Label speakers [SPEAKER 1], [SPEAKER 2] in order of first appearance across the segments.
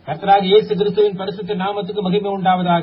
[SPEAKER 1] கர்த்தராக இயேசு கிறிஸ்துவின் பரிசுத்த நாமத்துக்கு மகிமை உண்டாவதாக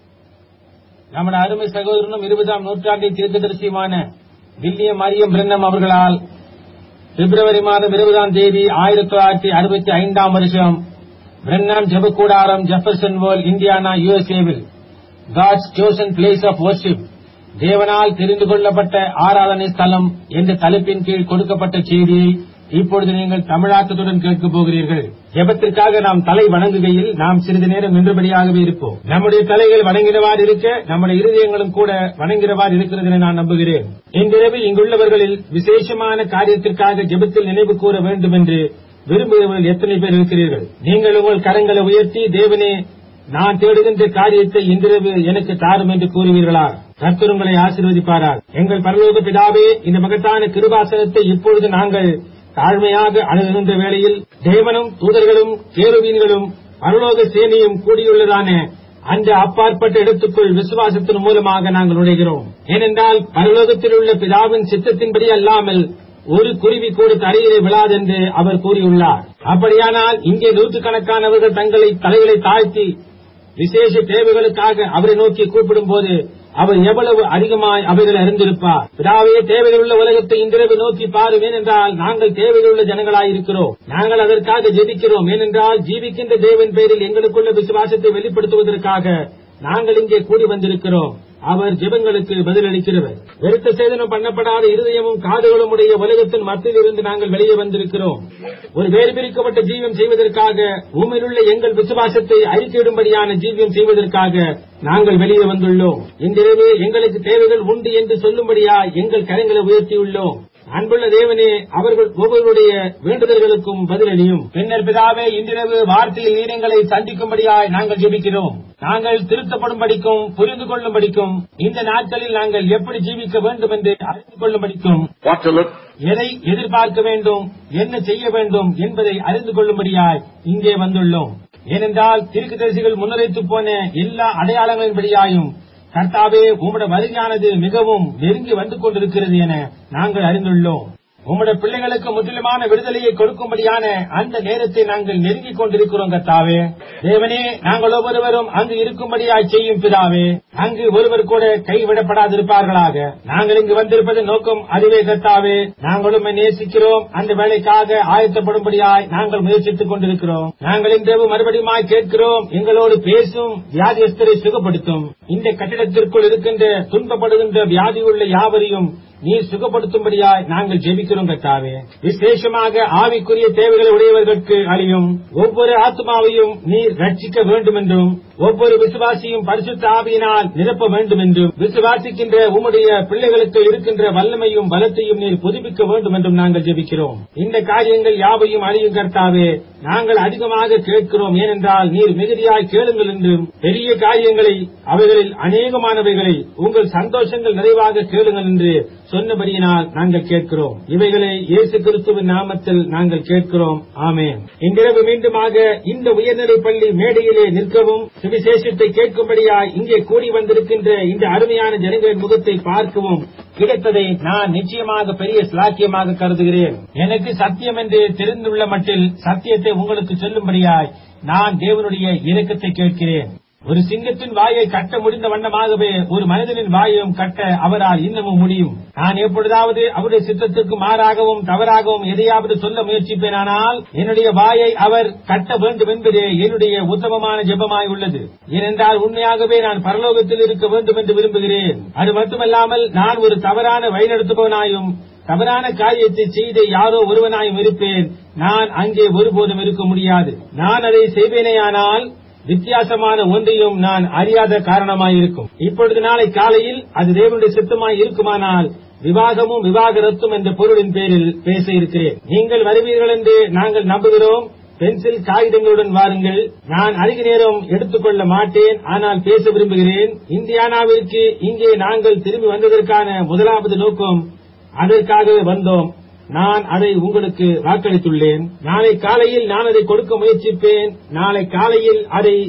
[SPEAKER 1] நம்முடைய அருமை சகோதரனும் இருபதாம் நூற்றாண்டின் தீர்க்கதரிசியுமான வில்லியம் மரியம் பிரென்னம் அவர்களால் பிப்ரவரி மாதம் இருபதாம் தேதி ஆயிரத்தி தொள்ளாயிரத்தி அறுபத்தி ஐந்தாம் வருஷம் பிரென்னம் ஜெபக்கூடாரம் ஜெஃபர்சன்வோல் இந்தியானா யுஎஸ்ஏவில் God's chosen place of worship தேவனால் தெரிந்து கொள்ளப்பட்ட ஆராதனை ஸ்தலம் என்ற தலைப்பின் கீழ் கொடுக்கப்பட்ட செய்தியை இப்பொழுது நீங்கள் தமிழாக்கத்துடன் கேட்கப் போகிறீர்கள் ஜெபத்திற்காக நாம் தலை வணங்குகையில் நாம் சிறிது நேரம் நின்றபடியாகவே இருப்போம் நம்முடைய தலைகள் வணங்கினவாறு இருக்க நம்முடைய இருதயங்களும் கூட வணங்கிறவாறு இருக்கிறது என நான் நம்புகிறேன் இன்றிரவில் இங்குள்ளவர்களில் விசேஷமான காரியத்திற்காக ஜெபத்தில் நினைவு கூற வேண்டும் என்று விரும்புகிறவர்கள் எத்தனை பேர் இருக்கிறீர்கள் நீங்கள் உங்கள் கரங்களை உயர்த்தி தேவனே நான் தேடுகின்ற காரியத்தை இன்றிரவு எனக்கு தாரும் என்று கூறுவீர்களா கர்த்தர் உங்களை ஆசீர்வதிப்பாரால் எங்கள் பரலோக பிதாவே இந்த மகத்தான கிருபாசனத்தை இப்பொழுது நாங்கள் தாழ்மையாக அணுகுகின்ற வேளையில் தேவனும் தூதர்களும் கேருவீன்களும் பரலோக சேனையும் கூடியுள்ளதான அந்த அப்பாற்பட்ட இடத்துக்குள் விசுவாசத்தின் மூலமாக நாங்கள் நுழைகிறோம் ஏனென்றால் பரலோகத்தில் உள்ள பிதாவின் சித்தத்தின்படி அல்லாமல் ஒரு குருவி கூட தரையிலே விழாதென்று அவர் கூறியுள்ளார் அப்படியானால் இங்கே நூற்றுக்கணக்கானவர்கள் தங்களை தலைகளை தாழ்த்தி விசேஷ தேவைகளுக்காக அவரை நோக்கி கூப்பிடும் போது அவர் எவ்வளவு அதிகமாய் அவைகளை அறிந்திருப்பார் பிதாவே தேவைகளுள்ள உலகத்தை இன்றிரவு நோக்கி பாரும் ஏனென்றால் நாங்கள் தேவைகளுள்ள ஜனங்களாயிருக்கிறோம் நாங்கள் அதற்காக ஜெபிக்கிறோம் ஏனென்றால் ஜீவிக்கின்ற தேவன் பேரில் எங்களுக்குள்ள விசுவாசத்தை வெளிப்படுத்துவதற்காக நாங்கள் இங்கே கூடி வந்திருக்கிறோம் அவர் ஜெபங்களுக்கு பதிலளிக்கிறவர் வெறுத்த சேதனம் பண்ணப்படாத இருதயமும் காதுகளும் உடைய உலகத்தின் மத்தியில் இருந்து நாங்கள் வெளியே வந்திருக்கிறோம் ஒரு வேறு பிரிக்கப்பட்ட ஜீவியம் செய்வதற்காக உண்மையிலுள்ள எங்கள் விசுவாசத்தை அறிக்கையிடும்படியான ஜீவியம் செய்வதற்காக நாங்கள் வெளியே வந்துள்ளோம் இன்றிரவு எங்களுக்கு தேவைகள் உண்டு என்று சொல்லும்படியா எங்கள் கரங்களை உயர்த்தியுள்ளோம் அன்புள்ள தேவனே அவர்கள் ஒவ்வொருடைய வேண்டுதல்களுக்கும் பதிலளியும் பின்னர் பிதாவே இன்றிரவு வார்த்தையில் நீரங்களை சந்திக்கும்படியாய் நாங்கள் ஜெபிக்கிறோம் நாங்கள் திருத்தப்படும்படிக்கும் புரிந்து கொள்ளும்படிக்கும் இந்த நாட்களில் நாங்கள் எப்படி ஜீவிக்க வேண்டும் என்று அறிந்து கொள்ளும்படிக்கும்
[SPEAKER 2] What to look
[SPEAKER 1] எதை எதிர்பார்க்க வேண்டும் என்ன செய்ய வேண்டும் என்பதை அறிந்து கொள்ளும்படியாய் இங்கே வந்துள்ளோம் ஏனென்றால் தீர்க்கதரிசிகள் முன்னுரைத்து போன எல்லா அடையாளங்களின்படியாயும் கர்த்தாவே உம்முடைய வருகையானது மிகவும் நெருங்கி வந்து கொண்டிருக்கிறது என நாங்கள் அறிந்துள்ளோம் உம்முடைய பிள்ளைகளுக்கு முற்றிலுமான விடுதலையை கொடுக்கும்படியான அந்த நேரத்தை நாங்கள் நெருங்கிக் கொண்டிருக்கிறோம் கர்த்தாவே தேவனே நாங்கள் ஒவ்வொருவரும் அங்கு இருக்கும்படியாய் செய்யும் பிதாவே அங்கு ஒருவர் கூட கைவிடப்படாதிருப்பார்களாக நாங்கள் இங்கு வந்திருப்பதன் நோக்கம் அதுவே கர்த்தாவே நாங்களும் உம்மை நேசிக்கிறோம் அந்த வேலைக்காக ஆயத்தப்படும்படியாய் நாங்கள் முயற்சித்துக் கொண்டிருக்கிறோம் நாங்கள் இன்றைவு மறுபடியும் கேட்கிறோம் எங்களோடு பேசும் வியாதியஸ்தரை சுகப்படுத்தும் இந்த கட்டிடத்திற்குள் இருக்கின்ற துன்பப்படுகின்ற வியாதி உள்ள யாவரையும் நீர் சுகப்படுத்தும்படியாய் நாங்கள் ஜெபிக்கிறோம் கர்த்தாவே விசேஷமாக ஆவிக்குரிய தேவைகளை உடையவர்களுக்கு அழியும் ஒவ்வொரு ஆத்மாவையும் நீர் ரட்சிக்க வேண்டும் என்றும் ஒவ்வொரு விசுவாசியும் பரிசுத்த ஆவியினால் நிரப்ப வேண்டும் என்றும் விசுவாசிக்கின்ற உம்முடைய பிள்ளைகளுக்கு இருக்கின்ற வல்லமையும் பலத்தையும் நீர் புதுப்பிக்க வேண்டும் என்றும் நாங்கள் ஜெபிக்கிறோம் இந்த காரியங்கள் யாவையும் அறியும் கர்த்தாவே நாங்கள் அதிகமாக கேட்கிறோம் ஏனென்றால் நீர் மிகுதியாய் கேளுங்கள் என்றும் பெரிய காரியங்களை அவைகளில் அநேகமானவைகளை உங்கள் சந்தோஷங்கள் நிறைவாக கேளுங்கள் என்று சொன்னபடியினால் நாங்கள் கேட்கிறோம் இவைகளை இயேசு கிறிஸ்துவின் நாமத்தில் நாங்கள் கேட்கிறோம் ஆமென் இன்றிரவு மீண்டுமாக இந்த உயர்நிலை பள்ளி மேடையிலே நிற்கவும் சுவிசேஷத்தை கேட்கும்படியாய் இங்கே கூடி வந்திருக்கின்ற இந்த அருமையான ஜனங்களின் முகத்தை பார்க்கவும் கிடைத்ததை நான் நிச்சயமாக பெரிய சிலாக்கியமாக கருதுகிறேன் எனக்கு சத்தியம் என்று தெரிந்துள்ள மட்டில் சத்தியத்தை உங்களுக்கு சொல்லும்படியாய் நான் தேவனுடைய இரக்கத்தை கேட்கிறேன் ஒரு சிங்கத்தின் வாயை கட்ட முடிந்த வண்ணமாகவே ஒரு மனிதனின் வாயையும் கட்ட அவரால் இன்னமும் முடியும் நான் எப்பொழுதாவது அவருடைய சித்தத்திற்கு மாறாகவும் தவறாகவும் எதையாவது சொல்ல முயற்சிப்பேனானால் என்னுடைய வாயை அவர் கட்ட வேண்டும் என்பதே என்னுடைய உத்தமமான ஜெபமாய் உள்ளது ஏனென்றால் உண்மையாகவே நான் பரலோகத்தில் இருக்க வேண்டும் என்று விரும்புகிறேன் அது மட்டுமல்லாமல் நான் ஒரு தவறான வழிநடத்துபவனாயும் தவறான காரியத்தை செய்த யாரோ ஒருவனாயும் இருப்பேன் நான் அங்கே ஒருபோதும் இருக்க முடியாது நான் அதை செய்வேனேயானால் வித்தியாசமான ஒன்றையும் நான் அறியாத காரணமாயிருக்கும் இப்பொழுது நாளை காலையில் அது தேவனுடைய சித்தமாய் இருக்குமானால் விவாகமும் விவாகரத்தும் என்ற பொருளின் பேரில் பேச இருக்கிறேன் நீங்கள் வருவீர்கள் என்று நாங்கள் நம்புகிறோம் பென்சில் காகிதங்களுடன் வாருங்கள் நான் அதிக நேரம் எடுத்துக்கொள்ள மாட்டேன் ஆனால் பேச விரும்புகிறேன் இந்தியானாவிற்கு இங்கே நாங்கள் திரும்பி வந்ததற்கான முதலாவது நோக்கம் அதற்காகவே வந்தோம் நான் அதை உங்களுக்கு வாக்களித்துள்ளேன் நாளை காலையில் நான் அதை கொடுக்க முயற்சிப்பேன் நாளை காலையில் அதை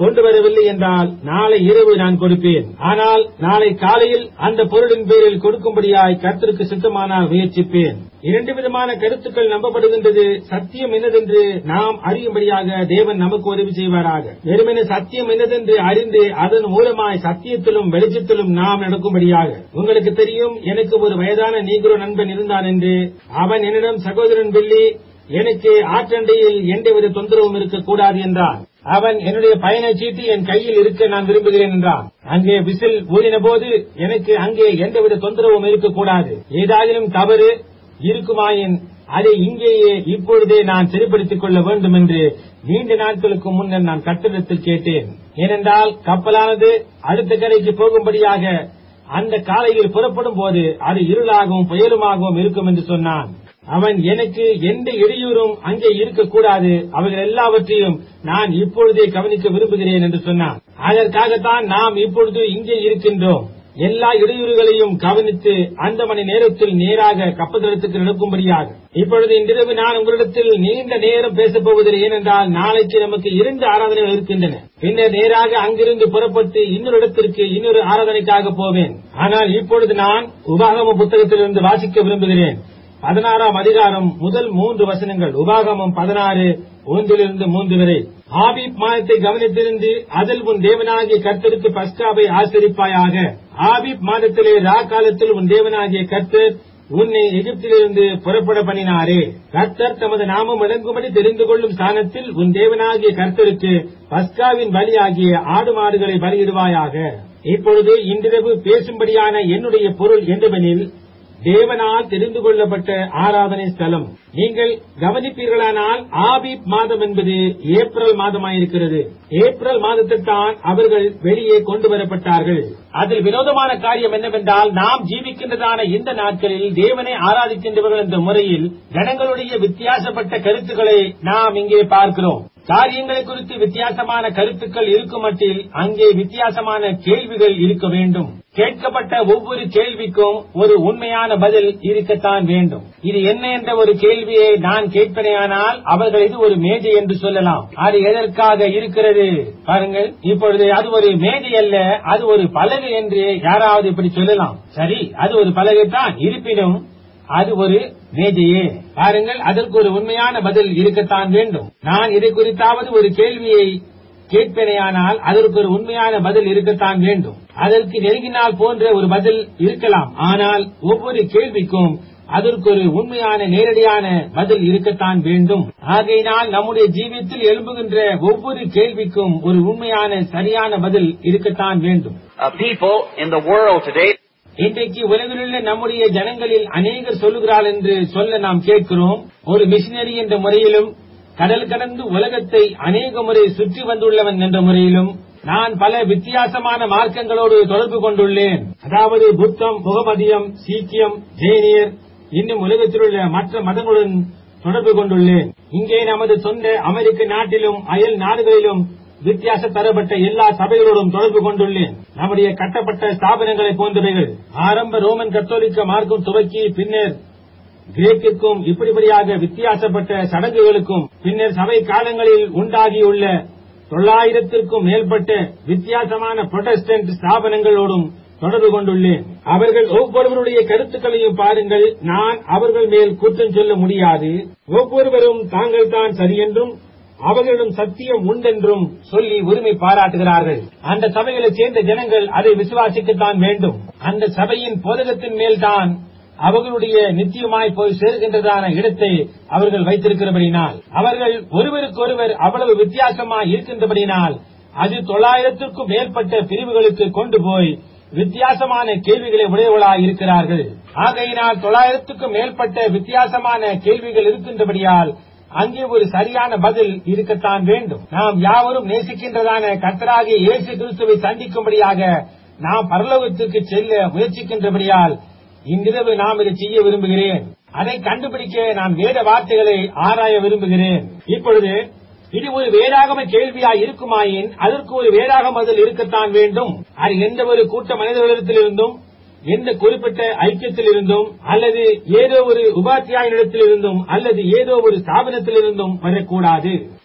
[SPEAKER 1] கொண்டு வரவில்லை என்றால் நாளை இரவு நான் கொடுப்பேன் ஆனால் நாளை காலையில் அந்த பொருளின் பேரில் கொடுக்கும்படியாய் கர்த்தருக்கு சித்தமானால் முயற்சிப்பேன் இரண்டு விதமான கருத்துக்கள் நம்பப்படுகின்றது சத்தியம் என்னதென்று நாம் அறியும்படியாக தேவன் நமக்கு உதவி செய்வாராக வெறுமனே சத்தியம் என்னதென்று அறிந்து அதன் மூலமாய் சத்தியத்திலும் வெளிச்சத்திலும் நாம் நடக்கும்படியாக உங்களுக்கு தெரியும் எனக்கு ஒரு வயதான நீக்ரோ நண்பன் இருந்தான் என்று அவன் என்னிடம் சகோதரன் பில்லி எனக்கு ஆற்றண்டையில் எந்தவித தொந்தரவும் இருக்கக்கூடாது என்றான் அவன் என்னுடைய பயணச் சீட்டு என் கையில் இருக்க நான் விரும்புகிறேன் என்றான் அங்கே விசில் ஊதின போது எனக்கு அங்கே எந்தவித தொந்தரவும் இருக்கக்கூடாது ஏதாயினும் தவறு இருக்குமாயின் அதை இங்கேயே இப்பொழுதே நான் சரிப்படுத்திக் கொள்ள வேண்டும் என்று நீண்ட நாட்களுக்கு முன்னர் நான் கட்டிடத்தில் கேட்டேன் ஏனென்றால் கப்பலானது அடுத்த கரைக்கு போகும்படியாக அந்த காலையில் புறப்படும் போது அது இருளாகவும் புயலுமாகவும் இருக்கும் என்று சொன்னான் அவன் எனக்கு எந்த இடையூறும் அங்கே இருக்கக்கூடாது அவைகள் எல்லாவற்றையும் நான் இப்பொழுதே கவனிக்க விரும்புகிறேன் என்று சொன்னான் அதற்காகத்தான் நாம் இப்பொழுது இங்கே இருக்கின்றோம் எல்லா இடையூறுகளையும் கவனித்து அந்த மணி நேரத்தில் நேராக கப்பதளத்துக்கு நடக்கும்படியாக இப்பொழுது இன்றிரவு நான் உங்களிடத்தில் நீண்ட நேரம் பேசப் போவதில்லை ஏனென்றால் நாளைக்கு நமக்கு இரண்டு ஆராதனைகள் இருக்கின்றன பின்னர் நேராக அங்கிருந்து புறப்பட்டு இன்னொரு இடத்திற்கு இன்னொரு ஆராதனைக்காக போவேன் ஆனால் இப்பொழுது நான் உபாகம புத்தகத்திலிருந்து வாசிக்க விரும்புகிறேன் பதினாறாம் அதிகாரம் முதல் மூன்று வசனங்கள் உபாகமம் பதினாறு ஒன்றிலிருந்து மூன்று வரை ஆபீப் மாதத்தை கவனித்திருந்து அதில் உன் தேவனாகிய கர்த்தருக்கு பஸ்காவை ஆசரிப்பாயாக ஆபீப் மாதத்திலே ரா காலத்தில் உன் தேவனாகிய கர்த்தர் உன்னை எகிப்திலிருந்து புறப்பட பண்ணினாரே கர்த்தர் தமது நாமம் விளங்கும்படி தெரிந்து கொள்ளும் ஸ்தானத்தில் உன் தேவனாகிய கர்த்தருக்கு பஸ்காவின் பலியாகிய ஆடு மாடுகளை பலியிடுவாயாக இப்பொழுது இன்றிரவு பேசும்படியான என்னுடைய பொருள் என்னவெனில் தேவனால் தெரிந்து கொள்ளப்பட்ட ஆராதனை ஸ்தலம் நீங்கள் கவனிப்பீர்களானால் ஆபீப் மாதம் என்பது ஏப்ரல் மாதமாயிருக்கிறது ஏப்ரல் மாதத்தில் தான் அவர்கள் வெளியே கொண்டு வரப்பட்டார்கள் அதில் வினோதமான காரியம் என்னவென்றால் நாம் ஜீவிக்கின்றதான இந்த நாட்களில் தேவனை ஆராதிக்கின்றவர்கள் என்ற முறையில் ஜனங்களுடைய வித்தியாசப்பட்ட கருத்துக்களை நாம் இங்கே பார்க்கிறோம் காரியங்களை குறித்து வித்தியாசமான கருத்துக்கள் இருக்கும் மட்டில் அங்கே வித்தியாசமான கேள்விகள் இருக்க வேண்டும் கேட்கப்பட்ட ஒவ்வொரு கேள்விக்கும் ஒரு உண்மையான பதில் இருக்கத்தான் வேண்டும் இது என்ன என்ற ஒரு கேள்வியை நான் கேட்பேனானால் அவர்கள் இது ஒரு மேஜை என்று சொல்லலாம் அது எதற்காக இருக்கிறது பாருங்கள் இப்பொழுது அது ஒரு மேஜை அல்ல அது ஒரு பலகை என்று யாராவது இப்படி சொல்லலாம் சரி அது ஒரு பலகை தான் இருப்பினும் அது ஒரு மேஜையே பாருங்கள் அதற்கு ஒரு உண்மையான பதில் இருக்கத்தான் வேண்டும் நான் இதை குறித்தாவது ஒரு கேள்வியை கேட்பேனையானால் அதற்கு ஒரு உண்மையான பதில் இருக்கத்தான் வேண்டும் அதற்கு நெருங்கினால் போன்ற ஒரு பதில் இருக்கலாம் ஆனால் ஒவ்வொரு கேள்விக்கும் அதற்கு ஒரு உண்மையான நேரடியான பதில் இருக்கத்தான் வேண்டும் ஆகையினால் நம்முடைய ஜீவியத்தில் எழும்புகின்ற ஒவ்வொரு கேள்விக்கும் ஒரு உண்மையான சரியான பதில் இருக்கத்தான் வேண்டும்
[SPEAKER 2] Uh, people in the world today
[SPEAKER 1] இன்றைக்கு உலகிலுள்ள நம்முடைய ஜனங்களில் அநேகர் சொல்லுகிறார் என்று சொல்ல நாம் கேட்கிறோம் ஒரு மிஷினரி என்ற முறையிலும் கடல் கடந்து உலகத்தை அநேக முறை சுற்றி வந்துள்ளவன் என்ற முறையிலும் நான் பல வித்தியாசமான மார்க்கங்களோடு தொடர்பு கொண்டுள்ளேன் அதாவது புத்தம் முகமதியம் சீக்கியம் ஜெயினியர் இன்னும் உலகத்திலுள்ள மற்ற மதங்களுடன் தொடர்பு கொண்டுள்ளேன் இங்கே நமது சொந்த அமெரிக்க நாட்டிலும் அயல் நாடுகளிலும் வித்தியாச தரப்பட்ட எல்லா சபைகளோடும் தொடர்பு கொண்டுள்ளேன் நம்முடைய கட்டப்பட்ட ஸ்தாபனங்களை போன்றவைகள் ஆரம்ப ரோமன் கத்தோலிக்க மார்க்கம் துவக்கி பின்னர் கிரேக்கிற்கும் இப்படிப்படியாக வித்தியாசப்பட்ட சடங்குகளுக்கும் பின்னர் சபை காலங்களில் உண்டாகியுள்ள தொள்ளாயிரத்திற்கும் மேற்பட்ட வித்தியாசமான புரொட்டஸ்டன்ட் ஸ்தாபனங்களோடும் தொடர்பு கொண்டுள்ளேன் அவர்கள் ஒவ்வொருவருடைய கருத்துக்களையும் பாருங்கள் நான் அவர்கள் மேல் குற்றம் சொல்ல முடியாது ஒவ்வொருவரும் தாங்கள் தான் சரியென்றும் அவர்களிடம் சத்தியம் உண்டென்றும் சொல்லி உரிமை பாராட்டுகிறார்கள் அந்த சபைகளைச் சேர்ந்த ஜனங்கள் அதை விசுவாசிக்கத்தான் வேண்டும் அந்த சபையின் போதகத்தின் மேல்தான் அவர்களுடைய நித்தியமாய் போய் சேர்கின்றதான இடத்தை அவர்கள் வைத்திருக்கிறபடினால் அவர்கள் ஒருவருக்கொருவர் அவ்வளவு வித்தியாசமாய் இருக்கின்றபடினால் அது தொள்ளாயிரத்திற்கும் மேற்பட்ட பிரிவுகளுக்கு கொண்டு போய் வித்தியாசமான கேள்விகளை உடையவளாய் இருக்கிறார்கள் ஆகையினால் தொள்ளாயிரத்துக்கும் மேற்பட்ட வித்தியாசமான கேள்விகள் இருக்கின்றபடியால் அங்கே ஒரு சரியான பதில் இருக்கத்தான் வேண்டும் நாம் யாவரும் நேசிக்கின்றதான கர்த்தராகிய இயேசு கிறிஸ்துவை சந்திக்கும்படியாக நாம் பரலோகத்துக்கு செல்ல முயற்சிக்கின்றபடியால் இன்றிரவு நாம் இதை செய்ய விரும்புகிறேன் அதை கண்டுபிடிக்க நான் வேத வார்த்தைகளை ஆராய விரும்புகிறேன் இப்பொழுது இது ஒரு வேதாகம கேள்வியா இருக்குமாயின் அதற்கு ஒரு வேதாகம பதில் இருக்கத்தான் வேண்டும் அது எந்த ஒரு கூட்ட மனிதர்களிடத்திலிருந்தும் எந்த குறிப்பிட்ட ஐக்கியத்தில் இருந்தும் அல்லது ஏதோ ஒரு உபாத்தியாயனிடத்தில் இருந்தும் அல்லது ஏதோ ஒரு ஸ்தாபனத்தில் இருந்தும் வரக்கூடாது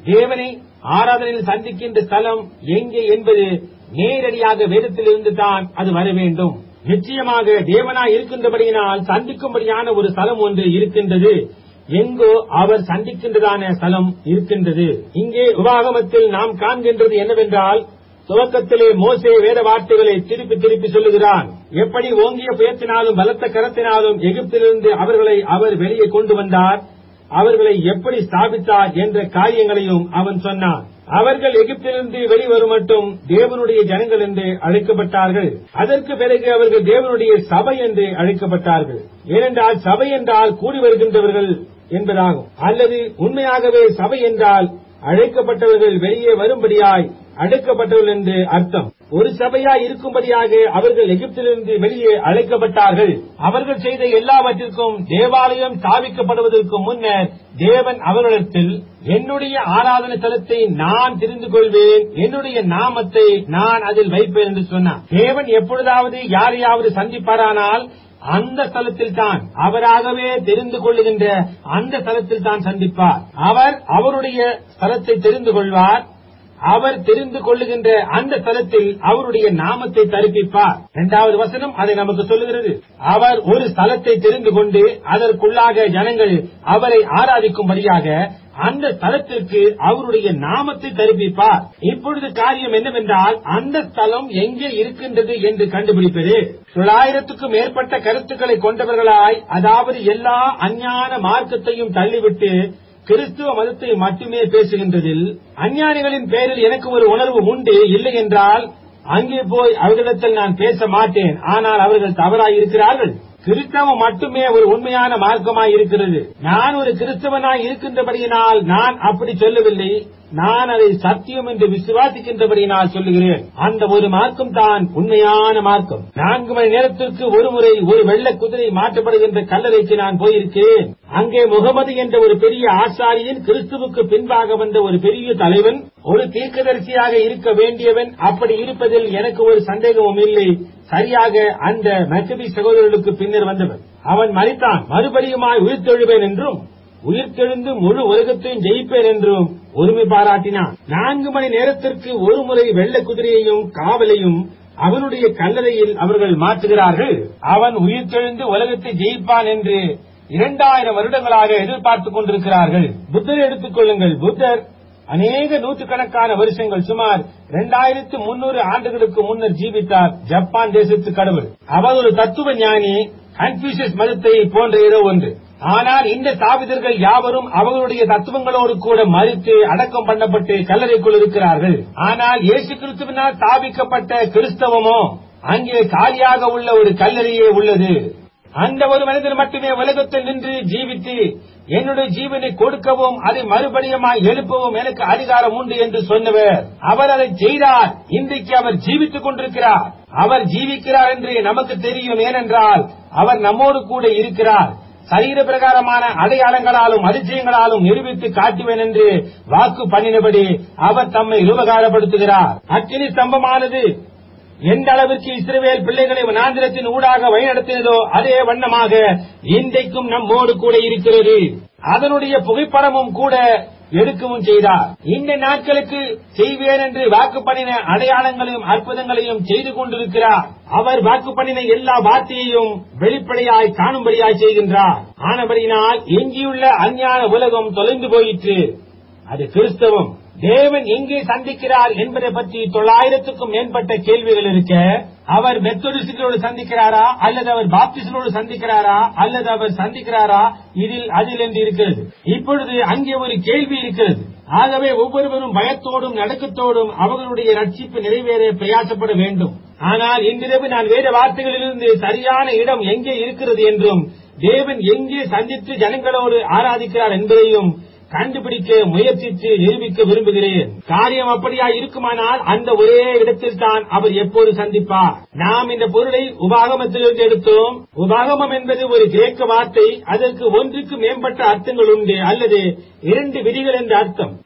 [SPEAKER 1] தேவனை ஆராதனையில் சந்திக்கின்ற ஸ்தலம் எங்கே என்பது நேரடியாக வேதத்திலிருந்து தான் அது வர வேண்டும் நிச்சயமாக தேவனாய் இருக்கின்றபடியினால் சந்திக்கும்படியான ஒரு ஸ்தலம் ஒன்று இருக்கின்றது எங்கோ அவர் சந்திக்கின்றதான ஸ்தலம் இருக்கின்றது இங்கே உபாகமத்தில் நாம் காண்கின்றது என்னவென்றால் துவக்கத்திலே மோசே வேத வார்த்தைகளை திருப்பி திருப்பி சொல்லுகிறான் எப்படி ஓங்கிய புயத்தினாலும் பலத்த கரத்தினாலும் எகிப்திலிருந்து அவர்களை அவர் வெளியே கொண்டு வந்தார் அவர்களை எப்படி ஸ்தாபித்தார் என்ற காரியங்களையும் அவன் சொன்னான் அவர்கள் எகிப்திலிருந்து வெளிவரும் மட்டும் தேவனுடைய ஜனங்கள் என்று அழைக்கப்பட்டார்கள் அதற்கு பிறகு அவர்கள் தேவனுடைய சபை என்று அழைக்கப்பட்டார்கள் ஏனென்றால் சபை என்றால் கூடி வருகின்றவர்கள் என்பதாகும் அல்லது உண்மையாகவே சபை என்றால் அழைக்கப்பட்டவர்கள் வெளியே வரும்படியாய் அழைக்கப்பட்டவர்கள் என்று அர்த்தம் ஒரு சபையாய் இருக்கும்படியாக அவர்கள் எகிப்திலிருந்து வெளியே அழைக்கப்பட்டார்கள் அவர்கள் செய்த எல்லாவற்றிற்கும் தேவாலயம் ஸ்தாபிக்கப்படுவதற்கு முன்னர் தேவன் அவர்களிடத்தில் என்னுடைய ஆராதனை தலத்தை நான் தெரிந்து கொள்வேன் என்னுடைய நாமத்தை நான் அதில் வைப்பேன் என்று சொன்னார் தேவன் எப்பொழுதாவது யாரையாவது சந்திப்பாரானால் அந்த ஸ்தலத்தில் தான் அவராகவே தெரிந்து கொள்ளுகின்ற அந்த ஸ்தலத்தில் தான் சந்திப்பார் அவர் அவருடைய ஸ்தலத்தை தெரிந்து கொள்வார் அவர் தெரிந்து கொள்ளுகின்ற அந்த ஸ்தலத்தில் அவருடைய நாமத்தை தரிப்பிப்பார் இரண்டாவது வசனம் அதை நமக்கு சொல்லுகிறது அவர் ஒரு ஸ்தலத்தை தெரிந்து கொண்டு அதற்குள்ளாக ஜனங்கள் அவரை ஆராதிக்கும்படியாக அந்த ஸ்தலத்திற்கு அவருடைய நாமத்தை தரிப்பிப்பார் இப்பொழுது காரியம் என்னவென்றால் அந்த ஸ்தலம் எங்கே இருக்கின்றது என்று கண்டுபிடிப்பது தொள்ளாயிரத்துக்கும் மேற்பட்ட கருத்துக்களை கொண்டவர்களாய் அதாவது எல்லா அஞ்ஞான மார்க்கத்தையும் தள்ளிவிட்டு கிறிஸ்துவ மதத்தை மட்டுமே பேசுகின்றதில் அஞ்ஞானிகளின் பேரில் எனக்கு ஒரு உணர்வு உண்டு இல்லை என்றால் அங்கே போய் அவர்களிடத்தில் நான் பேச மாட்டேன் ஆனால் அவர்கள் தவறாய் இருக்கிறார்கள் கிறிஸ்தவம் மட்டுமே ஒரு உண்மையான மார்க்கமாய் இருக்கிறது நான் ஒரு கிறிஸ்தவனாய் இருக்கின்றபடியினால் நான் அப்படி சொல்லவில்லை நான் அதை சத்தியம் என்று விசுவாசிக்கின்றபடியினால் சொல்லுகிறேன் அந்த ஒரு மார்க்கம் தான் உண்மையான மார்க்கம் நான்கு மணி நேரத்திற்கு ஒரு முறை ஒரு வெள்ள குதிரை மாற்றப்படுகின்ற கல்லறைக்கு நான் போயிருக்கிறேன் அங்கே முகமது என்ற ஒரு பெரிய ஆசாரியின் கிறிஸ்துவுக்கு பின்பாக வந்த ஒரு பெரிய தலைவன் ஒரு தீர்க்கதரிசியாக இருக்க வேண்டியவன் அப்படி இருப்பதில் எனக்கு ஒரு சந்தேகமும் இல்லை சரியாக அந்த மெக்கபி சகோதரர்களுக்கு பின்னர் வந்தவன் அவன் மறித்தான் மறுபடியுமாய் உயிர்த்தெழுவேன் என்றும் உயிர்த்தெழுந்து முழு உலகத்தையும் ஜெயிப்பேன் என்றும் உரிமை பாராட்டினான் நான்கு மணி நேரத்திற்கு ஒரு முறை வெள்ள குதிரையையும் காவலையும் அவனுடைய கல்லறையில் அவர்கள் மாற்றுகிறார்கள் அவன் உயிர்த்தெழுந்து உலகத்தை ஜெயிப்பான் என்று இரண்டாயிரம் வருடங்களாக எதிர்பார்த்துக் கொண்டிருக்கிறார்கள் புத்தர் எடுத்துக் கொள்ளுங்கள் புத்தர் அநேக நூற்றுக்கணக்கான வருஷங்கள் சுமார் இரண்டாயிரத்து முன்னூறு ஆண்டுகளுக்கு முன்னர் ஜீவித்தார் ஜப்பான் தேசத்து கடவுள் அவர் ஒரு தத்துவ ஞானி கன்ஃபியூஷஸ் மதத்தை போன்ற ஏதோ ஒன்று ஆனால் இந்த தாவிதர்கள் யாவரும் அவர்களுடைய தத்துவங்களோடு கூட மறித்து அடக்கம் பண்ணப்பட்டு கல்லறைக்குள் இருக்கிறார்கள் ஆனால் இயேசு கிறிஸ்துவினால் ஸ்தாபிக்கப்பட்ட கிறிஸ்தவமோ அங்கே காலியாக உள்ள ஒரு கல்லறையே உள்ளது அந்த ஒரு மனிதன் மட்டுமே உலகத்தில் நின்று ஜீவித்து என்னுடைய ஜீவனை கொடுக்கவும் அதை மறுபடியுமாய் எழுப்பவும் எனக்கு அதிகாரம் உண்டு என்று சொன்னவர் அவர் அதை செய்தார் இன்றைக்கு அவர் ஜீவித்துக் கொண்டிருக்கிறார் அவர் ஜீவிக்கிறார் என்று நமக்கு தெரியும் ஏனென்றால் அவர் நம்மோடு கூட இருக்கிறார் சரீர பிரகாரமான அடையாளங்களாலும் அதிசயங்களாலும் நிரூபித்து காட்டுவேன் என்று வாக்கு பண்ணினபடி அவர் தம்மை உபகாரப்படுத்துகிறார் அக்கினி ஸ்தம்பமானது எந்த அளவிற்கு இஸ்ரவேல் பிள்ளைகளை வனாந்திரத்தின் ஊடாக வழிநடத்தினதோ அதே வண்ணமாக இன்றைக்கும் நம்மோடு கூட இருக்கிறது அதனுடைய புகைப்படமும் கூட எடுக்கவும் செய்தார் இந்த நாட்களுக்கு செய்வேன் என்று வாக்கு பண்ணின அடையாளங்களையும் அற்புதங்களையும் செய்து கொண்டிருக்கிறார் அவர் வாக்கு பண்ணின எல்லா வார்த்தையையும் வெளிப்படையாய் காணும்படியாய் செய்கின்றார் ஆனபடியினால் எஞ்சியுள்ள அஞ்ஞான உலகம் தொலைந்து போயிற்று அது கிறிஸ்தவம் தேவன் எங்கே சந்திக்கிறார் என்பதை பற்றி தொள்ளாயிரத்துக்கும் மேற்பட்ட கேள்விகள் இருக்க அவர் மெத்தடிஸ்டுகளோடு சந்திக்கிறாரா அல்லது அவர் பாப்டிஸ்டோடு சந்திக்கிறாரா அல்லது அவர் சந்திக்கிறாரா இதில் அதில் என்று இருக்கிறது இப்பொழுது அங்கே ஒரு கேள்வி இருக்கிறது ஆகவே ஒவ்வொருவரும் பயத்தோடும் நடுக்கத்தோடும் அவர்களுடைய ரட்சிப்பு நிறைவேற பிரயாசப்பட வேண்டும் ஆனால் இன்றிரவு நான் வேத வார்த்தைகளிலிருந்து சரியான இடம் எங்கே இருக்கிறது என்றும் தேவன் எங்கே சந்தித்து ஜனங்களோடு ஆராதிக்கிறார் என்பதையும் கண்டுபிடிக்க முயற்சித்து நிரூபிக்க விரும்புகிறேன் காரியம் அப்படியா இருக்குமானால் அந்த ஒரே இடத்தில் தான் அவர் எப்போது சந்திப்பார் நாம் இந்த பொருளை உபாகமத்திலிருந்து எடுத்தோம் உபாகமம் என்பது ஒரு கிரேக்க வார்த்தை அதற்கு ஒன்றுக்கு மேம்பட்ட அர்த்தங்கள் உண்டு அல்லது இரண்டு விதிகள் என்ற அர்த்தம்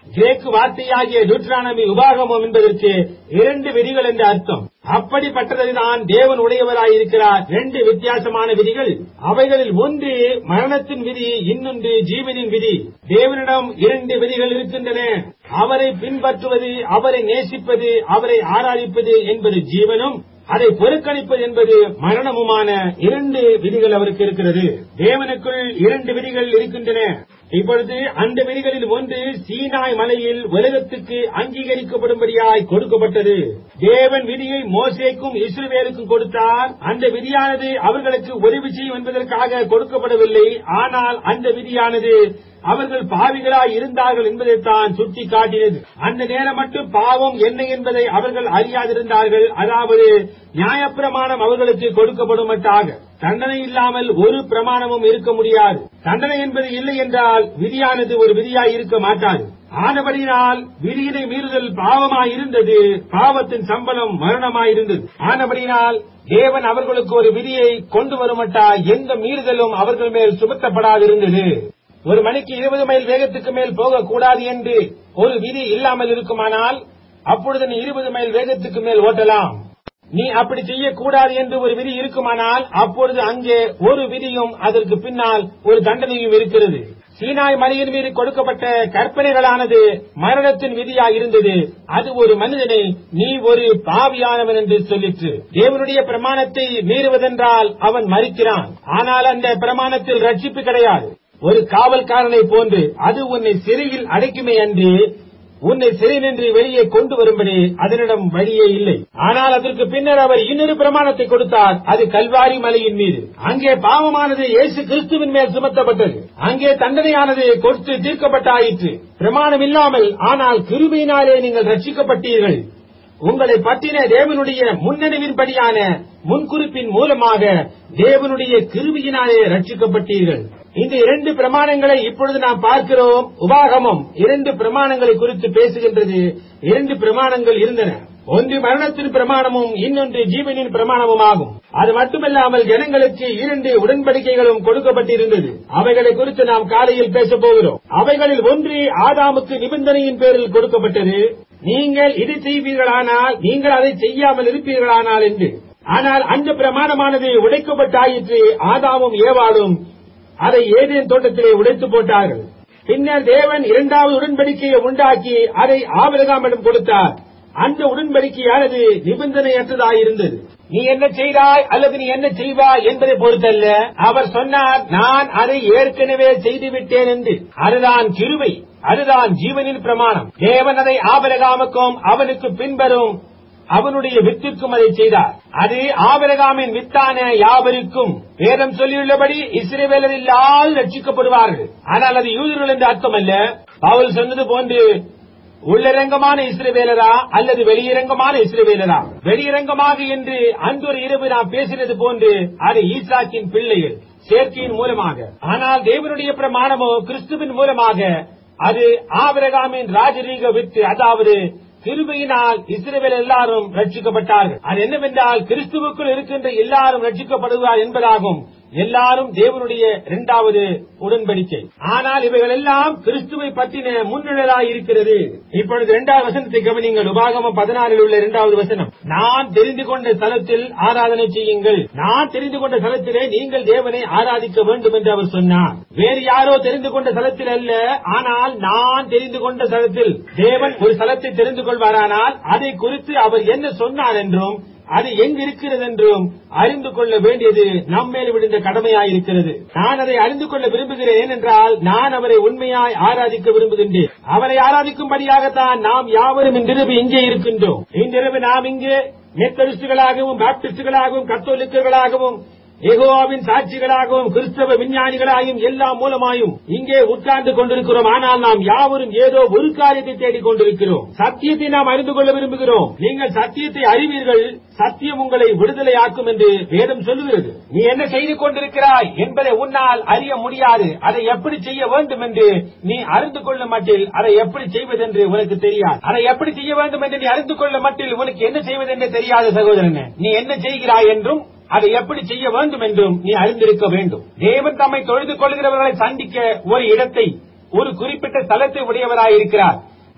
[SPEAKER 1] கிரேக்கு வார்த்தையாகிய டுட்ரானமி உபாகமம் என்பதற்கு இரண்டு விதிகள் என்று அர்த்தம் அப்படிப்பட்டதுதான் தேவன் உடையவராய் இருக்கிறார் ரெண்டு வித்தியாசமான விதிகள் அவைகளில் ஒன்று மரணத்தின் விதி இன்னொன்று ஜீவனின் விதி தேவனிடம் இரண்டு விதிகள் இருக்கின்றன அவரை பின்பற்றுவது அவரை நேசிப்பது அவரை ஆராதிப்பது என்பது ஜீவனும் அதை புறக்கணிப்பது என்பது மரணமுமான இரண்டு விதிகள் அவருக்கு இருக்கிறது தேவனுக்குள் இரண்டு விதிகள் இருக்கின்றன இப்பொழுது அந்த விதிகளில் ஒன்று சீனாய் மலையில் உலகத்துக்கு அங்கீகரிக்கப்படும்படியாய் கொடுக்கப்பட்டது தேவன் விதியை மோசேக்கும் இஸ்ரவேலுக்கும் கொடுத்தார் அந்த விதியானது அவர்களுக்கு உதவி செய்யும் என்பதற்காக கொடுக்கப்படவில்லை ஆனால் அந்த விதியானது அவர்கள் பாவிகளாய் இருந்தார்கள் என்பதைத்தான் சுட்டி காட்டினது அந்த நேரம் மட்டும் பாவம் என்ன என்பதை அவர்கள் அறியாதிருந்தார்கள் அதாவது நியாயப்பிரமாணம் அவர்களுக்கு கொடுக்கப்படும் மட்டாக தண்டனை இல்லாமல் ஒரு பிரமாணமும் இருக்க முடியாது தண்டனை என்பது இல்லை என்றால் விதியானது ஒரு விதியாய் இருக்க மாட்டாது ஆனபடியினால் விதியினை மீறுதல் பாவமாய் இருந்தது பாவத்தின் சம்பளம் மரணமாயிருந்தது ஆனபடியினால் தேவன் அவர்களுக்கு ஒரு விதியை கொண்டு வருமட்டா எந்த மீறுதலும் அவர்கள் மேல் சுமத்தப்படாதிருந்தது ஒரு மணிக்கு இருபது மைல் வேகத்துக்கு மேல் போகக்கூடாது என்று ஒரு விதி இல்லாமல் இருக்குமானால் அப்பொழுது நீ இருபது மைல் வேகத்துக்கு மேல் ஓட்டலாம் நீ அப்படி செய்யக்கூடாது என்று ஒரு விதி இருக்குமானால் அப்பொழுது அங்கே ஒரு விதியும் அதற்கு பின்னால் ஒரு தண்டனையும் இருக்கிறது சீனாய் மலையின் மீது கொடுக்கப்பட்ட கற்பனைகளானது மரணத்தின் விதியாய் இருந்தது அது ஒரு மனிதனை நீ ஒரு பாவியானவன் என்று சொல்லிற்று தேவனுடைய பிரமாணத்தை மீறுவதென்றால் அவன் மறிக்கிறான் ஆனால் அந்த பிரமாணத்தில் ரட்சிப்பு கிடையாது ஒரு காவல்காரனை போன்று அது உன்னை சிறையில் அடைக்குமே அன்று உன்னை சிறை நின்று வெளியே கொண்டு வரும்படி அதனிடம் வழியே இல்லை ஆனால் அதற்கு பின்னர் அவர் இன்னொரு பிரமாணத்தை கொடுத்தார் அது கல்வாரி மலையின் மீது அங்கே பாவமானது இயேசு கிறிஸ்துவின் மேல் சுமத்தப்பட்டது அங்கே தண்டனையானது கொடுத்து தீர்க்கப்பட்டாயிற்று பிரமாணம் இல்லாமல் ஆனால் கிருபையினாலே நீங்கள் ரட்சிக்கப்பட்டீர்கள் உங்களை பற்றின தேவனுடைய முன்னணிவின்படியான முன்குறிப்பின் மூலமாக தேவனுடைய கிருபியினாலே ரட்சிக்கப்பட்டீர்கள் இந்த இரண்டு பிரமாணங்களை இப்பொழுது நாம் பார்க்கிறோம் உபாகமம் இரண்டு பிரமாணங்களை குறித்து பேசுகின்றது இரண்டு பிரமாணங்கள் இருந்தன ஒன்று மரணத்தின் பிரமாணமும் இன்னொன்று ஜீவனின் பிரமாணமும் ஆகும் அது மட்டுமல்லாமல் ஜனங்களுக்கு இரண்டு உடன்படிக்கைகளும் கொடுக்கப்பட்டிருந்தது அவைகளை குறித்து நாம் காலையில் பேசப் போகிறோம் அவைகளில் ஒன்று ஆதாமுக்கு நிபந்தனையின் பேரில் கொடுக்கப்பட்டது நீங்கள் இது செய்வீர்களானால் நீங்கள் அதை செய்யாமல் இருப்பீர்களானால் என்று ஆனால் அந்த பிரமாணமானது உடைக்கப்பட்டாயிற்று ஆதாமும் ஏவாளும் அதை ஏதேன் தோட்டத்திலே உடைத்து போட்டார்கள் பின்னர் தேவன் இரண்டாவது உடன்படிக்கையை உண்டாக்கி அதை ஆபிரகாமிடம் கொடுத்தார் அந்த உடன்படிக்கையானது நிபந்தனையற்றதாயிருந்தது நீ என்ன செய்தாய் அல்லது நீ என்ன செய்வாய் என்பதை பொறுத்தல்ல அவர் சொன்னார் நான் அதை ஏற்கனவே செய்துவிட்டேன் என்று அதுதான் கிருவை அதுதான் ஜீவனின் பிரமாணம் தேவன் அதை ஆபரகாமுக்கும் அவனுக்கு பின்பரும் அவனுடைய வித்திற்கும் அதை செய்தார் அது ஆபரகாமின் வித்தான யாவருக்கும் வேதம் சொல்லியுள்ளபடி இஸ்ரேவேலர் இல்லால் ரட்சிக்கப்படுவார்கள் ஆனால் அது யூதர்கள் என்று அர்த்தமல்ல பவுல் சொன்னது போன்று உள்ளரங்கமான இஸ்ரவேலரா அல்லது வெளியரங்கமான இஸ்ரவேலரா வெளியரங்கமாக என்று அன்றொரு இரவு நாம் பேசினது போன்று அது ஈசாக்கின் பிள்ளைகள் சேர்க்கையின் மூலமாக ஆனால் தேவனுடைய பிரமாணமோ கிறிஸ்துவின் மூலமாக அது ஆபிரகாமின் ராஜரீக வித்து அதாவது கிருபையினால் இஸ்ரவேல் எல்லாரும் ரட்சிக்கப்பட்டார்கள் அது என்னவென்றால் கிறிஸ்துவுக்குள் இருக்கின்ற எல்லாரும் ரட்சிக்கப்படுவார் என்பதாகும் எல்லாரும் தேவனுடைய இரண்டாவது உடன்படிக்கை ஆனால் இவைகள் எல்லாம் கிறிஸ்துவை பற்றின முன்னிழலாய் இருக்கிறது இப்பொழுது இரண்டாவது வசனத்தை கவனிங்கள் உபாகமம் பதினாறில் உள்ள இரண்டாவது வசனம் நான் தெரிந்து கொண்ட ஸ்தலத்தில் ஆராதனை செய்யுங்கள் நான் தெரிந்து கொண்ட ஸ்தலத்திலே நீங்கள் தேவனை ஆராதிக்க வேண்டும் என்று அவர் சொன்னார் வேறு யாரோ தெரிந்து கொண்ட ஸ்தலத்தில் அல்ல ஆனால் நான் தெரிந்து கொண்ட ஸ்தலத்தில் தேவன் ஒரு ஸ்தலத்தை தெரிந்து கொள்வாரானால் அதை குறித்து அவர் என்ன சொன்னார் என்றும் அது எங்கு இருக்கிறது என்றும் அறிந்து கொள்ள வேண்டியது நம்மேல் விழுந்த கடமையாயிருக்கிறது நான் அதை அறிந்து கொள்ள விரும்புகிறேன் ஏனென்றால் நான் அவரை உண்மையாய் ஆராதிக்க விரும்புகின்றேன் அவரை ஆராதிக்கும்படியாகத்தான் நாம் யாவரும் இன்றிரவு இங்கே இருக்கின்றோம் இன்றிரவு நாம் இங்கே மெத்தடிஸ்டுகளாகவும் பாப்டிஸ்டுகளாகவும் கத்தோலிக்கர்களாகவும் எகோவாவின் சாட்சிகளாகவும் கிறிஸ்தவ விஞ்ஞானிகளாயும் எல்லா மூலமாயும் இங்கே உட்கார்ந்து கொண்டிருக்கிறோம் ஆனால் நாம் யாவரும் ஏதோ ஒரு காரியத்தை தேடிக் கொண்டிருக்கிறோம் சத்தியத்தை நாம் அறிந்து கொள்ள விரும்புகிறோம் நீங்கள் சத்தியத்தை அறிவீர்கள் சத்தியம் உங்களை விடுதலையாக்கும் என்று வேதம் சொல்லுகிறது நீ என்ன செய்து கொண்டிருக்கிறாய் என்பதை உன்னால் அறிய முடியாது அதை எப்படி செய்ய வேண்டும் என்று நீ அறிந்து கொள்ள மட்டில் அதை எப்படி செய்வதென்று உனக்கு தெரியாது அதை எப்படி செய்ய வேண்டும் என்று நீ அறிந்து கொள்ள மட்டில் உனக்கு என்ன செய்வதென்று தெரியாத சகோதரனே நீ என்ன செய்கிறாய் என்றும் அதை எப்படி செய்ய வேண்டும் என்றும் நீ அறிந்திருக்க வேண்டும் தேவன் தம்மை தொழுது கொள்கிறவர்களை சந்திக்க ஒரு இடத்தை ஒரு குறிப்பிட்ட தலத்தை உடையவராயிருக்கிறார்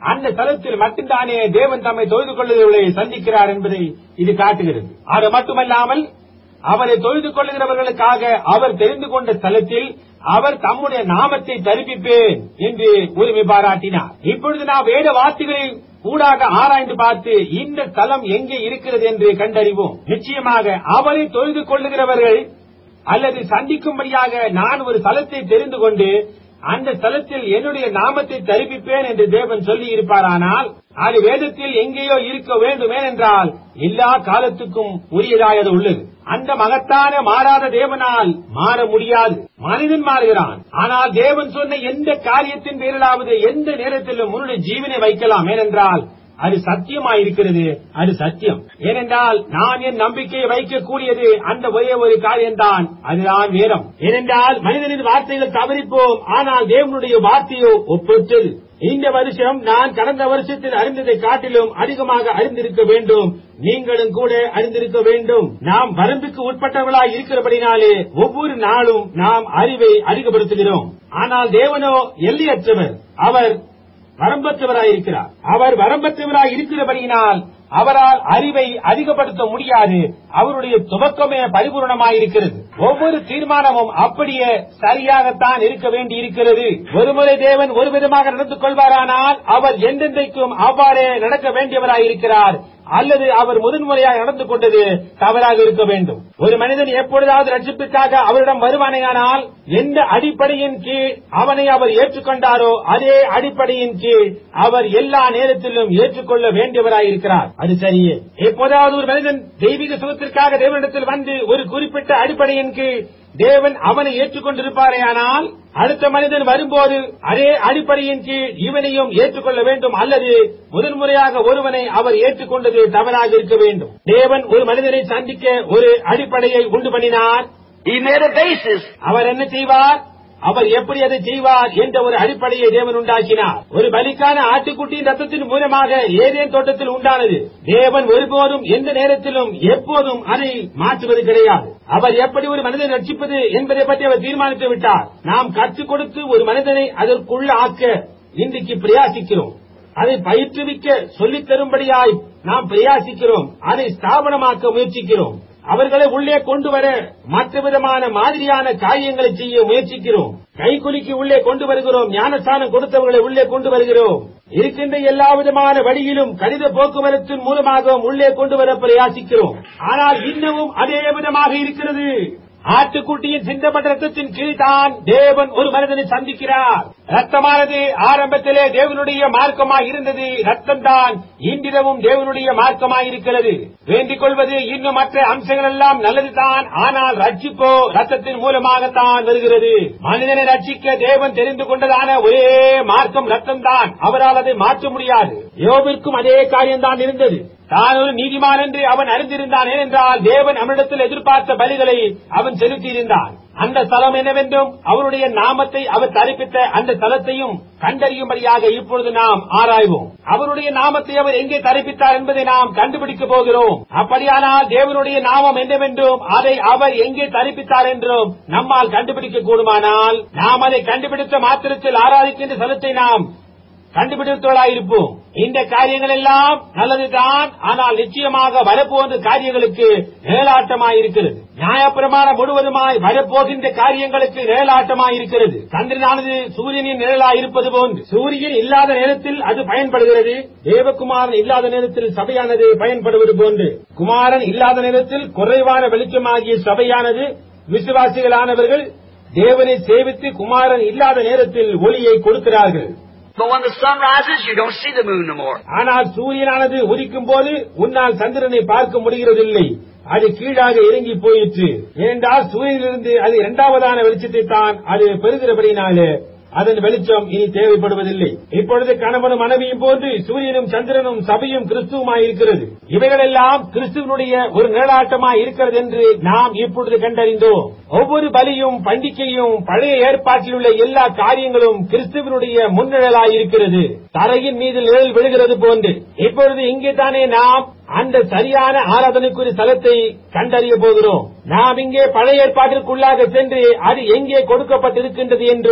[SPEAKER 1] அந்த ஸ்தலத்தில் மட்டும்தானே தேவன் தம்மை தொழுது கொள்ளுகிறவர்களை சந்திக்கிறார் என்பதை இது காட்டுகிறது அது மட்டுமல்லாமல் அவரை தொழுது கொள்ளுகிறவர்களுக்காக அவர் தெரிந்து கொண்ட ஸ்தலத்தில் அவர் தம்முடைய நாமத்தை தரிப்பிப்பேன் என்று உரிமை பாராட்டினார் இப்பொழுது நாம் வேத வார்த்தைகளை கூடாக ஆராய்ந்து பார்த்து இந்த ஸ்தலம் எங்கே இருக்கிறது என்று கண்டறிவோம் நிச்சயமாக அவரை தொழுது கொள்ளுகிறவர்கள் அல்லது சந்திக்கும்படியாக நான் ஒரு ஸ்தலத்தை தெரிந்து கொண்டு அந்த ஸ்தலத்தில் என்னுடைய நாமத்தை தரிப்பிப்பேன் என்று தேவன் சொல்லி இருப்பாரானால் அது வேதத்தில் எங்கேயோ இருக்க வேண்டுமே என்றால் எல்லா காலத்துக்கும் உரியதாக அது உள்ளது அந்த மகத்தான மாறாத தேவனால் மாற முடியாது மனிதன் மாறுகிறான் ஆனால் தேவன் சொன்ன எந்த காரியத்தின் பேரிலாவது எந்த நேரத்திலும் உன்னுடைய ஜீவனை வைக்கலாம் ஏனென்றால் அது சத்தியமாயிருக்கிறது அது சத்தியம் ஏனென்றால் நான் என் நம்பிக்கையை வைக்கக்கூடியது அந்த ஒரே ஒரு காரியம்தான் அதுதான் வேதம் ஏனென்றால் மனிதனின் வார்த்தைகள் தவறிப்போம் ஆனால் தேவனுடைய வார்த்தையோ ஒப்பற்றது இந்த வருஷம் நான் கடந்த வருஷத்தில் அறிந்ததை காட்டிலும் அதிகமாக அறிந்திருக்க வேண்டும் நீங்களும் கூட அறிந்திருக்க வேண்டும் நாம் வரம்புக்கு உட்பட்டவர்களாய் இருக்கிறபடினாலே ஒவ்வொரு நாளும் நாம் அறிவை அதிகப்படுத்துகிறோம் ஆனால் தேவனோ எல்லையற்றவர் அவர் வரம்பற்றவராயிருக்கிறார் அவர் வரம்பற்றவராய் இருக்கிறபடியினால் அவரால் அறிவை அதிகப்படுத்த முடியாது அவருடைய துவக்கமே பரிபூர்ணமாயிருக்கிறது ஒவ்வொரு தீர்மானமும் அப்படியே சரியாகத்தான் இருக்க வேண்டி இருக்கிறது ஒருமுறை தேவன் ஒரு விதமாக நடந்து கொள்வாரானால் அவர் எந்தெந்தைக்கும் அவ்வாறே நடக்க வேண்டியவராயிருக்கிறார் அல்லது அவர் முதன்முறையாக நடந்து கொண்டது தவறாக இருக்க வேண்டும் ஒரு மனிதன் எப்பொழுதாவது ரட்சிப்புக்காக அவரிடம் வருவானேயானால் எந்த அடிப்படையின் கீழ் அவனை அவர் ஏற்றுக்கொண்டாரோ அதே அடிப்படையின் கீழ் அவர் எல்லா நேரத்திலும் ஏற்றுக்கொள்ள வேண்டியவராயிருக்கிறார் அது சரியே எப்போதாவது ஒரு மனிதன் தெய்வீக சுகத்திற்காக தேவனிடத்தில் வந்து ஒரு குறிப்பிட்ட அடிப்படையின் கீழ் தேவன் அவனை ஏற்றுக்கொண்டிருப்பாரேயானால் அடுத்த மனிதன் வரும்போது அதே அடிப்படையின் கீழ் இவனையும் ஏற்றுக்கொள்ள வேண்டும் அல்லது முதன்முறையாக ஒருவனை அவர் ஏற்றுக்கொண்டது தவறாக இருக்க வேண்டும் தேவன் ஒரு மனிதனை சந்திக்க ஒரு அடிப்படையை உண்டு பண்ணினார்
[SPEAKER 2] He made a basis.
[SPEAKER 1] அவர் என்ன செய்வார் அவர் எப்படி அதை செய்வார் என்ற ஒரு அடிப்படையை தேவன் உண்டாக்கினார் ஒரு பலிக்கான ஆட்டுக்குட்டியின் ரத்தத்தின் மூலமாக ஏதேன் தோட்டத்தில் உண்டானது தேவன் ஒருபோதும் எந்த நேரத்திலும் எப்போதும் அதை மாற்றுவது கிடையாது அவர் எப்படி ஒரு மனிதனை ரட்சிப்பது என்பதை பற்றி அவர் தீர்மானித்து விட்டார் நாம் கற்றுக் கொடுத்து ஒரு மனிதனை அதற்குள்ள ஆக்க இன்றைக்கு பிரயாசிக்கிறோம் அதை பயிற்றுவிக்க சொல்லித் தரும்படியாய் நாம் பிரயாசிக்கிறோம் அதை ஸ்தாபனமாக்க முயற்சிக்கிறோம் அவர்களை உள்ளே கொண்டு வர மற்ற விதமான மாதிரியான காரியங்களை செய்ய முயற்சிக்கிறோம் கைகுலுக்கி உள்ளே கொண்டு வருகிறோம் ஞானஸ்தானம் கொடுத்தவர்களை உள்ளே கொண்டு வருகிறோம் இருக்கின்ற எல்லா விதமான வழியிலும் கணித போக்குவரத்தின் மூலமாகவும் உள்ளே கொண்டு வர பிரயாசிக்கிறோம் ஆனால் இன்னமும் அதே விதமாக இருக்கிறது ஆட்டுக்குட்டியின் சிந்தப்பட்ட ரத்தத்தின் கீழ்தான் தேவன் ஒரு மனிதனை சந்திக்கிறார் ரத்தமானது ஆரம்பத்திலே தேவனுடைய மார்க்கமாய் இருந்தது ரத்தம் தான் இன்றிரவும் தேவனுடைய மார்க்கமாய் இருக்கிறது வேண்டிக் கொள்வது இன்னும் மற்ற அம்சங்கள் எல்லாம் நல்லதுதான் ஆனால் ரட்சிப்போ ரத்தத்தின் மூலமாகத்தான் வருகிறது மனிதனை ரட்சிக்க தேவன் தெரிந்து கொண்டதான ஒரே மார்க்கம் ரத்தம் தான் அவரால் அதை மாற்ற முடியாது யோபிற்கும் அதே காரியம்தான் இருந்தது தான் ஒரு நீதிமான் என்று அவன் அறிந்திருந்தான் ஏனென்றால் தேவன் அவனிடத்தில் எதிர்பார்த்த பலிகளை அவன் செலுத்தியிருந்தான் அந்த ஸ்தலம் என்னவென்றும் அவருடைய நாமத்தை அவர் தரிப்பித்த அந்த ஸ்தலத்தையும் கண்டறியும்படியாக இப்பொழுது நாம் ஆராய்வோம் அவருடைய நாமத்தை அவர் எங்கே தரிப்பித்தார் என்பதை நாம் கண்டுபிடிக்க போகிறோம் அப்படியானால் தேவனுடைய நாமம் என்னவென்றும் அதை அவர் எங்கே தரிப்பித்தார் என்றும் நம்மால் கண்டுபிடிக்க கூடுமானால் நாம் அதை கண்டுபிடித்த மாத்திரத்தில் ஆராதிக்கின்ற ஸ்தலத்தை நாம் கண்டுபிடித்தவர்களாயிருப்போம் இந்த காரியங்கள் எல்லாம் நல்லதுதான் ஆனால் நிச்சயமாக வரப்போகின்ற காரியங்களுக்கு நிழலாட்டமாயிருக்கிறது நியாயப்பிரமாணம் முழுவதுமாய் வரப்போகின்ற காரியங்களுக்கு நிழலாட்டமாயிருக்கிறது சந்திரனானது சூரியனின் நிழலாய் இருப்பது போன்று சூரியன் இல்லாத நேரத்தில் அது பயன்படுகிறது தேவகுமாரன் இல்லாத நேரத்தில் சபையானது பயன்படுவது போன்று குமாரன் இல்லாத நேரத்தில் குறைவான வெளிச்சமாகிய சபையானது விசுவாசிகளானவர்கள் தேவனை சேவித்து குமாரன் இல்லாத நேரத்தில் ஒளியை கொடுக்கிறார்கள்
[SPEAKER 2] But when the sun rises, you don't see the moon no more.
[SPEAKER 1] ஆனால் சூரியனானது உதிக்கும் போது உன்னால் சந்திரனை பார்க்க முடிகிறதில்லை அது கீழாக இறங்கி போயிற்று ஏனென்றால் சூரியனிலிருந்து அது இரண்டாவதான வெளிச்சத்தை தான் அது பெறுகிறபடினாலே அதன் வெளிச்சம் இனி தேவைப்படுவதில்லை இப்பொழுது கணவனும் மனைவியும் போன்று சூரியனும் சந்திரனும் சபையும் கிறிஸ்துவுமாய் இருக்கிறது இவைகளெல்லாம் கிறிஸ்துவனுடைய ஒரு நிழலாட்டமாய் இருக்கிறது என்று நாம் இப்பொழுது கண்டறிந்தோம் ஒவ்வொரு பலியும் பண்டிகையும் பழைய ஏற்பாட்டில் உள்ள எல்லா காரியங்களும் கிறிஸ்துவனுடைய முன்னிழலாய் இருக்கிறது தரையின் மீது நிழல் விழுகிறது போன்று இப்பொழுது இங்கே தானே நாம் அந்த சரியான ஆராதனைக்குரிய ஸ்தலத்தை கண்டறிய போகிறோம் நாம் இங்கே பழைய ஏற்பாட்டிற்குள்ளாக சென்று அது எங்கே கொடுக்கப்பட்டிருக்கின்றது என்றும்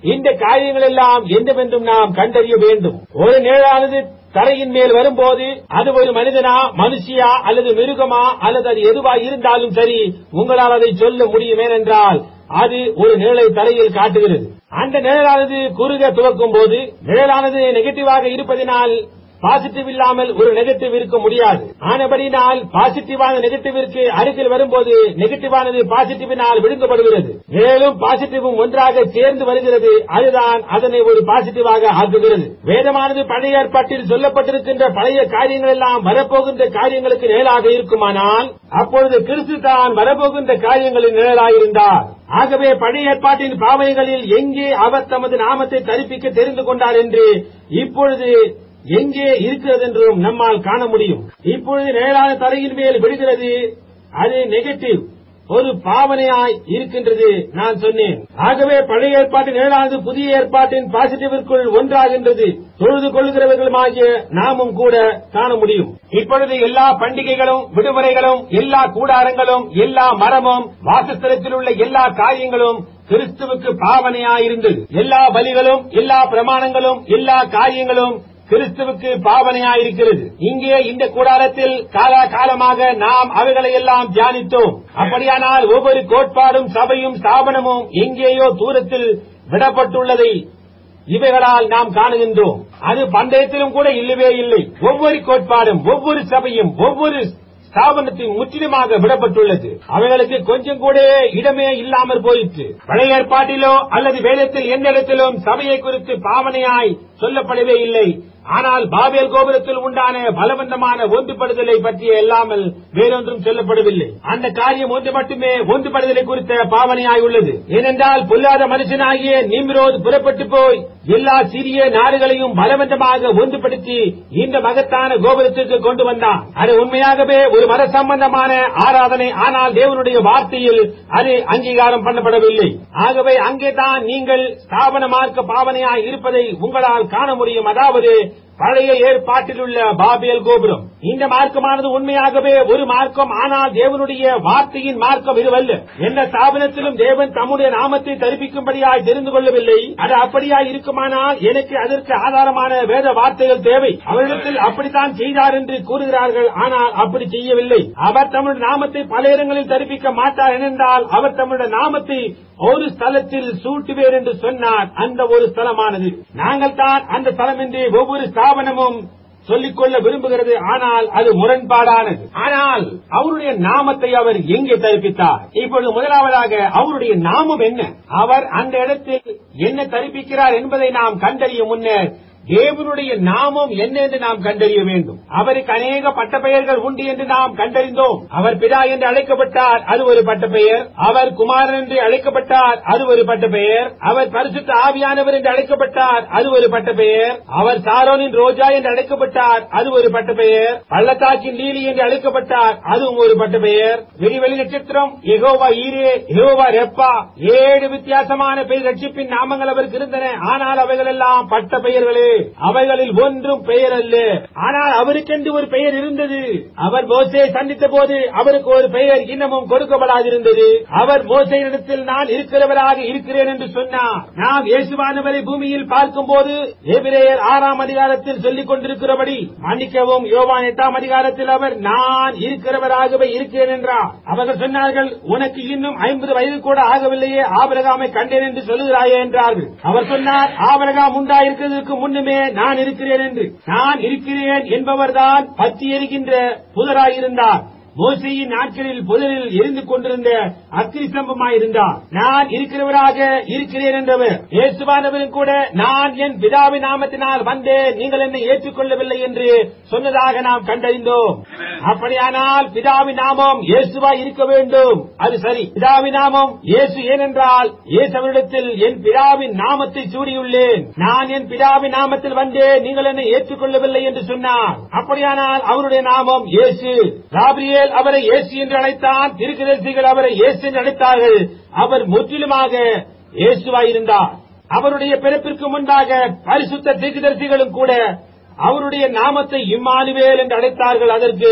[SPEAKER 1] இந்த காரியங்கள் எல்லாம் என்னவென்றும் நாம் கண்டறிய வேண்டும் ஒரு நிழலானது தரையின் மேல் வரும்போது அது ஒரு மனிதனா மனுஷியா அல்லது மிருகமா அல்லது அது எதுவா இருந்தாலும் சரி உங்களால் அதை சொல்ல முடியும் ஏனென்றால் அது ஒரு நிழலை தரையில் காட்டுகிறது அந்த நிழலானது குறுக துவக்கும் போது நிழலானது நெகட்டிவாக இருப்பதினால் பாசிட்டிவ் இல்லாமல் ஒரு நெகட்டிவ் இருக்க முடியாது ஆனபடினால் பாசிட்டிவான நெகட்டிவிற்கு அருகில் வரும்போது நெகட்டிவானது பாசிட்டிவினால் விழுங்கப்படுகிறது மேலும் பாசிட்டிவும் ஒன்றாக சேர்ந்து வருகிறது அதுதான் அதனை ஒரு பாசிட்டிவாக ஆக்குகிறது வேதமானது பழைய ஏற்பாட்டில் சொல்லப்பட்டிருக்கின்ற பழைய காரியங்கள் எல்லாம் வரப்போகின்ற காரியங்களுக்கு நிழலாக இருக்குமானால் அப்பொழுது கிறிஸ்து தான் வரப்போகின்ற காரியங்களின் நிழலாயிருந்தார் ஆகவே பழைய ஏற்பாட்டின் பாவைகளில் எங்கே அவர் தமது நாமத்தை தரிப்பிக்க தெரிந்து கொண்டார் என்று இப்பொழுது எங்கே இருக்கிறது என்றும் நம்மால் காண முடியும் இப்பொழுது நேரான தரையின் மேல் விடுகிறது அது நெகட்டிவ் ஒரு பாவனையாய் இருக்கின்றது நான் சொன்னேன் ஆகவே பழைய ஏற்பாட்டின் நேரானது புதிய ஏற்பாட்டின் பாசிட்டிவிற்குள் ஒன்றாகின்றது தொழுது கொள்கிறவர்களுமாகிய நாமும் கூட காண முடியும் இப்பொழுது எல்லா பண்டிகைகளும் விடுமுறைகளும் எல்லா கூடாரங்களும் எல்லா மரமும் வாசஸ்தலத்தில் உள்ள எல்லா காரியங்களும் கிறிஸ்துவுக்கு பாவனையாயிருந்தது எல்லா பலிகளும் எல்லா பிரமாணங்களும் எல்லா காரியங்களும் கிறிஸ்துவுக்கு பாவனையாயிருக்கிறது இங்கே இந்த கூடாரத்தில் காலா காலமாக நாம் அவைகளை எல்லாம் தியானித்தோம் அப்படியானால் ஒவ்வொரு கோட்பாடும் சபையும் ஸ்தாபனமும் எங்கேயோ தூரத்தில் விடப்பட்டுள்ளதை இவைகளால் நாம் காணுகின்றோம் அது பந்தயத்திலும் கூட இல்லவே இல்லை ஒவ்வொரு கோட்பாடும் ஒவ்வொரு சபையும் ஒவ்வொரு ஸ்தாபனத்தின் முற்றிலுமாக விடப்பட்டுள்ளது அவைகளுக்கு கொஞ்சம் கூட இடமே இல்லாமற் போயிற்று பழைய ஏற்பாட்டிலோ அல்லது வேதத்தில் எந்த இடத்திலும் சபையை குறித்து பாவனையாய் சொல்லப்படவே இல்லை ஆனால் பாபேல் கோபுரத்தில் உண்டான பலவந்தமான ஒன்றுபடுதலை பற்றிய இல்லாமல் வேறொன்றும் சொல்லப்படவில்லை அந்த காரியம் ஒன்று மட்டுமே ஒன்றுபடுதலை குறித்த பாவனையாய் உள்ளது ஏனென்றால் பொல்லாத மனுஷனாகிய நிம்ரோத் புறப்பட்டு போய் எல்லா சிறிய நாடுகளையும் பலவந்தமாக ஒன்றுபடுத்தி இந்த மகத்தான கோபுரத்திற்கு கொண்டு வந்தான் அது உண்மையாகவே ஒரு மத சம்பந்தமான ஆராதனை ஆனால் தேவனுடைய வார்த்தையில் அது அங்கீகாரம் பண்ணப்படவில்லை ஆகவே அங்கேதான் நீங்கள் ஸ்தாபன மார்க்க பாவனையாய் இருப்பதை உங்களால் காண முடியும் அதாவது பழைய ஏற்பாட்டில் உள்ள பாபேல் கோபுரம் இந்த மார்க்கமானது உண்மையாகவே ஒரு மார்க்கம் ஆனால் தேவனுடைய வார்த்தையின் மார்க்கம் இதுவல்ல எந்த ஸ்தாபனத்திலும் தேவன் தம்முடைய நாமத்தை தரிப்பிக்கும்படியாய் தெரிந்து கொள்ளவில்லை அது அப்படியாய் இருக்குமானால் எனக்கு அதற்கு ஆதாரமான வேத வார்த்தைகள் தேவை அவரிடத்தில் அப்படித்தான் செய்தார் என்று கூறுகிறார்கள் ஆனால் அப்படி செய்யவில்லை அவர் தம்முடைய நாமத்தை பல இடங்களில் தரிப்பிக்க மாட்டார் ஏனென்றால் அவர் தம்முடைய நாமத்தை ஒரு ஸ்தலத்தில் சூட்டுவேர் என்று சொன்னார் அந்த ஒரு ஸ்தலமானது நாங்கள் தான் அந்த ஸ்தலம் என்று ஒவ்வொரு ஸ்தாபனமும் சொல்லிக்கொள்ள விரும்புகிறது ஆனால் அது முரண்பாடானது ஆனால் அவருடைய நாமத்தை அவர் எங்கே தரிப்பித்தார் இப்பொழுது முதலாவதாக அவருடைய நாமம் என்ன அவர் அந்த இடத்தில் என்ன தரிப்பிக்கிறார் என்பதை நாம் கண்டறிய முன்னர் தேவனுடைய நாமம் என்ன என்று நாம் கண்டறிய வேண்டும் அவருக்கு அநேக பட்டப்பெயர்கள் உண்டு என்று நாம் கண்டறிந்தோம் அவர் பிதா என்று அழைக்கப்பட்டார் அது ஒரு பட்டப்பெயர் அவர் குமாரன் என்று அழைக்கப்பட்டார் அது ஒரு பட்டப்பெயர் அவர் பரிசுத்த ஆவியானவர் என்று அழைக்கப்பட்டார் அது ஒரு பட்டப்பெயர் அவர் சாரோனின் ரோஜா என்று அழைக்கப்பட்டார் அது ஒரு பட்டப்பெயர் பள்ளத்தாக்கின் லீலி என்று அழைக்கப்பட்டார் அதுவும் ஒரு பட்டப்பெயர் விரிவெளி நட்சத்திரம் எகோவா ஈரே எகோவா ரெப்பா ஏழு வித்தியாசமான பெயர் ரட்சிப்பின் நாமங்கள் அவருக்கு இருந்தன ஆனால் அவைகள் எல்லாம் பட்ட பெயர்களே அவைகளில் ஒன்றும் பெயர் அல்ல ஆனால் அவருக்கென்று ஒரு பெயர் இருந்தது அவர் மோசையை சந்தித்த போது அவருக்கு ஒரு பெயர் இன்னமும் கொடுக்கப்படாதிருந்தது அவர் மோசையிடத்தில் நான் இருக்கிறவராக இருக்கிறேன் என்று சொன்னார் நாம் இயேசுவானவரை பூமியில் பார்க்கும் போது எபிரேயர் ஆறாம் அதிகாரத்தில் சொல்லிக் கொண்டிருக்கிறபடி மன்னிக்கவும் யோவான் எட்டாம் அதிகாரத்தில் அவர் நான் இருக்கிறவராகவே இருக்கிறேன் என்றார் அவர்கள் சொன்னார்கள் உனக்கு இன்னும் ஐம்பது வயது கூட ஆகவில்லையே ஆபரகாமை கண்டேன் என்று சொல்லுகிறாயே என்றார்கள் அவர் சொன்னார் ஆபரகாம் உண்டாயிருக்கிறதுக்கு முன்னுமே நான் இருக்கிறேன் என்று நான் இருக்கிறேன் என்பவர்தான் பற்றி எரிகின்ற புதராயிருந்தார் மோசையின் நாட்களில் புதரில் எரிந்து கொண்டிருந்த அக்னி ஸ்தம்பமாயிருந்தார் நான் இருக்கிறவராக இருக்கிறேன் என்றவர் இயேசுவானவரும் கூட நான் என் பிதாவின் நாமத்தினால் வந்தேன் நீங்கள் என்னை ஏற்றுக்கொள்ளவில்லை என்று சொன்னதாக நாம் கண்டறிந்தோம் அப்படியானால் பிதாவின் நாமம் இயேசுவா இருக்க வேண்டும் அது சரி பிதாவின் நாமம் இயேசு ஏனென்றால் இயேசுவரிடத்தில் என் பிதாவின் நாமத்தை சூடியுள்ளேன் நான் என் பிதாவின் நாமத்தில் வந்தேன் நீங்கள் என்னை ஏற்றுக்கொள்ளவில்லை என்று சொன்னார் அப்படியானால் அவருடைய நாமம் இயேசு ராபிரியேல் அவரை இயேசு என்று அழைத்தான் திருக்கதரிசிகள் அவரை இயேசு என்று அழைத்தார்கள் அவர் முற்றிலுமாக இயேசுவாயிருந்தார் அவருடைய பிறப்பிற்கு முன்பாக பரிசுத்த தீர்க்கதரிசிகளும் கூட அவருடைய நாமத்தை இம்மானுவேல் என்று அழைத்தார்கள் அதற்கு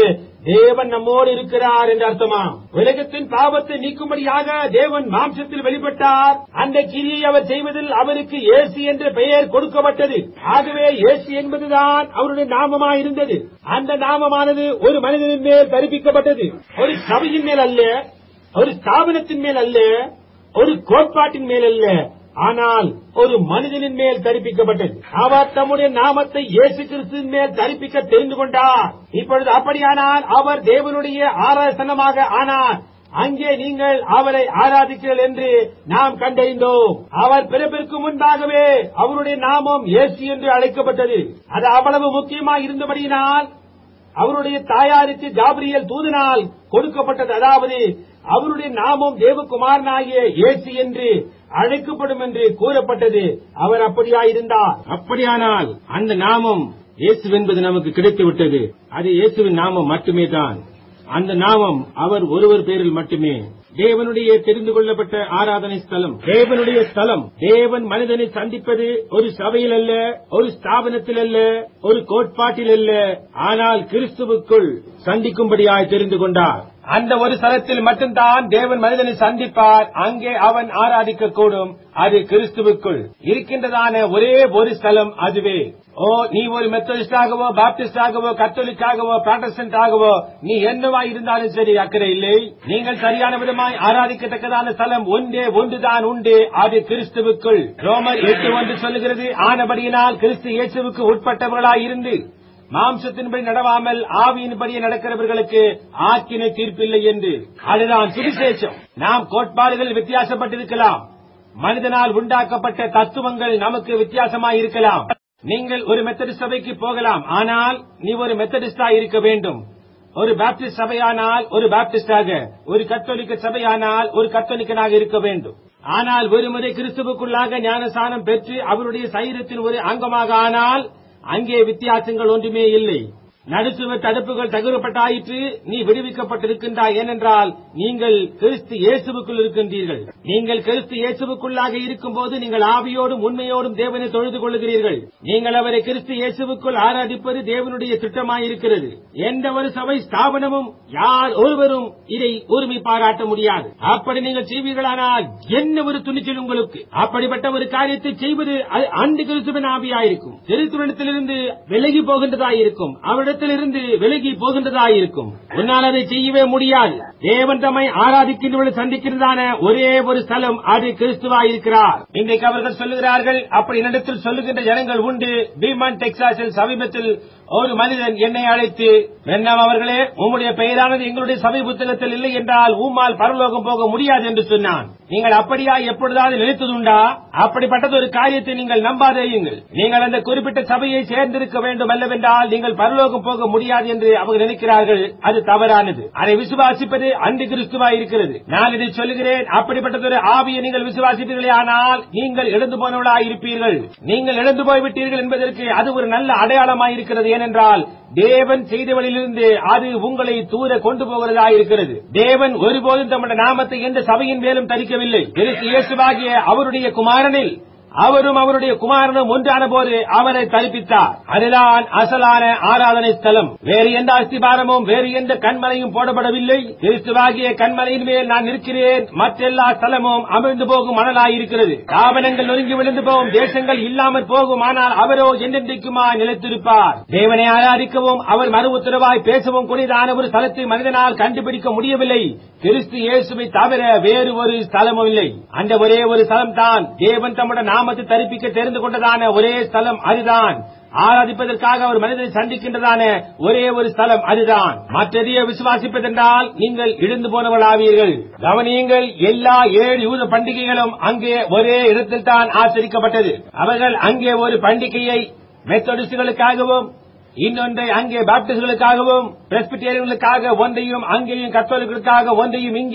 [SPEAKER 1] தேவன் நம்மோடு இருக்கிறார் என்று அர்த்தமாம் உலகத்தின் பாவத்தை நீக்கும்படியாக தேவன் மாம்சத்தில் வெளிப்பட்டார் அந்த கிரியை அவர் செய்வதில் அவருக்கு இயேசு என்ற பெயர் கொடுக்கப்பட்டது ஆகவே இயேசு என்பதுதான் அவருடைய நாமமாய் இருந்தது அந்த நாமமானது ஒரு மனிதனின் மேல் தரிப்பிக்கப்பட்டது ஒரு சபையின் மேல் அல்ல ஒரு ஸ்தாபனத்தின் மேல் அல்ல ஒரு கோட்பாட்டின் மேல் அல்ல ஆனால் ஒரு மனிதனின் மேல் தரிப்பிக்கப்பட்டது அவர் தம்முடைய நாமத்தை இயேசு கிறிஸ்துவின் மேல் தரிப்பிக்க தெரிந்து கொண்டார் இப்பொழுது அப்படியானால் அவர் தேவனுடைய ஆராசனமாக ஆனார் அங்கே நீங்கள் அவரை ஆராதிக்கிறீர்கள் என்று நாம் கண்டறிந்தோம் அவர் பிறப்பிற்கு முன்பாகவே அவருடைய நாமம் இயேசு என்று அழைக்கப்பட்டது அது அவ்வளவு முக்கியமாக இருந்தபடியினால் அவருடைய தாயாருக்கு ஜாபிரியல் தூதனால் கொடுக்கப்பட்டது அதாவது அவருடைய நாமம் தேவகுமாரனாகிய இயேசு என்று அழைக்கப்படும் என்று கூறப்பட்டது அவர் அப்படியாயிருந்தார் அப்படியானால் அந்த நாமம் இயேசு என்பது நமக்கு கிடைத்து விட்டது அது இயேசுவின் நாமம் மட்டுமே தான் அந்த நாமம் அவர் ஒருவர் பேரில் மட்டுமே தேவனுடைய தெரிந்து கொள்ளப்பட்ட ஆராதனை ஸ்தலம் தேவனுடைய ஸ்தலம் தேவன் மனிதனை சந்திப்பது ஒரு சபையில் அல்ல ஒரு ஸ்தாபனத்தில் அல்ல ஒரு கோட்பாட்டில் அல்ல ஆனால் கிறிஸ்துவுக்குள் சந்திக்கும்படியாய் தெரிந்து கொண்டார் அந்த ஒரு ஸ்தலத்தில் மட்டும்தான் தேவன் மனிதனை சந்திப்பார் அங்கே அவன் ஆராதிக்க கூடும் அது கிறிஸ்துவுக்குள் இருக்கின்றதான ஒரே ஒரு ஸ்தலம் அதுவே ஓ நீ ஒரு மெத்தடிஸ்டாகவோ பாப்டிஸ்டாகவோ கத்தோலிக்காகவோ பிராட்டஸ்டன்ட் ஆகவோ நீ என்னவா இருந்தாலும் சரி அக்கறை இல்லை நீங்கள் சரியான விதமாய் ஆராதிக்கத்தக்கதான ஸ்தலம் ஒன்றே ஒன்றுதான் உண்டு அது கிறிஸ்துவுக்குள் ரோமர் எட்டு ஒன்று சொல்லுகிறது ஆனபடியினால் கிறிஸ்து இயேசுவுக்கு உட்பட்டவர்களாய் இருந்து மாம்சத்தின்படி நடவாமல் ஆவியின்படியே நடக்கிறவர்களுக்கு ஆக்கினை தீர்ப்பில்லை என்று அதுதான் சுவிசேஷம் நாம் கோட்பாடுகள் வித்தியாசப்பட்டிருக்கலாம் மனிதனால் உண்டாக்கப்பட்ட தத்துவங்கள் நமக்கு வித்தியாசமாய் இருக்கலாம் நீங்கள் ஒரு மெத்தடிஸ்ட் சபைக்கு போகலாம் ஆனால் நீ ஒரு மெத்தடிஸ்டா இருக்க வேண்டும் ஒரு பாப்டிஸ்ட் சபையானால் ஒரு பாப்டிஸ்டாக ஒரு கத்தோலிக்க சபையானால் ஒரு கத்தோலிக்கனாக இருக்க வேண்டும் ஆனால் ஒருமுறை கிறிஸ்துவுக்குள்ளாக ஞானசானம் பெற்று அவருடைய சரீரத்தின் ஒரு அங்கமாக ஆனால் அங்கே வித்தியாசங்கள் ஒன்றுமே இல்லை நடுசுவ தடுப்புகள் தகுரப்பட்டாயிற்று நீ விடுவிக்கப்பட்டிருக்கின்றாய் ஏனென்றால் நீங்கள் கிறிஸ்து இயேசுவுக்குள் இருக்கின்றீர்கள் நீங்கள் கிறிஸ்து இயேசுவுக்குள்ளாக இருக்கும்போது நீங்கள் ஆவியோடும் உண்மையோடும் தேவனை தொழுது கொள்ளுகிறீர்கள் நீங்கள் அவரை கிறிஸ்து இயேசுவுக்குள் ஆராதிப்பது தேவனுடைய திட்டமாயிருக்கிறது எந்த ஒரு சபை ஸ்தாபனமும் யார் ஒருவரும் இதை உரிமை பாராட்ட முடியாது அப்படி நீங்கள் செய்வீர்களானால் என்ன ஒரு துணிச்சல் உங்களுக்கு அப்படிப்பட்ட ஒரு காரியத்தை செய்வது அது அண்டு கிறிஸ்துவின் ஆவியாயிருக்கும் திருத்துவனத்திலிருந்து விலகி போகின்றதாயிருக்கும் அவரிடத்திலிருந்து விலகி போகின்றதாயிருக்கும் உன்னால் அதை செய்யவே முடியாது தேவன் தம்மை ஆராதிக்கின்றவர்கள் சந்திக்கின்றதான ஒரே ஒரு ஸ்தலம் அது கிறிஸ்துவாயிருக்கிறார் இன்றைக்கு அவர்கள் சொல்லுகிறார்கள் அப்படி என்னிடத்தில் சொல்லுகின்ற ஜனங்கள் உண்டு பீமான் டெக்சாஸில் சமீபத்தில் ஒரு மனிதன் என்னை அழைத்து வெண்ணம் அவர்களே உம்முடைய பெயரானது எங்களுடைய சபை புத்தகத்தில் இல்லை என்றால் உம்மால் பரலோகம் போக முடியாது என்று சொன்னான் நீங்கள் அப்படியா எப்பொழுதாவது நினைத்ததுண்டா அப்படிப்பட்டது ஒரு காரியத்தை நீங்கள் நம்பாதேயுங்கள் நீங்கள் அந்த குறிப்பிட்ட சபையை சேர்ந்திருக்க வேண்டும் அல்லவென்றால் நீங்கள் பரலோகம் போக முடியாது என்று அவர்கள் நினைக்கிறார்கள் அது தவறானது அதை விசுவாசிப்பது அன்று கிறிஸ்துவாய் இருக்கிறது நான் இதை சொல்லுகிறேன் அப்படிப்பட்டதொரு ஆவியை நீங்கள் விசுவாசிப்பீர்களே ஆனால் நீங்கள் இழந்து போனவர்களாய் இருப்பீர்கள் நீங்கள் இழந்து போய்விட்டீர்கள் என்பதற்கு அது ஒரு நல்ல அடையாளமாய் இருக்கிறது ஏனென்றால் தேவன் செய்தவழிலிருந்து அது உங்களை தூர கொண்டு போகிறதா இருக்கிறது தேவன் ஒருபோதும் தம்முடைய நாமத்தை எந்த சபையின் மேலும் தரிக்கவில்லை கிறிஸ்து இயேசுவாகிய அவருடைய குமாரனில் அவரும் அவருடைய குமாரனும் ஒன்றான போது அவரை தரிப்பித்தார் அதுதான் அசலான ஆராதனை ஸ்தலம் வேறு எந்த அஸ்திபாரமும் வேறு எந்த கண்மலையும் போடப்படவில்லை கிறிஸ்துவாகிய கண்மலையின் மேல் நான் நிற்கிறேன் மற்றெல்லா ஸ்தலமும் அமிழ்ந்து போகும் மணலாயிருக்கிறது தாபனங்கள் நொறுங்கி விழுந்து போகும் தேசங்கள் இல்லாமல் போகும் ஆனால் அவரோ என்றென்றைக்குமா நிலைத்திருப்பார் தேவனை ஆராதிக்கவும் அவர் மறு உத்தரவாய் பேசவும் கூடியதான ஒரு ஸ்தலத்தை மனிதனால் கண்டுபிடிக்க முடியவில்லை கிறிஸ்து இயேசுவை தவிர வேறு ஒரு ஸ்தலமும் இல்லை அந்த ஒரே ஒரு ஸ்தலம் தான் தேவன் தம்முடைய நாமத்தை தரிப்பிக்க தெரிந்து கொண்டதான ஒரே ஸ்தலம் அதுதான் ஆராதிப்பதற்காக அவர் மனிதனை சந்திக்கின்றதான ஒரே ஒரு ஸ்தலம் அதுதான் மற்றதையே விசுவாசிப்பதென்றால் நீங்கள் இழந்து போனவர்களாவீர்கள் கவனியுங்கள் எல்லா ஏழு யூத பண்டிகைகளும் அங்கே ஒரே இடத்தில் தான் ஆச்சரிக்கப்பட்டது அவர்கள் அங்கே ஒரு பண்டிகையை மெத்தடிஸ்டுகளுக்காகவும் இன்னொன்றை அங்கே பாப்டிஸ்டுகளுக்காகவும் பிரஸ்பிட்டேரியர்களுக்காக ஒன்றையும் அங்கேயும் கத்தோலிகளுக்காக ஒன்றையும் இங்கேயும்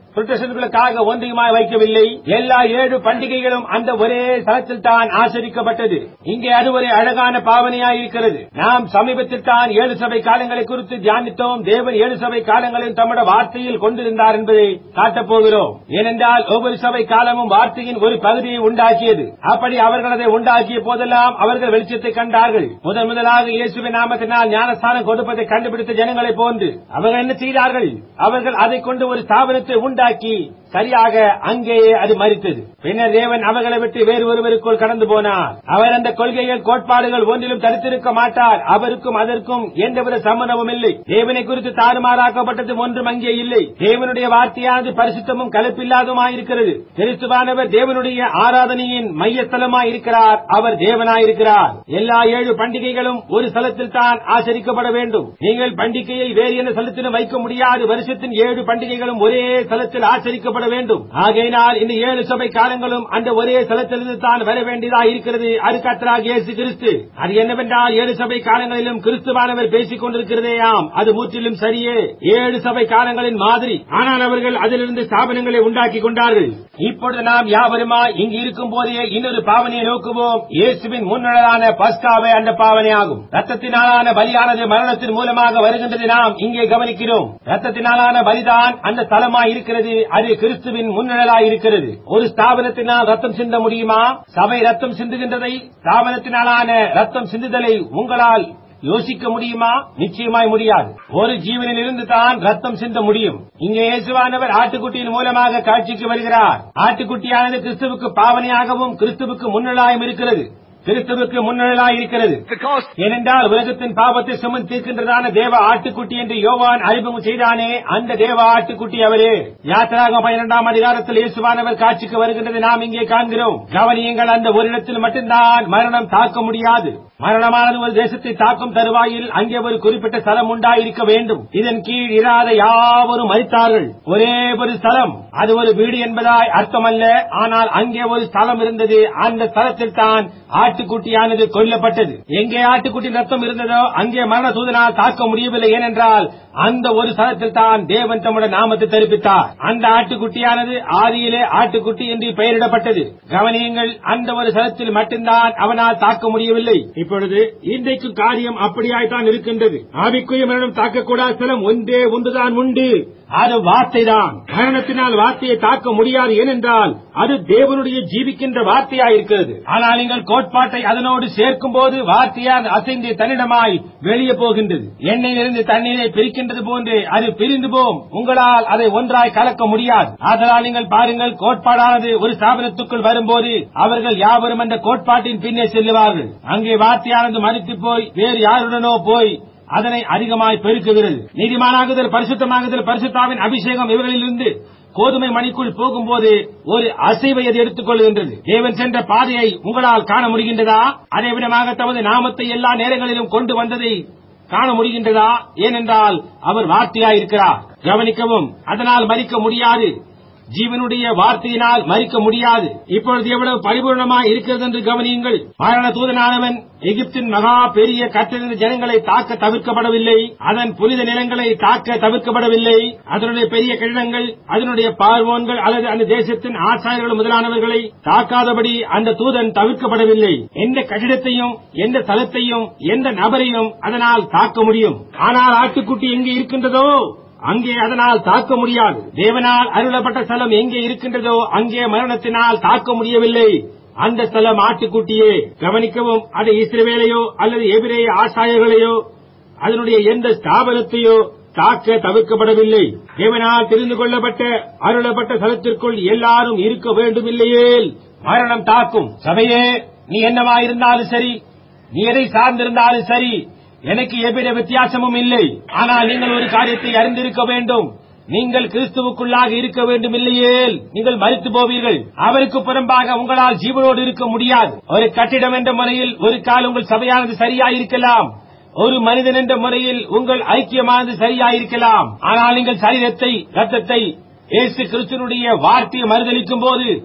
[SPEAKER 1] புரொட்டஸ்டன்ட்களுக்காக ஒன்றையுமாய் வைக்கவில்லை எல்லா ஏழு பண்டிகைகளும் அந்த ஒரே ஸ்தலத்தில் தான் ஆசரிக்கப்பட்டது இங்கே அது ஒரு அழகான பாவனையாய் இருக்கிறது நாம் சமீபத்தில் தான் ஏழு சபை காலங்களை குறித்து தியானித்தோம் தேவன் ஏழு சபை காலங்களையும் தம்முடைய வார்த்தையில் கொண்டிருந்தார் என்பதை காட்டப் போகிறோம் ஏனென்றால் ஒவ்வொரு சபை காலமும் வார்த்தையின் ஒரு பகுதியை உண்டாக்கியது அப்படி அவர்கள் அதை உண்டாக்கிய போதெல்லாம் அவர்கள் வெளிச்சத்தை கண்டார்கள் முதன் முதலாக இயேசுவின் நாமத்தினால் ஞானஸ்தானம் கொடுப்பதை கண்டுபிடித்த ஜனங்களைப் போன்று அவர்கள் என்ன செய்தார்கள் அவர்கள் அதை கொண்டு ஒரு ஸ்தாபனத்தை உண்டாக்கி சரியாக அங்கேயே அது மறித்தது பின்னர் தேவன் அவர்களை விட்டு வேறு ஒருவருக்குள் கடந்து போனார் அவர் அந்த கொள்கைகள் கோட்பாடுகள் ஒன்றிலும் தடுத்திருக்க மாட்டார் அவருக்கும் அதற்கும் எந்தவித சம்மதமும் இல்லை தேவனை குறித்து தாறுமாறாக்கப்பட்டது ஒன்றும் அங்கே இல்லை தேவனுடைய வார்த்தையானது பரிசுத்தமும் கலப்பில்லாததுமாயிருக்கிறது கிறிஸ்துவானவர் தேவனுடைய ஆராதனையின் மையஸ்தலமாய் இருக்கிறார் அவர் தேவனாயிருக்கிறார் எல்லா ஏழு பண்டிகைகளும் ஒரு ஸ்தலத்தில் தான் ஆச்சரிக்கப்பட வேண்டும் நீங்கள் பண்டிகையை வேறு எந்த ஸ்தலத்திலும் வைக்க முடியாது வருஷத்தின் ஏழு பண்டிகைகளும் ஒரே ஸ்தலத்தில் ஆச்சரிக்கப்பட வேண்டும் ஆகையினால் இந்த ஏழு சபை காலங்களும் அந்த ஒரே ஸ்தலத்திலிருந்து தான் வர வேண்டியதா இருக்கிறது அது கர்த்தராகிய இயேசு கிறிஸ்து அது என்னவென்றால் ஏழு சபை காலங்களிலும் கிறிஸ்துவானவர் பேசிக் கொண்டிருக்கிறதேயாம் அது முற்றிலும் சரியே ஏழு சபை காலங்களின் மாதிரி ஆனால் அவர்கள் அதிலிருந்து ஸ்தாபனங்களை உண்டாக்கி கொண்டார்கள் இப்பொழுது நாம் யாவருமா இங்கு இருக்கும் போதே இன்னொரு பாவனையை நோக்குவோம் இயேசுவின் முன்னழலான பஸ்காவை அந்த பாவனையாகும் ரத்தத்தினாலான பலியானது மரணத்தின் மூலமாக வருகின்றது நாம் இங்கே கவனிக்கிறோம் ரத்தத்தினாலான பலிதான் அந்த ஸ்தலமாய் இருக்கிறது அது கிறிஸ்துவின் முன்னழலாய் இருக்கிறது ஒரு ஸ்தாபனத்தினால் ரத்தம் சிந்த முடியுமா சபை ரத்தம் சிந்துகின்றதை ஸ்தாபனத்தினாலான ரத்தம் சிந்துதலை உங்களால் யோசிக்க முடியுமா நிச்சயமாய் முடியாது ஒரு ஜீவனில் இருந்து தான் ரத்தம் சிந்த முடியும் இங்கே இயேசுவானவர் ஆட்டுக்குட்டியின் மூலமாக காட்சிக்கு வருகிறார் ஆட்டுக்குட்டியானது கிறிஸ்துவுக்கு பாவனையாகவும் கிறிஸ்துவுக்கு முன்னலாயும் இருக்கிறது கிறிஸ்துவுக்கு முன்னலாய் இருக்கிறது
[SPEAKER 2] Because
[SPEAKER 1] ஏனென்றால் உலகத்தின் பாவத்தை சுமந்து தீர்க்கின்றதான தேவ ஆட்டுக்குட்டி என்று யோவான் அறிமுகம் செய்தானே அந்த தேவ ஆட்டுக்குட்டி அவரே யாத்திராக பன்னிரண்டாம் அதிகாரத்தில் இயேசுவானவர் காட்சிக்கு வருகின்றது நாம் இங்கே காண்கிறோம் கவனியங்கள் அந்த ஒரு இடத்தில் மட்டும்தான் மரணம் தாக்க முடியாது மரணமானது ஒரு தேசத்தை தாக்கும் தருவாயில் அங்கே ஒரு குறிப்பிட்ட ஸ்தலம் உண்டாயிருக்க வேண்டும் இதன் கீழ் இராத யாவரும் மறித்தார்கள் ஒரே ஒரு ஸ்தலம் அது ஒரு வீடு என்பதாய் அர்த்தமல்ல ஆனால் அங்கே ஒரு ஸ்தலம் இருந்தது அந்த ஸ்தலத்தில் தான் ஆட்டுக்குட்டியானது கொல்லப்பட்டது எங்கே ஆட்டுக்குட்டியின் ரத்தம் இருந்ததோ அங்கே மரண தூதனால் தாக்க முடியவில்லை ஏனென்றால் அந்த ஒரு ஸ்தலத்தில் தான் தேவன் தம்முடைய நாமத்தை தெரிவித்தார் அந்த ஆட்டுக்குட்டியானது ஆதியிலே ஆட்டுக்குட்டி என்று பெயரிடப்பட்டது கவனியங்கள் அந்த ஒரு ஸ்தலத்தில் மட்டும்தான் அவனால் தாக்க முடியவில்லை இப்பொழுது இன்றைக்கு காரியம் அப்படியாய்த்தான் இருக்கின்றது ஆவிக்குரிய மரணம் தாக்கக்கூடாத ஸ்தலம் ஒன்றே ஒன்றுதான் உண்டு அது வார்த்தைதான் மரணத்தினால் வார்த்தையை தாக்க முடியாது ஏனென்றால் அது தேவனுடைய ஜீவிக்கின்ற வார்த்தையாய் இருக்கிறது ஆனால் நீங்கள் கோட்பாட்டை அதனோடு சேர்க்கும் போது வார்த்தையால் அசைந்து தன்னிடமாய் வெளியே போகின்றது எண்ணெயிலிருந்து தண்ணீரை பிரிக்கின்றது போன்று அது பிரிந்து போம் உங்களால் அதை ஒன்றாய் கலக்க முடியாது ஆதலால் நீங்கள் பாருங்கள் கோட்பாடானது ஒரு ஸ்தாபனத்துக்குள் வரும்போது அவர்கள் யாவரும் அந்த கோட்பாட்டின் பின்னே செல்லுவார்கள் அங்கே வார்த்தையானது மறித்து போய் வேறு யாருடனோ போய் அதனை அதிகமாய் பெருக்குகிறது நீதிமானாகுதல் பரிசுத்தமாகுதல் பரிசுத்தாவின் அபிஷேகம் இவர்களிலிருந்து கோதுமை மணிக்குள் போகும்போது ஒரு அசைவை அது எடுத்துக் கொள்கின்றது தேவன் சென்ற பாதையை உங்களால் காண முடிகின்றதா அதே விதமாக தமது நாமத்தை எல்லா நேரங்களிலும் கொண்டு வந்ததை காண முடிகின்றதா ஏனென்றால் அவர் வார்த்தையாயிருக்கிறார் கவனிக்கவும் அதனால் மறிக்க முடியாது ஜீவனுடைய வார்த்தையினால் மறிக்க முடியாது இப்பொழுது எவ்வளவு பரிபூர்ணமாய் இருக்கிறது என்று கவனியுங்கள் மரண தூதனானவன் எகிப்தின் மகா பெரிய கட்டிருந்த ஜனங்களை தாக்க தவிர்க்கப்படவில்லை அதன் புனித நிலங்களை தாக்க தவிர்க்கப்படவில்லை அதனுடைய பெரிய கட்டிடங்கள் அதனுடைய பார்வோன்கள் அல்லது அந்த தேசத்தின் ஆசாரியர்கள் முதலானவர்களை தாக்காதபடி அந்த தூதன் தவிர்க்கப்படவில்லை எந்த கட்டிடத்தையும் எந்த தலத்தையும் எந்த நபரையும் அதனால் தாக்க முடியும் ஆனால் ஆட்டுக்குட்டி எங்கே இருக்கின்றதோ அங்கே அதனால் தாக்க முடியாது தேவனால் அருளப்பட்ட ஸ்தலம் எங்கே இருக்கின்றதோ அங்கே மரணத்தினால் தாக்க முடியவில்லை அந்த ஸ்தலம் ஆட்டுக்குட்டியே கவனிக்கவும் அது இஸ்ரவேலையோ அல்லது எபிரேய ஆசாயர்களையோ அதனுடைய எந்த ஸ்தாபனத்தையோ தாக்க தவிர்க்கப்படவில்லை தேவனால் தெரிந்து கொள்ளப்பட்ட அருளப்பட்ட ஸ்தலத்திற்குள் எல்லாரும் இருக்க வேண்டும் இல்லையேல் மரணம் தாக்கும் சபையே நீ என்னவாயிருந்தாலும் சரி நீ எதை சார்ந்திருந்தாலும் சரி எனக்கு எவ்வித வித்தியாசமும் இல்லை ஆனால் நீங்கள் ஒரு காரியத்தை அறிந்திருக்க வேண்டும் நீங்கள் கிறிஸ்துவுக்குள்ளாக இருக்க வேண்டும் இல்லையேல் நீங்கள் மறித்து போவீர்கள் அவருக்கு புறம்பாக உங்களால் ஜீவனோடு இருக்க முடியாது ஒரு கட்டிடம் என்ற முறையில் ஒரு கால் உங்கள் சபையானது சரியாயிருக்கலாம் ஒரு மனிதன் என்ற முறையில் உங்கள் ஐக்கியமானது சரியாயிருக்கலாம் ஆனால் நீங்கள் சரீரத்தை ரத்தத்தை இயேசு கிறிஸ்துவனுடைய வார்த்தையை மறுதளிக்கும் போது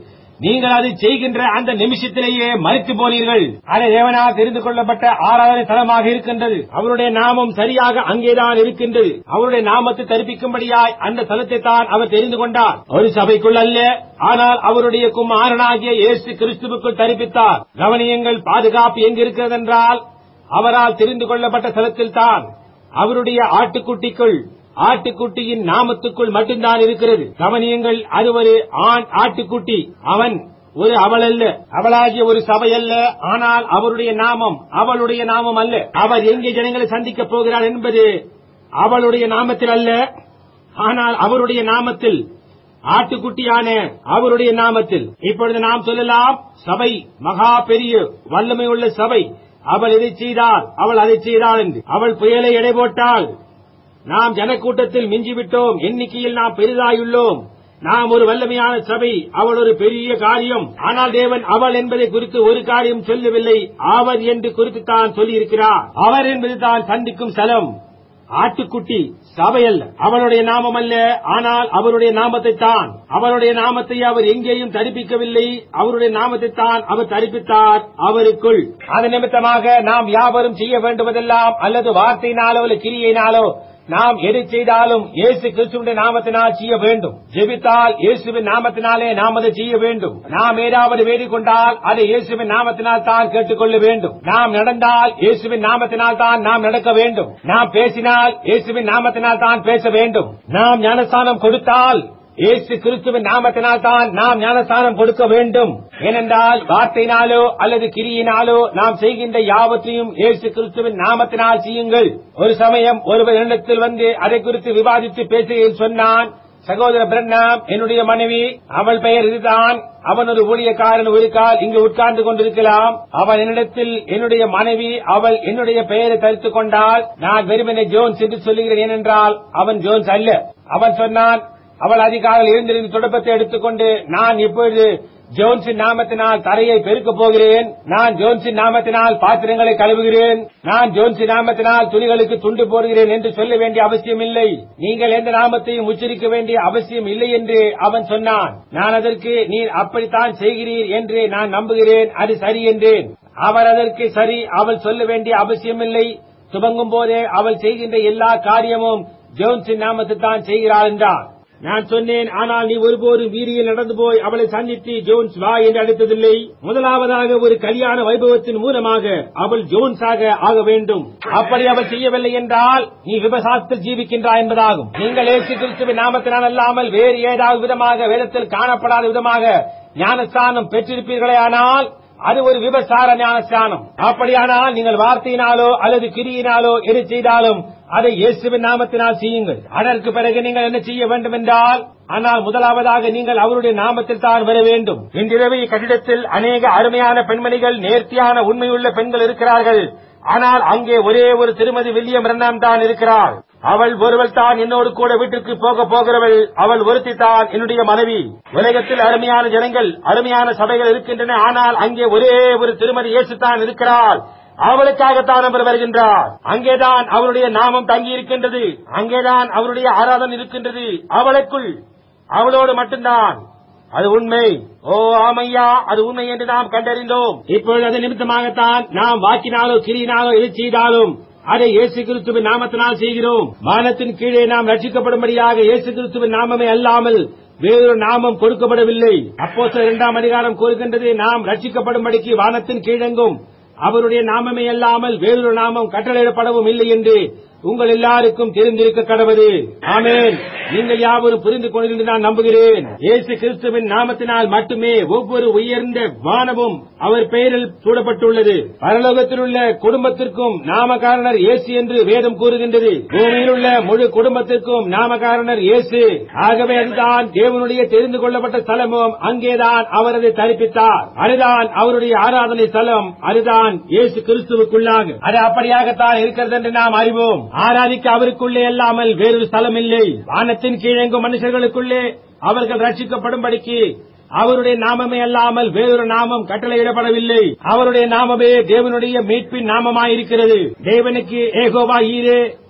[SPEAKER 1] நீங்கள் அதை செய்கின்ற அந்த நிமிஷத்திலேயே மறித்து போனீர்கள் அது தேவனால் தெரிந்து கொள்ளப்பட்ட ஆராதனை தலமாக இருக்கின்றது அவருடைய நாமம் சரியாக அங்கேதான் இருக்கின்றது அவருடைய நாமத்தை தரிப்பிக்கும்படியாய் அந்த தலத்தை தான் அவர் தெரிந்து கொண்டார் ஒரு சபைக்குள் அல்ல ஆனால் அவருடைய குமாரனாகிய இயேசு கிறிஸ்துவுக்குள் தரிப்பித்தார் கவனியங்கள் பாதுகாப்பு எங்கிருக்கிறது என்றால் அவரால் தெரிந்து கொள்ளப்பட்ட தலத்தில் தான் அவருடைய ஆட்டுக்குட்டிக்குள் ஆட்டுக்குட்டியின் நாமத்துக்குள் மட்டும்தான் இருக்கிறது கவனியங்கள் அது ஒரு ஆண் ஆட்டுக்குட்டி அவன் ஒரு அவள் அல்ல அவளாகிய ஒரு சபை அல்ல ஆனால் அவருடைய நாமம் அவளுடைய நாமம் அல்ல அவர் எங்கே ஜனங்களை சந்திக்கப் போகிறார் என்பது அவளுடைய நாமத்தில் அல்ல ஆனால் அவருடைய நாமத்தில் ஆட்டுக்குட்டியான அவருடைய நாமத்தில் இப்பொழுது நாம் சொல்லலாம் சபை மகா பெரிய வல்லமை உள்ள சபை அவள் இதை செய்தாள் அவள் அதை செய்தாள் என்று அவள் புயலை எடை போட்டாள் நாம் ஜனக்கூட்டத்தில் மிஞ்சிவிட்டோம் எண்ணிக்கையில் நாம் பெரிதாயுள்ளோம் நாம் ஒரு வல்லமையான சபை அவள் ஒரு பெரிய காரியம் ஆனால் தேவன் அவள் என்பதை குறித்து ஒரு காரியம் சொல்லவில்லை அவர் என்று குறித்து தான் சொல்லியிருக்கிறார் அவர் என்பது தான் சந்திக்கும் ஸ்தலம் ஆட்டுக்குட்டி சபை அல்ல அவளுடைய நாமம் அல்ல ஆனால் அவருடைய நாமத்தை தான் அவருடைய நாமத்தை அவர் எங்கேயும் தரிப்பிக்கவில்லை அவருடைய நாமத்தை தான் அவர் தரிப்பித்தார் அவருக்குள் அது நிமித்தமாக நாம் யாவரும் செய்ய வேண்டுவதெல்லாம் அல்லது வார்த்தையினாலோ அல்லது கிரியையினாலோ நாம் எதை செய்தாலும் இயேசு கிறிஸ்துவின் நாமத்தினால் செய்ய வேண்டும் ஜெபித்தால் இயேசுவின் நாமத்தினாலே நாம் அதை செய்ய வேண்டும் நாம் ஏதாவது வேண்டிக் கொண்டால் அதை இயேசுவின் நாமத்தினால் தான் கேட்டுக்கொள்ள வேண்டும் நாம் நடந்தால் இயேசுவின் நாமத்தினால் தான் நாம் நடக்க வேண்டும் நாம் பேசினால் இயேசுவின் நாமத்தினால் தான் பேச வேண்டும் நாம் ஞானஸ்தானம் கொடுத்தால் இயேசு கிறிஸ்துவின் நாமத்தினால் தான் நாம் ஞானஸ்தானம் கொடுக்க வேண்டும் ஏனென்றால் வார்த்தையினாலோ அல்லது கிரியினாலோ நாம் செய்கின்ற யாவற்றையும் இயேசு கிறிஸ்துவின் நாமத்தினால் செய்யுங்கள் ஒரு சமயம் ஒருவர் என்னிடத்தில் வந்து அதை குறித்து விவாதித்து பேசுகையில் சொன்னான் சகோதர பிரண்ணாம் என்னுடைய மனைவி அவள் பெயர் இதுதான் அவன் ஒரு ஊழியக்காரன் ஒரு கால் இங்கு உட்கார்ந்து கொண்டிருக்கலாம் அவன் என்னிடத்தில் என்னுடைய மனைவி அவள் என்னுடைய பெயரை தரித்துக் கொண்டால் நான் வெறுமனை ஜோன்ஸ் என்று சொல்லுகிறேன் ஏனென்றால் அவன் ஜோன்ஸ் அல்ல அவன் சொன்னான் அவள் அதிகாலையில் எழுந்திருந்து தொடப்பத்தை எடுத்துக்கொண்டு நான் இப்பொழுது ஜோன்ஸின் நாமத்தினால் தரையை பெருக்கப் போகிறேன் நான் ஜோன்ஸின் நாமத்தினால் பாத்திரங்களை கழுவுகிறேன் நான் ஜோன்ஸின் நாமத்தினால் துணிகளுக்கு துண்டு போடுகிறேன் என்று சொல்ல வேண்டிய அவசியம் இல்லை நீங்கள் எந்த நாமத்தையும் உச்சரிக்க வேண்டிய அவசியம் இல்லை என்று அவன் சொன்னான் நான் அதற்கு நீர் அப்படித்தான் செய்கிறீர் என்று நான் நம்புகிறேன் அது சரி என்றேன் அவர் அதற்கு சரி அவள் சொல்ல வேண்டிய அவசியமில்லை துவங்கும் போதே அவள் செய்கின்ற எல்லா காரியமும் ஜோன்ஸின் நாமத்தை தான் செய்கிறாள் என்றார் நான் சொன்னேன் ஆனால் நீ ஒருபோதும் வீதியில் நடந்து போய் அவளை சந்தித்து ஜோன்ஸ் வா என்று அழைத்ததில்லை முதலாவதாக ஒரு கல்யாண வைபவத்தின் மூலமாக அவள் ஜோன்ஸாக ஆக வேண்டும் அப்படி அவள் செய்யவில்லை என்றால் நீ விபசாரத்தில் ஜீவிக்கின்றாய் என்பதாகும் நீங்கள் ஏசு கிறிஸ்துவின் நாமத்தினால் அல்லாமல் வேறு ஏதாவது விதமாக வேதத்தில் காணப்படாத விதமாக ஞானஸ்தானம் பெற்றிருப்பீர்களே ஆனால் அது ஒரு விபசார ஞானஸ்தானம் அப்படியானால் நீங்கள் வார்த்தையினாலோ அல்லது கிரியினாலோ எது செய்தாலும் அதை இயேசுவின் நாமத்தினால் செய்யுங்கள் அதற்கு பிறகு நீங்கள் என்ன செய்ய வேண்டும் என்றால் ஆனால் முதலாவதாக நீங்கள் அவருடைய நாமத்தில் தான் வர வேண்டும் இன்றிரவு கட்டிடத்தில் அநேக அருமையான பெண்மணிகள் நேர்த்தியான உண்மையுள்ள பெண்கள் இருக்கிறார்கள் ஆனால் அங்கே ஒரே ஒரு திருமதி வில்லியம் ரன்னாம் தான் இருக்கிறார் அவள் ஒருவள் தான் என்னோடு கூட வீட்டிற்கு போக போகிறவள் அவள் ஒருத்தி தான் என்னுடைய மனைவி உலகத்தில் அருமையான ஜனங்கள் அருமையான சபைகள் இருக்கின்றன ஆனால் அங்கே ஒரே ஒரு திருமதி இயேசு தான் இருக்கிறாள் அவளுக்காகத்தான் அவர் வருகின்றார் அங்கேதான் அவருடைய நாமம் தங்கி இருக்கின்றது அங்கேதான் அவருடைய ஆராதனை இருக்கின்றது அவளுக்குள் அவளோடு மட்டும்தான் அது உண்மை ஓ ஆமையா அது உண்மை என்று நாம் கண்டறிந்தோம் இப்பொழுது அது நிமித்தமாகத்தான் நாம் வாக்கினாலோ கிரியினாலோ எது செய்தாலும் அதை இயேசு கிறிஸ்துவின் நாமத்தினால் செய்கிறோம் வானத்தின் கீழே நாம் ரட்சிக்கப்படும்படியாக இயேசு கிறிஸ்துவின் நாமமே அல்லாமல் வேறொரு நாமம் கொடுக்கப்படவில்லை அப்போ இரண்டாம் அதிகாரம் கூறுகின்றது நாம் ரட்சிக்கப்படும்படிக்கு வானத்தின் கீழெங்கும் அவருடைய நாமமே அல்லாமல் வேறொரு நாமம் கட்டளையிடப்படவும் இல்லை என்று உங்கள் எல்லாருக்கும் தெரிந்திருக்க கடவுது ஆமேன் நீங்கள் யாவரும் புரிந்து கொண்டு நான் நம்புகிறேன் இயேசு கிறிஸ்துவின் நாமத்தினால் மட்டுமே ஒவ்வொரு உயர்ந்த வானமும் அவர் பெயரில் சூடப்பட்டுள்ளது பரலோகத்தில் உள்ள குடும்பத்திற்கும் நாமகாரணர் இயேசு என்று வேதம் கூறுகின்றது பூமியில் உள்ள முழு குடும்பத்திற்கும் நாமகாரணர் இயேசு ஆகவே அதுதான் தேவனுடைய தெரிந்து கொள்ளப்பட்ட ஸ்தலமும் அங்கேதான் அவர் அதை தரிப்பித்தார் அதுதான் அவருடைய ஆராதனை ஸ்தலம் அதுதான் இயேசு கிறிஸ்துவுக்குள்ளாக அது அப்படியாகத்தான் இருக்கிறது என்று நாம் அறிவோம் ஆராதிக்க அவருக்குள்ளே அல்லாமல் வேறொரு ஸ்தலம் இல்லை வானத்தின் கீழெங்கும் மனுஷர்களுக்குள்ளே அவர்கள் ரட்சிக்கப்படும்படிக்கு அவருடைய நாமமே அல்லாமல் வேறொரு நாமம் கட்டளையிடப்படவில்லை அவருடைய நாமமே தேவனுடைய மீட்பின் நாமமாயிருக்கிறது தேவனுக்கு ஏகோவா ஈரே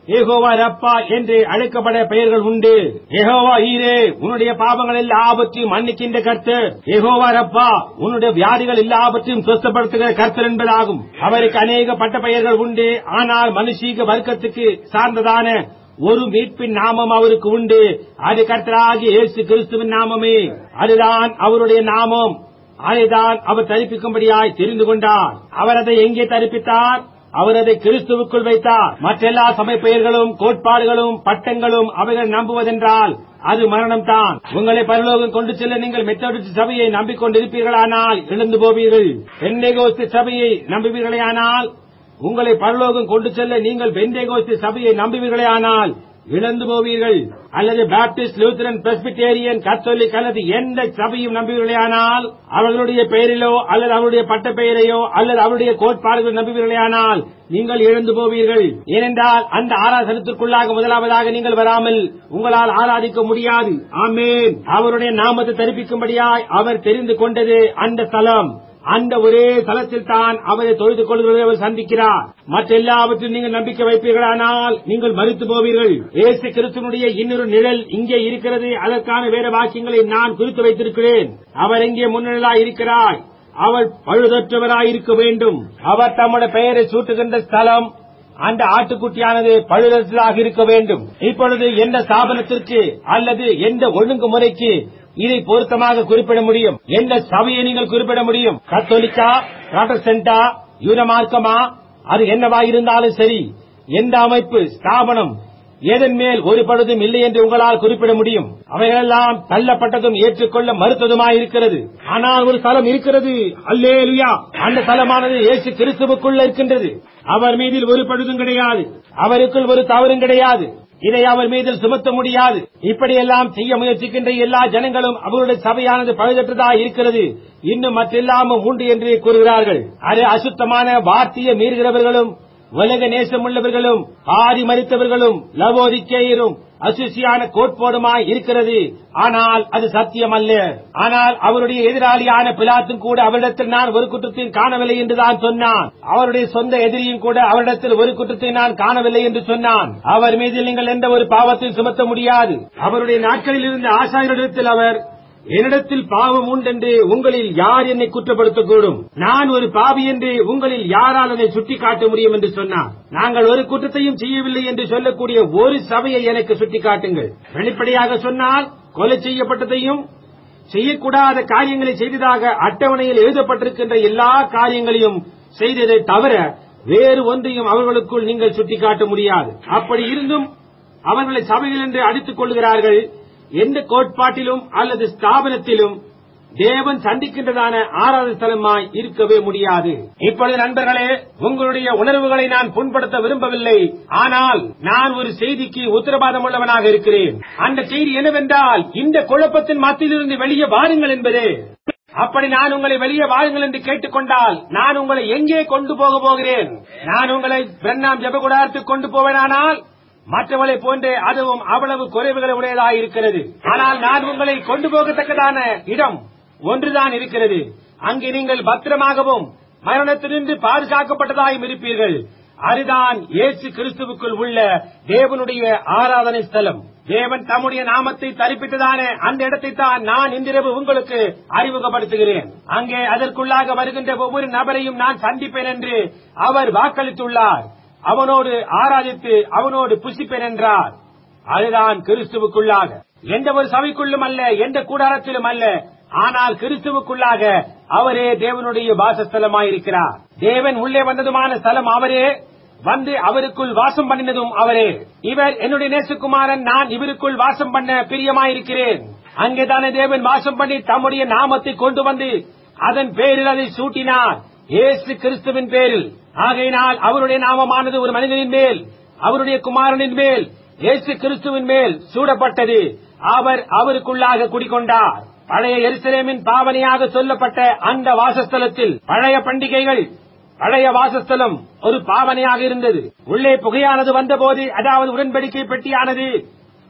[SPEAKER 1] ஏகோவா ரப்பா என்று அழைக்கப்பட பெயர்கள் உண்டு ஏகோவா ஈரே உன்னுடைய பாவங்கள் எல்லாவற்றையும் மன்னிக்கின்ற கர்த்தர் ஏகோவா ரப்பா உன்னுடைய வியாதிகள் எல்லாவற்றையும் சுத்தப்படுத்துகிற கர்த்தர் என்பதாகும் அவருக்கு அநேக பட்ட பெயர்கள் உண்டு ஆனால் மனுஷீக வர்க்கத்துக்கு சார்ந்ததான ஒரு மீட்பின் நாமம் அவருக்கு உண்டு அது கர்த்தராகிய இயேசு கிறிஸ்துவின் நாமமே அதுதான் அவருடைய நாமம் அதைதான் அவர் தரிப்பிக்கும்படியாய் தெரிந்து கொண்டார் அவர் அதை எங்கே தரிப்பித்தார் அவர் அதை கிறிஸ்துவுக்குள் வைத்தார் மற்றெல்லா சபை பெயர்களும் கோட்பாடுகளும் பட்டங்களும் அவைகள் நம்புவதென்றால் அது மரணம் தான் உங்களை பரலோகம் கொண்டு செல்ல நீங்கள் மெத்தடிஸ்ட் சபையை நம்பிக்கொண்டிருப்பீர்களானால் எழுந்து போவீர்கள் பெண்ணேகோஸ்து சபையை நம்புவீர்களேயானால் உங்களை பரலோகம் கொண்டு செல்ல நீங்கள் பெந்தேகோஸ்து சபையை நம்புவீர்களேயானால் இழந்து போவீர்கள் அல்லது பாப்டிஸ்ட் லூத்தரன் பிரஸ்பிட்டேரியன் கத்தோலிக் அல்லது எந்த சபையும் நம்புவீர்களேயானால் அவர்களுடைய பெயரிலோ அல்லது அவருடைய பட்ட பெயரையோ அல்லது அவருடைய கோட்பாடுகள் நம்புவீர்களேயானால் நீங்கள் இழந்து போவீர்கள் ஏனென்றால் அந்த ஆராதனத்திற்குள்ளாக முதலாவதாக நீங்கள் வராமல் உங்களால் ஆராதிக்க முடியாது ஆமேன் அவருடைய நாமத்தை தரிப்பிக்கும்படியாய் அவர் தெரிந்து கொண்டது அந்த ஸ்தலம் அந்த ஒரே தளத்தில் தான் அவரை தொழுது கொள்கிறதை அவர் சந்திக்கிறார் மற்ற எல்லாவற்றையும் நீங்கள் நம்பிக்கை வைப்பீர்களானால் நீங்கள் மறுத்து போவீர்கள் ஏசு கிறிஸ்துவனுடைய இன்னொரு நிழல் இங்கே இருக்கிறது அதற்கான வேற வாக்கியங்களை நான் குறித்து வைத்திருக்கிறேன் அவர் எங்கே முன்னிழலாய் இருக்கிறார் அவர் பழுதற்றவராய் இருக்க வேண்டும் அவர் தம்முடைய பெயரை சூட்டுகின்ற ஸ்தலம் அந்த ஆட்டுக்குட்டியானது பழுதற்றலாக இருக்க வேண்டும் இப்பொழுது எந்த ஸ்தாபனத்திற்கு அல்லது எந்த ஒழுங்குமுறைக்கு இதை பொருத்தமாக குறிப்பிட முடியும் எந்த சபையை நீங்கள் குறிப்பிட முடியும் கத்தோலிக்கா புராட்டஸ்டன்டா யூனமார்க்கமா அது என்னவா இருந்தாலும் சரி எந்த அமைப்பு ஸ்தாபனம் எதன் மேல் ஒரு பழுதும் இல்லை என்று உங்களால் குறிப்பிட முடியும் அவைகளெல்லாம் தள்ளப்பட்டதும் ஏற்றுக்கொள்ள மறுத்ததுமாயிருக்கிறது ஆனால் ஒரு ஸ்தலம் இருக்கிறது அல்லேலுயா அந்த ஸ்தலமானது இயேசு கிறிஸ்துவுக்குள்ள இருக்கின்றது அவர் மீதில் ஒரு பழுதும் கிடையாது அவருக்குள் ஒரு தவறும் கிடையாது இதை அவர் மீது சுமத்த முடியாது இப்படியெல்லாம் செய்ய முயற்சிக்கின்ற எல்லா ஜனங்களும் அவருடைய சபையானது பழுதற்றதா இருக்கிறது இன்னும் மற்றெல்லாமும் உண்டு என்று கூறுகிறார்கள் அது அசுத்தமான வார்த்தையை மீறுகிறவர்களும் உலக நேசமுள்ளவர்களும் ஆதி மறித்தவர்களும் லவோதிக்கேயரும் அசுசியான கோட்பாடுமாய் இருக்கிறது ஆனால் அது சத்தியம் அல்ல ஆனால் அவருடைய எதிராளியான பிலாத்தும் கூட அவரிடத்தில் நான் ஒரு குற்றத்தையும் காணவில்லை என்று தான் சொன்னான் அவருடைய சொந்த எதிரியும் கூட அவரிடத்தில் ஒரு குற்றத்தை நான் காணவில்லை என்று சொன்னான் அவர் மீது நீங்கள் எந்த ஒரு பாவத்தையும் சுமத்த முடியாது அவருடைய நாட்களில் இருந்த ஆசாரியரிடத்தில் அவர் என்னிடத்தில் பாவம் உண்டென்று உங்களில் யார் என்னை குற்றப்படுத்தக்கூடும் நான் ஒரு பாவி என்று உங்களில் யாரால் அதை சுட்டிக்காட்ட முடியும் என்று சொன்னார் நாங்கள் ஒரு குற்றத்தையும் செய்யவில்லை என்று சொல்லக்கூடிய ஒரு சபையை எனக்கு சுட்டிக்காட்டுங்கள் வெளிப்படையாக சொன்னால் கொலை செய்யப்பட்டதையும் செய்யக்கூடாத காரியங்களை செய்ததாக அட்டவணையில் எழுதப்பட்டிருக்கின்ற எல்லா காரியங்களையும் செய்ததை தவிர வேறு ஒன்றையும் அவர்களுக்குள் நீங்கள் சுட்டிக்காட்ட முடியாது அப்படி இருந்தும் அவர்களை சபைகள் என்று அடித்துக் கொள்கிறார்கள் எந்த கோட்பாட்டிலும் அல்லது ஸ்தாபனத்திலும் தேவன் சந்திக்கின்றதான ஆராத ஸ்தலமாய் இருக்கவே முடியாது இப்பொழுது நண்பர்களே உங்களுடைய உணர்வுகளை நான் புண்படுத்த விரும்பவில்லை ஆனால் நான் ஒரு செய்திக்கு உத்தரவாதம் உள்ளவனாக இருக்கிறேன் அந்த செய்தி என்னவென்றால் இந்த குழப்பத்தின் மத்தியிலிருந்து வெளியே வாருங்கள் என்பதே அப்படி நான் உங்களை வெளியே வாருங்கள் என்று கேட்டுக்கொண்டால் நான் உங்களை எங்கே கொண்டு போக போகிறேன் நான் உங்களை பிரண்ணாம் ஜபகுடாரத்துக்கு கொண்டு போவேனானால் மற்றவளை போன்றே அதுவும் அவ்வளவு குறைவுகளை உடையதாக இருக்கிறது ஆனால் நான் உங்களை கொண்டு போகத்தக்கதான இடம் ஒன்றுதான் இருக்கிறது அங்கே நீங்கள் பத்திரமாகவும் மரணத்திலிருந்து பாதுகாக்கப்பட்டதாயும் இருப்பீர்கள் அதுதான் இயேசு கிறிஸ்துவுக்குள் உள்ள தேவனுடைய ஆராதனை ஸ்தலம் தேவன் தம்முடைய நாமத்தை தரிப்பித்ததான அந்த இடத்தை தான் நான் இன்றிரவு உங்களுக்கு அறிமுகப்படுத்துகிறேன் அங்கே அதற்குள்ளாக வருகின்ற ஒவ்வொரு நபரையும் நான் சந்திப்பேன் என்று அவர் வாக்களித்துள்ளார் அவனோடு ஆராதித்து அவனோடு புசிப்பேன் என்றார் அதுதான் கிறிஸ்துவுக்குள்ளாக எந்த ஒரு சபைக்குள்ளும் அல்ல எந்த கூடாரத்திலும் அல்ல ஆனால் கிறிஸ்துவுக்குள்ளாக அவரே தேவனுடைய வாசஸ்தலமாயிருக்கிறார் தேவன் உள்ளே வந்ததுமான ஸ்தலம் அவரே வந்து அவருக்குள் வாசம் பண்ணினதும் அவரே இவர் என்னுடைய நேசகுமாரன் நான் இவருக்குள் வாசம் பண்ண பிரியமாயிருக்கிறேன் அங்கேதானே தேவன் வாசம் பண்ணி தம்முடைய நாமத்தை கொண்டு வந்து அதன் பேரில் அதை சூட்டினார் இயேசு கிறிஸ்துவின் பேரில் ஆகையினால் அவருடைய நாமமானது ஒரு மனிதனின் மேல் அவருடைய குமாரனின் மேல் இயேசு கிறிஸ்துவின் மேல் சூடப்பட்டது அவர் அவருக்குள்ளாக குடிக்கொண்டார் பழைய எருசலேமின் பாவனையாக சொல்லப்பட்ட அந்த வாசஸ்தலத்தில் பழைய பண்டிகைகள் பழைய வாசஸ்தலம் ஒரு பாவனையாக இருந்தது உள்ளே புகையானது வந்தபோது அதாவது உடன்படிக்கை பெட்டியானது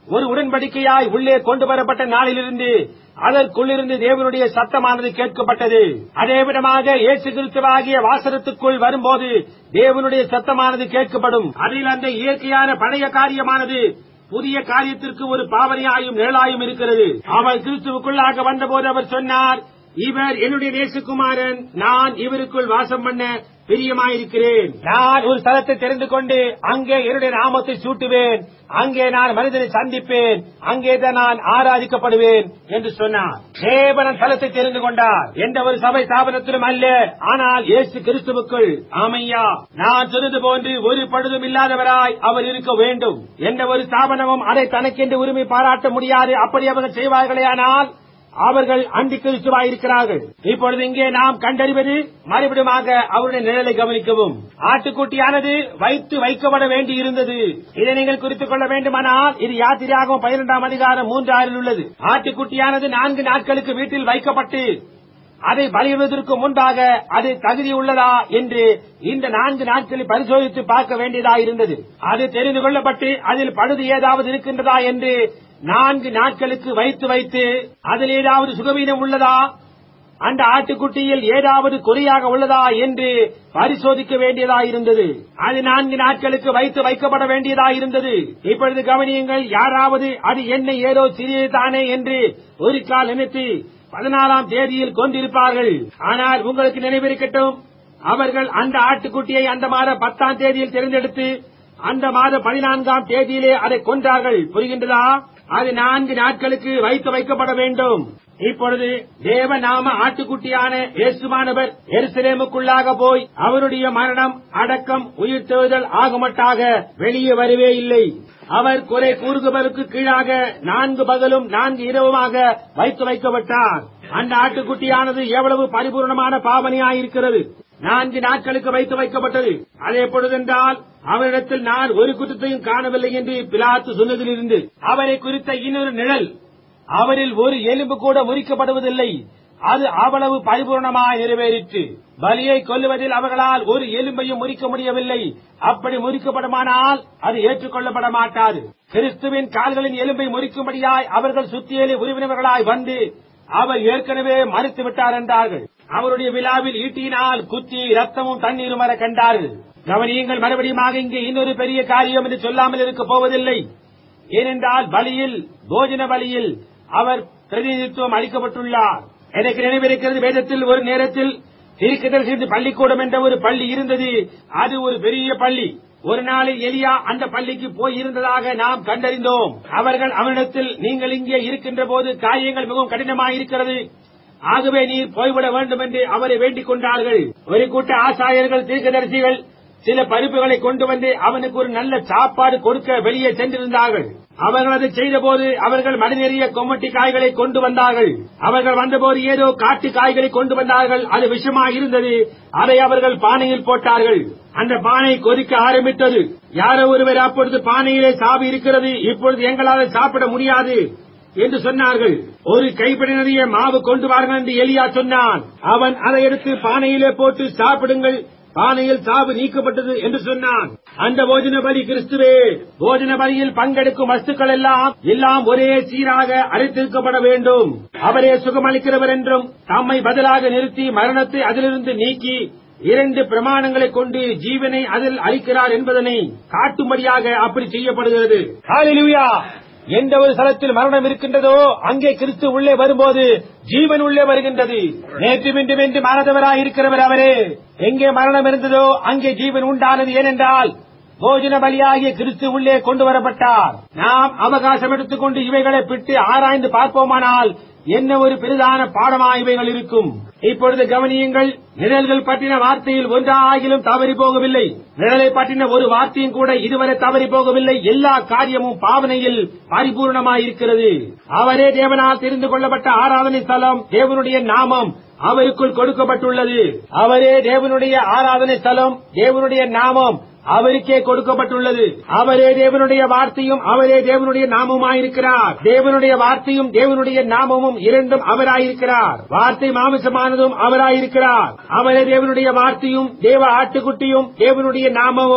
[SPEAKER 1] ஒரு உடன்படிக்கையாய் உள்ளே கொண்டு வரப்பட்ட நாளிலிருந்து அதற்குள்ளிருந்து தேவனுடைய சத்தமானது கேட்கப்பட்டது அதே விதமாக இயேசு கிறிஸ்துவாகிய வாசனத்துக்குள் வரும்போது தேவனுடைய சத்தமானது கேட்கப்படும் அதில் அந்த இயற்கையான பழைய காரியமானது புதிய காரியத்திற்கு ஒரு பாவனையாயும் நிழலாயும் இருக்கிறது அவர் கிறிஸ்துவுக்குள்ளாக வந்தபோது அவர் சொன்னார் இவர் என்னுடைய நேசகுமாரன் நான் இவருக்குள் வாசம் பண்ண பிரியமாயிருக்கிறேன் நான் ஒரு ஸ்தலத்தை தெரிந்து கொண்டு அங்கே என்னுடைய நாமத்தை சூட்டுவேன் அங்கே நான் மனிதனை சந்திப்பேன் அங்கே தான் நான் ஆராதிக்கப்படுவேன் என்று சொன்னார் தேவனன் ஸ்தலத்தை தெரிந்து கொண்டார் எந்த ஒரு சபை ஸ்தாபனத்திலும் அல்ல ஆனால் இயேசு கிறிஸ்துவுக்குள் ஆமையா நான் சொன்னது போன்று ஒரு பழுதும் இல்லாதவராய் அவர் இருக்க வேண்டும் எந்த ஒரு ஸ்தாபனமும் அதை தனக்கென்று உரிமை பாராட்ட முடியாது அப்படி அவர்கள் செய்வார்களே ஆனால் அவர்கள் அண்டி கிறிஸ்துவாயிருக்கிறார்கள் இப்பொழுது இங்கே நாம் கண்டறிவது மறுபடியுமாக அவருடைய நிழலை கவனிக்கவும் ஆட்டுக்குட்டியானது வைத்து வைக்கப்பட வேண்டி இருந்தது இதை நீங்கள் குறித்துக் கொள்ள வேண்டுமானால் இது யாத்திரையாகவும் பன்னிரெண்டாம் அதிகாரம் மூன்று ஆறில் உள்ளது ஆட்டுக்குட்டியானது நான்கு நாட்களுக்கு வீட்டில் வைக்கப்பட்டு அதை பலியிடுவதற்கு முன்பாக அது தகுதி உள்ளதா என்று இந்த நான்கு நாட்களில் பரிசோதித்து பார்க்க வேண்டியதா இருந்தது அது தெரிந்து கொள்ளப்பட்டு அதில் பழுது ஏதாவது இருக்கின்றதா என்று நான்கு நாட்களுக்கு வைத்து வைத்து அதில் ஏதாவது சுகவீனம் உள்ளதா அந்த ஆட்டுக்குட்டியில் ஏதாவது குறையாக உள்ளதா என்று பரிசோதிக்க வேண்டியதா இருந்தது அது நான்கு நாட்களுக்கு வைத்து வைக்கப்பட வேண்டியதா இருந்தது இப்பொழுது கவனியுங்கள் யாராவது அது என்ன ஏதோ சிறியதானே என்று ஒரு கால் நினைத்து பதினாறாம் தேதியில் கொண்டிருப்பார்கள் ஆனால் உங்களுக்கு நினைவிருக்கட்டும் அவர்கள் அந்த ஆட்டுக்குட்டியை அந்த மாத பத்தாம் தேதியில் தேர்ந்தெடுத்து அந்த மாத பதினான்காம் தேதியிலே அதை கொன்றார்கள் புரிகின்றதா அது நான்கு நாட்களுக்கு வைத்து வைக்கப்பட வேண்டும் இப்பொழுது தேவ நாம ஆட்டுக்குட்டியான இயேசுமானவர் எருசலேமுக்குள்ளாக போய் அவருடைய மரணம் அடக்கம் உயிர்த்தெழுதல் ஆகுமட்டாக வெளியே வரவே இல்லை அவர் குறை கூறுகிறவருக்கு கீழாக நான்கு பகலும் நான்கு இரவுமாக வைத்து வைக்கப்பட்டார் அந்த ஆட்டுக்குட்டியானது எவ்வளவு பரிபூர்ணமான பாவனையாயிருக்கிறது நான்கு நாட்களுக்கு வைத்து வைக்கப்பட்டது அது எப்பொழுதென்றால் அவரிடத்தில் நான் ஒரு குற்றத்தையும் காணவில்லை என்று பிலாத்து சொன்னதிலிருந்து அவரை குறித்த இன்னொரு நிழல் அவரில் ஒரு எலும்பு கூட முறிக்கப்படுவதில்லை அது அவ்வளவு பரிபூர்ணமாய் நிறைவேறிற்று பலியை கொல்லுவதில் அவர்களால் ஒரு எலும்பையும் முறிக்க முடியவில்லை அப்படி முறிக்கப்படுமானால் அது ஏற்றுக்கொள்ளப்பட மாட்டாது கிறிஸ்துவின் கால்களின் எலும்பை முறிக்கும்படியாய் அவர்கள் சுத்தியலி உறவினர்களாய் வந்து அவர் ஏற்கனவே மறுத்து விட்டார் என்றார்கள் அவருடைய விழாவில் ஈட்டியினால் குத்தி ரத்தமும் தண்ணீரும் வர கண்டார்கள் கவனியுங்கள் மறுபடியுமாக இங்கே இன்னொரு பெரிய காரியம் என்று சொல்லாமல் இருக்க போவதில்லை ஏனென்றால் பலியில் போஜன பலியில் அவர் பிரதிநிதித்துவம் அளிக்கப்பட்டுள்ளார் எனக்கு நினைவிருக்கிறது வேதத்தில் ஒரு நேரத்தில் தீர்க்கதரிசி பள்ளிக்கூடம் என்ற ஒரு பள்ளி இருந்தது அது ஒரு பெரிய பள்ளி ஒரு நாளில் எலியா அந்த பள்ளிக்கு போய் இருந்ததாக நாம் கண்டறிந்தோம் அவர்கள் அவனிடத்தில் நீங்கள் இங்கே இருக்கின்ற போது காரியங்கள் மிகவும் கடினமாயிருக்கிறது ஆகவே நீர் போய்விட வேண்டும் என்று அவரை வேண்டிக் கொண்டார்கள் ஒரு கூட்ட ஆசாரியர்கள் தீர்க்கதரிசிகள் சில பருப்புகளை கொண்டு வந்து அவனுக்கு ஒரு நல்ல சாப்பாடு கொடுக்க வெளியே சென்றிருந்தார்கள் அவர்கள் அதை செய்தபோது அவர்கள் மடிநெறிய கொம்மட்டி காய்களை கொண்டு வந்தார்கள் அவர்கள் வந்தபோது ஏதோ காட்டு காய்களை கொண்டு வந்தார்கள் அது விஷமா இருந்தது அதை அவர்கள் பானையில் போட்டார்கள் அந்த பானை கொதிக்க ஆரம்பித்தது யாரோ ஒருவர் அப்பொழுது பானையிலே சாவி இருக்கிறது இப்பொழுது எங்களால் சாப்பிட முடியாது என்று சொன்னார்கள் ஒரு கைப்பிடி நிறைய மாவு கொண்டு வாருங்கள் என்று எலியா சொன்னான் அவன் அதை எடுத்து பானையிலே போட்டு சாப்பிடுங்கள் பானையில் சாவு நீக்கப்பட்டது என்று சொன்னான் அந்த போஜன பலி கிறிஸ்துவே போஜன பலியில் பங்கெடுக்கும் வஸ்துக்கள் எல்லாம் எல்லாம் ஒரே சீராக அழைத்திருக்கப்பட வேண்டும் அவரே சுகமளிக்கிறவர் என்றும் தம்மை பதிலாக நிறுத்தி மரணத்தை அதிலிருந்து நீக்கி இரண்டு பிரமாணங்களை கொண்டு ஜீவனை அதில் அளிக்கிறார் என்பதனை காட்டும்படியாக அப்படி செய்யப்படுகிறது ஹalleluya எந்த ஒரு ஸ்தலத்தில் மரணம் இருக்கின்றதோ அங்கே கிறிஸ்து உள்ளே வரும்போது ஜீவன் உள்ளே வருகின்றது நேற்று மீண்டும் என்று மாறதவராய் இருக்கிறவர் அவரே எங்கே மரணம் இருந்ததோ அங்கே ஜீவன் உண்டானது ஏனென்றால் போஜன பலியாகிய கிறிஸ்து உள்ளே கொண்டு வரப்பட்டார் நாம் அவகாசம் எடுத்துக்கொண்டு இவைகளை பிட்டு ஆராய்ந்து பார்ப்போமானால் என்ன ஒரு பெரிதான பாடமா இவைகள் இருக்கும் இப்பொழுது கவனியுங்கள் நிழல்கள் பற்றின வார்த்தையில் ஒன்றாகிலும் தவறி போகவில்லை நிழலை பற்றின ஒரு வார்த்தையும் கூட இதுவரை தவறி போகவில்லை எல்லா காரியமும் பாவனையில் பரிபூர்ணமாயிருக்கிறது அவரே தேவனால் தெரிந்து கொள்ளப்பட்ட ஆராதனை ஸ்தலம் தேவனுடைய நாமம் அவருக்குள் கொடுக்கப்பட்டுள்ளது அவரே தேவனுடைய ஆராதனை ஸ்தலம் தேவனுடைய நாமம் அவருக்கே கொடுக்கப்பட்டுள்ளது அவரே தேவனுடைய வார்த்தையும் அவரே தேவனுடைய நாமமாயிருக்கிறார் தேவனுடைய வார்த்தையும் தேவனுடைய நாமமும் இரண்டும் அவராயிருக்கிறார் வார்த்தை மாமிசமானதும் அவராயிருக்கிறார் அவரே தேவனுடைய வார்த்தையும் தேவ ஆட்டுக்குட்டியும் தேவனுடைய நாமமும்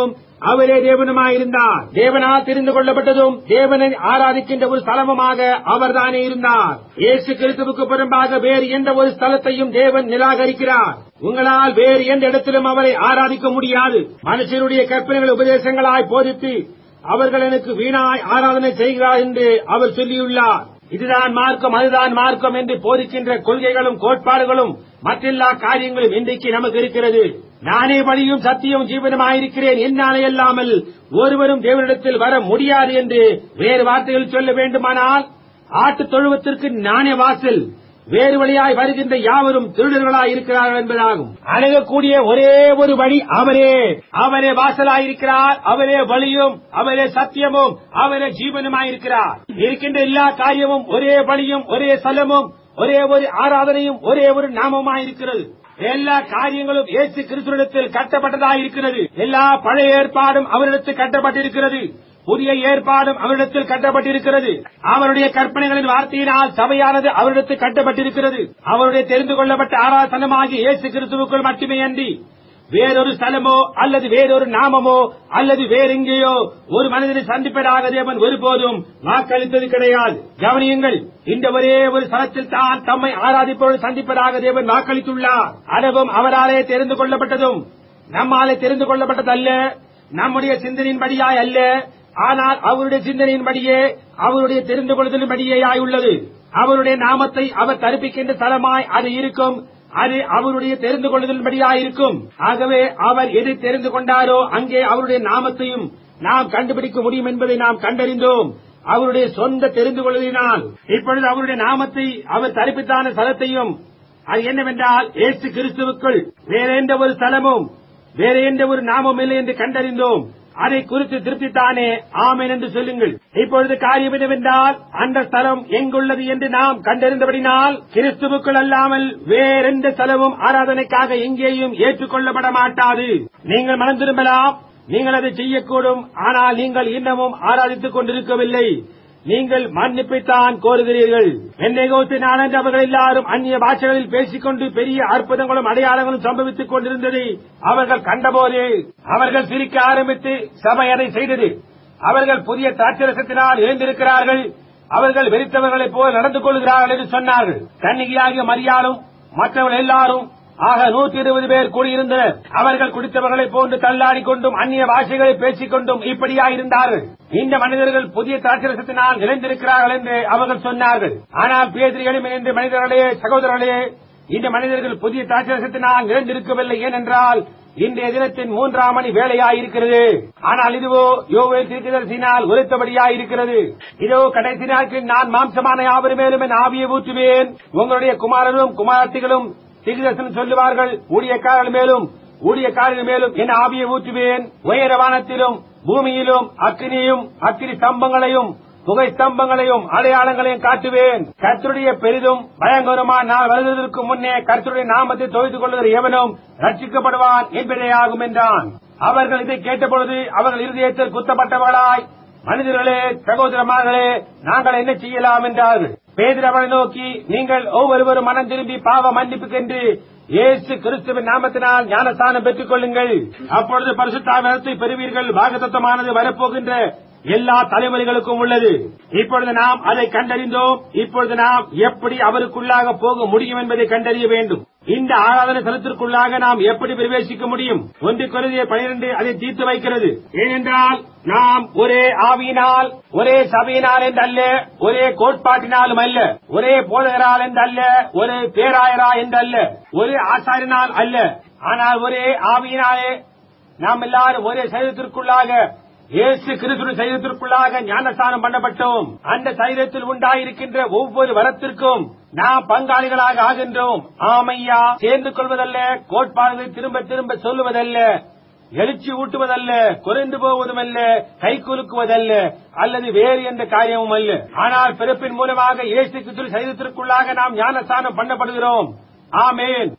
[SPEAKER 1] அவரே தேவனுமாயிருந்தார் தேவனால் தெரிந்து கொள்ளப்பட்டதும் தேவனை ஆராதிக்கின்ற ஒரு ஸ்தலமுமாக அவர்தானே இருந்தார் இயேசு கிறிஸ்துவுக்கு புறம்பாக வேறு எந்த ஒரு ஸ்தலத்தையும் தேவன் நிராகரிக்கிறார் உங்களால் வேறு எந்த இடத்திலும் அவரை ஆராதிக்க முடியாது மனுஷருடைய கற்பனைகள் உபதேசங்களாய் போதித்து அவர்கள் எனக்கு வீணாய் ஆராதனை செய்கிறார் என்று அவர் சொல்லியுள்ளார் இதுதான் மார்க்கம் அதுதான் மார்க்கம் என்று போதிக்கின்ற கொள்கைகளும் கோட்பாடுகளும் மற்றெல்லா காரியங்களும் இன்றைக்கு நமக்கு இருக்கிறது நானே வழியும் சத்தியம் ஜீவனமாயிருக்கிறேன் என்னாலே அல்லாமல் ஒருவரும் தேவனிடத்தில் வர முடியாது என்று வேறு வார்த்தைகள் சொல்ல வேண்டுமானால் ஆட்டுத் தொழுவத்திற்கு நானே வாசல் வேறு வழியாய் வருகின்ற யாவரும் திருடர்களாய் இருக்கிறார்கள் என்பதாகும் அணுகக்கூடிய ஒரே ஒரு வழி அவரே அவரே வாசலாயிருக்கிறார் அவரே வழியும் அவரே சத்தியமும் அவரே ஜீவனுமாயிருக்கிறார் இருக்கின்ற எல்லா காரியமும் ஒரே வழியும் ஒரே சலமும் ஒரே ஒரு ஆராதனையும் ஒரே ஒரு நாமமாயிருக்கிறது எல்லா காரியங்களும் இயேசு கிறிஸ்துவிடத்தில் கட்டப்பட்டதாயிருக்கிறது எல்லா பழைய ஏற்பாடும் அவரிடத்தில் கட்டப்பட்டிருக்கிறது புதிய ஏற்பாடும் அவரிடத்தில் கட்டப்பட்டிருக்கிறது அவருடைய கற்பனைகளின் வார்த்தையினால் சபையானது அவரிடத்தில் கட்டப்பட்டிருக்கிறது அவருடைய தெரிந்து கொள்ளப்பட்ட ஆராதனமாகி இயேசு கிறிஸ்துவுக்குள் மட்டுமே அன்றி வேறொரு ஸ்தலமோ அல்லது வேறொரு நாமமோ அல்லது வேறெங்கேயோ ஒரு மனிதனை சந்திப்பதாக தேவன் ஒருபோதும் வாக்களித்தது கிடையாது கவனியுங்கள் இந்த ஒரே ஒரு ஸ்தலத்தில் தான் தம்மை ஆராதிப்பவர்கள் சந்திப்பதாக தேவன் வாக்களித்துள்ளார் அதுவும் அவராலே தெரிந்து கொள்ளப்பட்டதும் நம்மாலே தெரிந்து கொள்ளப்பட்டதல்ல நம்முடைய சிந்தனையின்படியாய் அல்ல ஆனால் அவருடைய சிந்தனையின்படியே அவருடைய தெரிந்து கொள்ளுதலின்படியேயாய் உள்ளது அவருடைய நாமத்தை அவர் தரிப்பிக்கின்ற தலமாய் அது இருக்கும் அது அவருடைய தெரிந்து கொள்ளுதலின்படியாய் இருக்கும் ஆகவே அவர் எதை தெரிந்து கொண்டாரோ அங்கே அவருடைய நாமத்தையும் நாம் கண்டுபிடிக்க முடியும் என்பதை நாம் கண்டறிந்தோம் அவருடைய சொந்த தெரிந்து கொள்வதினால் இப்பொழுது அவருடைய நாமத்தை அவர் தரிப்பித்தான ஸ்தலத்தையும் அது என்னவென்றால் ஏசு கிறிஸ்துவுக்குள் வேற எந்த ஒரு ஸ்தலமும் வேற எந்த ஒரு நாமம் இல்லை என்று கண்டறிந்தோம் அதை குறித்து திருப்தித்தானே ஆமேன் என்று சொல்லுங்கள் இப்பொழுது காரியம் என்னவென்றால் அந்த ஸ்தலம் எங்குள்ளது என்று நாம் கண்டறிந்தபடினால் கிறிஸ்துவுக்குள் அல்லாமல் வேறெந்த ஸ்தலமும் ஆராதனைக்காக எங்கேயும் ஏற்றுக்கொள்ளப்பட மாட்டாது நீங்கள் மனம் திரும்பலாம் நீங்கள் அதை செய்யக்கூடும் ஆனால் நீங்கள் இன்னமும் ஆராதித்துக் கொண்டிருக்கவில்லை நீங்கள் மன்னிப்பைத்தான் கோருகிறீர்கள் என்னைகோத்து நாளன்று அவர்கள் எல்லாரும் அந்நிய பாஷைகளில் பேசிக்கொண்டு பெரிய அற்புதங்களும் அடையாளங்களும் சம்பவித்துக் கொண்டிருந்ததை அவர்கள் கண்டபோது அவர்கள் சிரிக்க ஆரம்பித்து சபை அதை செய்தது அவர்கள் புதிய தாட்சரசத்தினால் எழுந்திருக்கிறார்கள் அவர்கள் வெறித்தவர்களைப் போல் நடந்து கொள்கிறார்கள் என்று சொன்னார்கள் கன்னிகையாகிய மரியாளும் மற்றவர்கள் எல்லாரும் ஆக நூற்றி இருபது பேர் கூடியிருந்தனர் அவர்கள் குடித்தவர்களைப் போன்று தள்ளாடி கொண்டும் அந்நிய பாஷைகளை பேசிக் கொண்டும் இப்படியா இருந்தார்கள் இந்த மனிதர்கள் புதிய தாட்சரசத்தினால் நிறைந்திருக்கிறார்கள் என்று அவர்கள் சொன்னார்கள் ஆனால் பேதிரி எளிமை என்று மனிதர்களே சகோதரர்களே இந்த மனிதர்கள் புதிய தாட்சரசத்தினால் நிறைந்திருக்கவில்லை ஏனென்றால் இன்றைய தினத்தின் மூன்றாம் மணி வேலையாயிருக்கிறது ஆனால் இதுவோ யோவே தீர்க்கதரிசினால் உரைத்தபடியாயிருக்கிறது இதோ கடைசி நாட்களில் நான் மாம்சமான யாவரும் மேலும் என் ஆவியை ஊற்றுவேன் உங்களுடைய குமாரரும் குமாரத்திகளும் தீர்க்கதரிசனம் சொல்லுவார்கள் ஊழியக்காரர்கள் மேலும் ஊழியக்காரர்கள் மேலும் என் ஆவியை ஊற்றுவேன் உயர வானத்திலும் பூமியிலும் அக்கினியும் அக்கினி ஸ்தம்பங்களையும் புகை ஸ்தம்பங்களையும் அடையாளங்களையும் காட்டுவேன் கர்த்தருடைய பெரிதும் பயங்கரமா நான் வருவதற்கு முன்னே கர்த்தருடைய நாமத்தை தொய்து கொள்ளுகிற எவனும் ரட்சிக்கப்படுவான் என்பதே ஆகும் என்றான் அவர்கள் இதை கேட்டபொழுது அவர்கள் இருதயத்தில் குத்தப்பட்டவர்களாய் மனிதர்களே சகோதரமார்களே நாங்கள் என்ன செய்யலாம் என்றார்கள் பேதர் அவரை நோக்கி நீங்கள் ஒவ்வொருவரும் மனம் திரும்பி பாவ மன்னிப்புக்கென்று இயேசு கிறிஸ்துவின் நாமத்தினால் ஞானஸ்தானம் பெற்றுக் கொள்ளுங்கள் அப்பொழுது பரிசுத்தாமத்தை பெறுவீர்கள் வாக்குத்தத்தமானது வரப்போகின்ற எல்லா தலைமுறைகளுக்கும் உள்ளது இப்பொழுது நாம் அதை கண்டறிந்தோம் இப்பொழுது நாம் எப்படி அவருக்குள்ளாக போக முடியும் என்பதை கண்டறிய வேண்டும் இந்த ஆராதனை தலத்திற்குள்ளாக நாம் எப்படி பிரவேசிக்க முடியும் ஒன்று குறைய பனிரெண்டு அதை தீர்த்து வைக்கிறது ஏனென்றால் நாம் ஒரே ஆவியினால் ஒரே சபையினால் என்றல்ல ஒரே கோட்பாட்டினாலும் அல்ல ஒரே போதகரால் என்றல்ல ஒரே பேராயரா என்றல்ல ஒரே ஆசாரினால் அல்ல ஆனால் ஒரே ஆவியினாலே நாம் எல்லாரும் ஒரே சரீரத்திற்குள்ளாக இயேசு கிறிஸ்து சரீரத்திற்குள்ளாக ஞானஸ்தானம் பண்ணப்பட்டோம் அந்த சரீரத்தில் உண்டாயிருக்கின்ற ஒவ்வொரு வரத்திற்கும் நாம் பங்காளிகளாக ஆகின்றோம் ஆமையா சேர்ந்து கொள்வதல்ல கோட்பாடுகளை திரும்ப திரும்ப சொல்லுவதல்ல எழுச்சி ஊட்டுவதல்ல குறைந்து போவதுமல்ல கை குலுக்குவதல்ல அல்லது வேறு எந்த காரியமும் அல்ல ஆனால் பிறப்பின் மூலமாக இயேசு கிறிஸ்து சரீரத்திற்குள்ளாக நாம் ஞானஸ்தானம் பண்ணப்படுகிறோம் ஆமேன்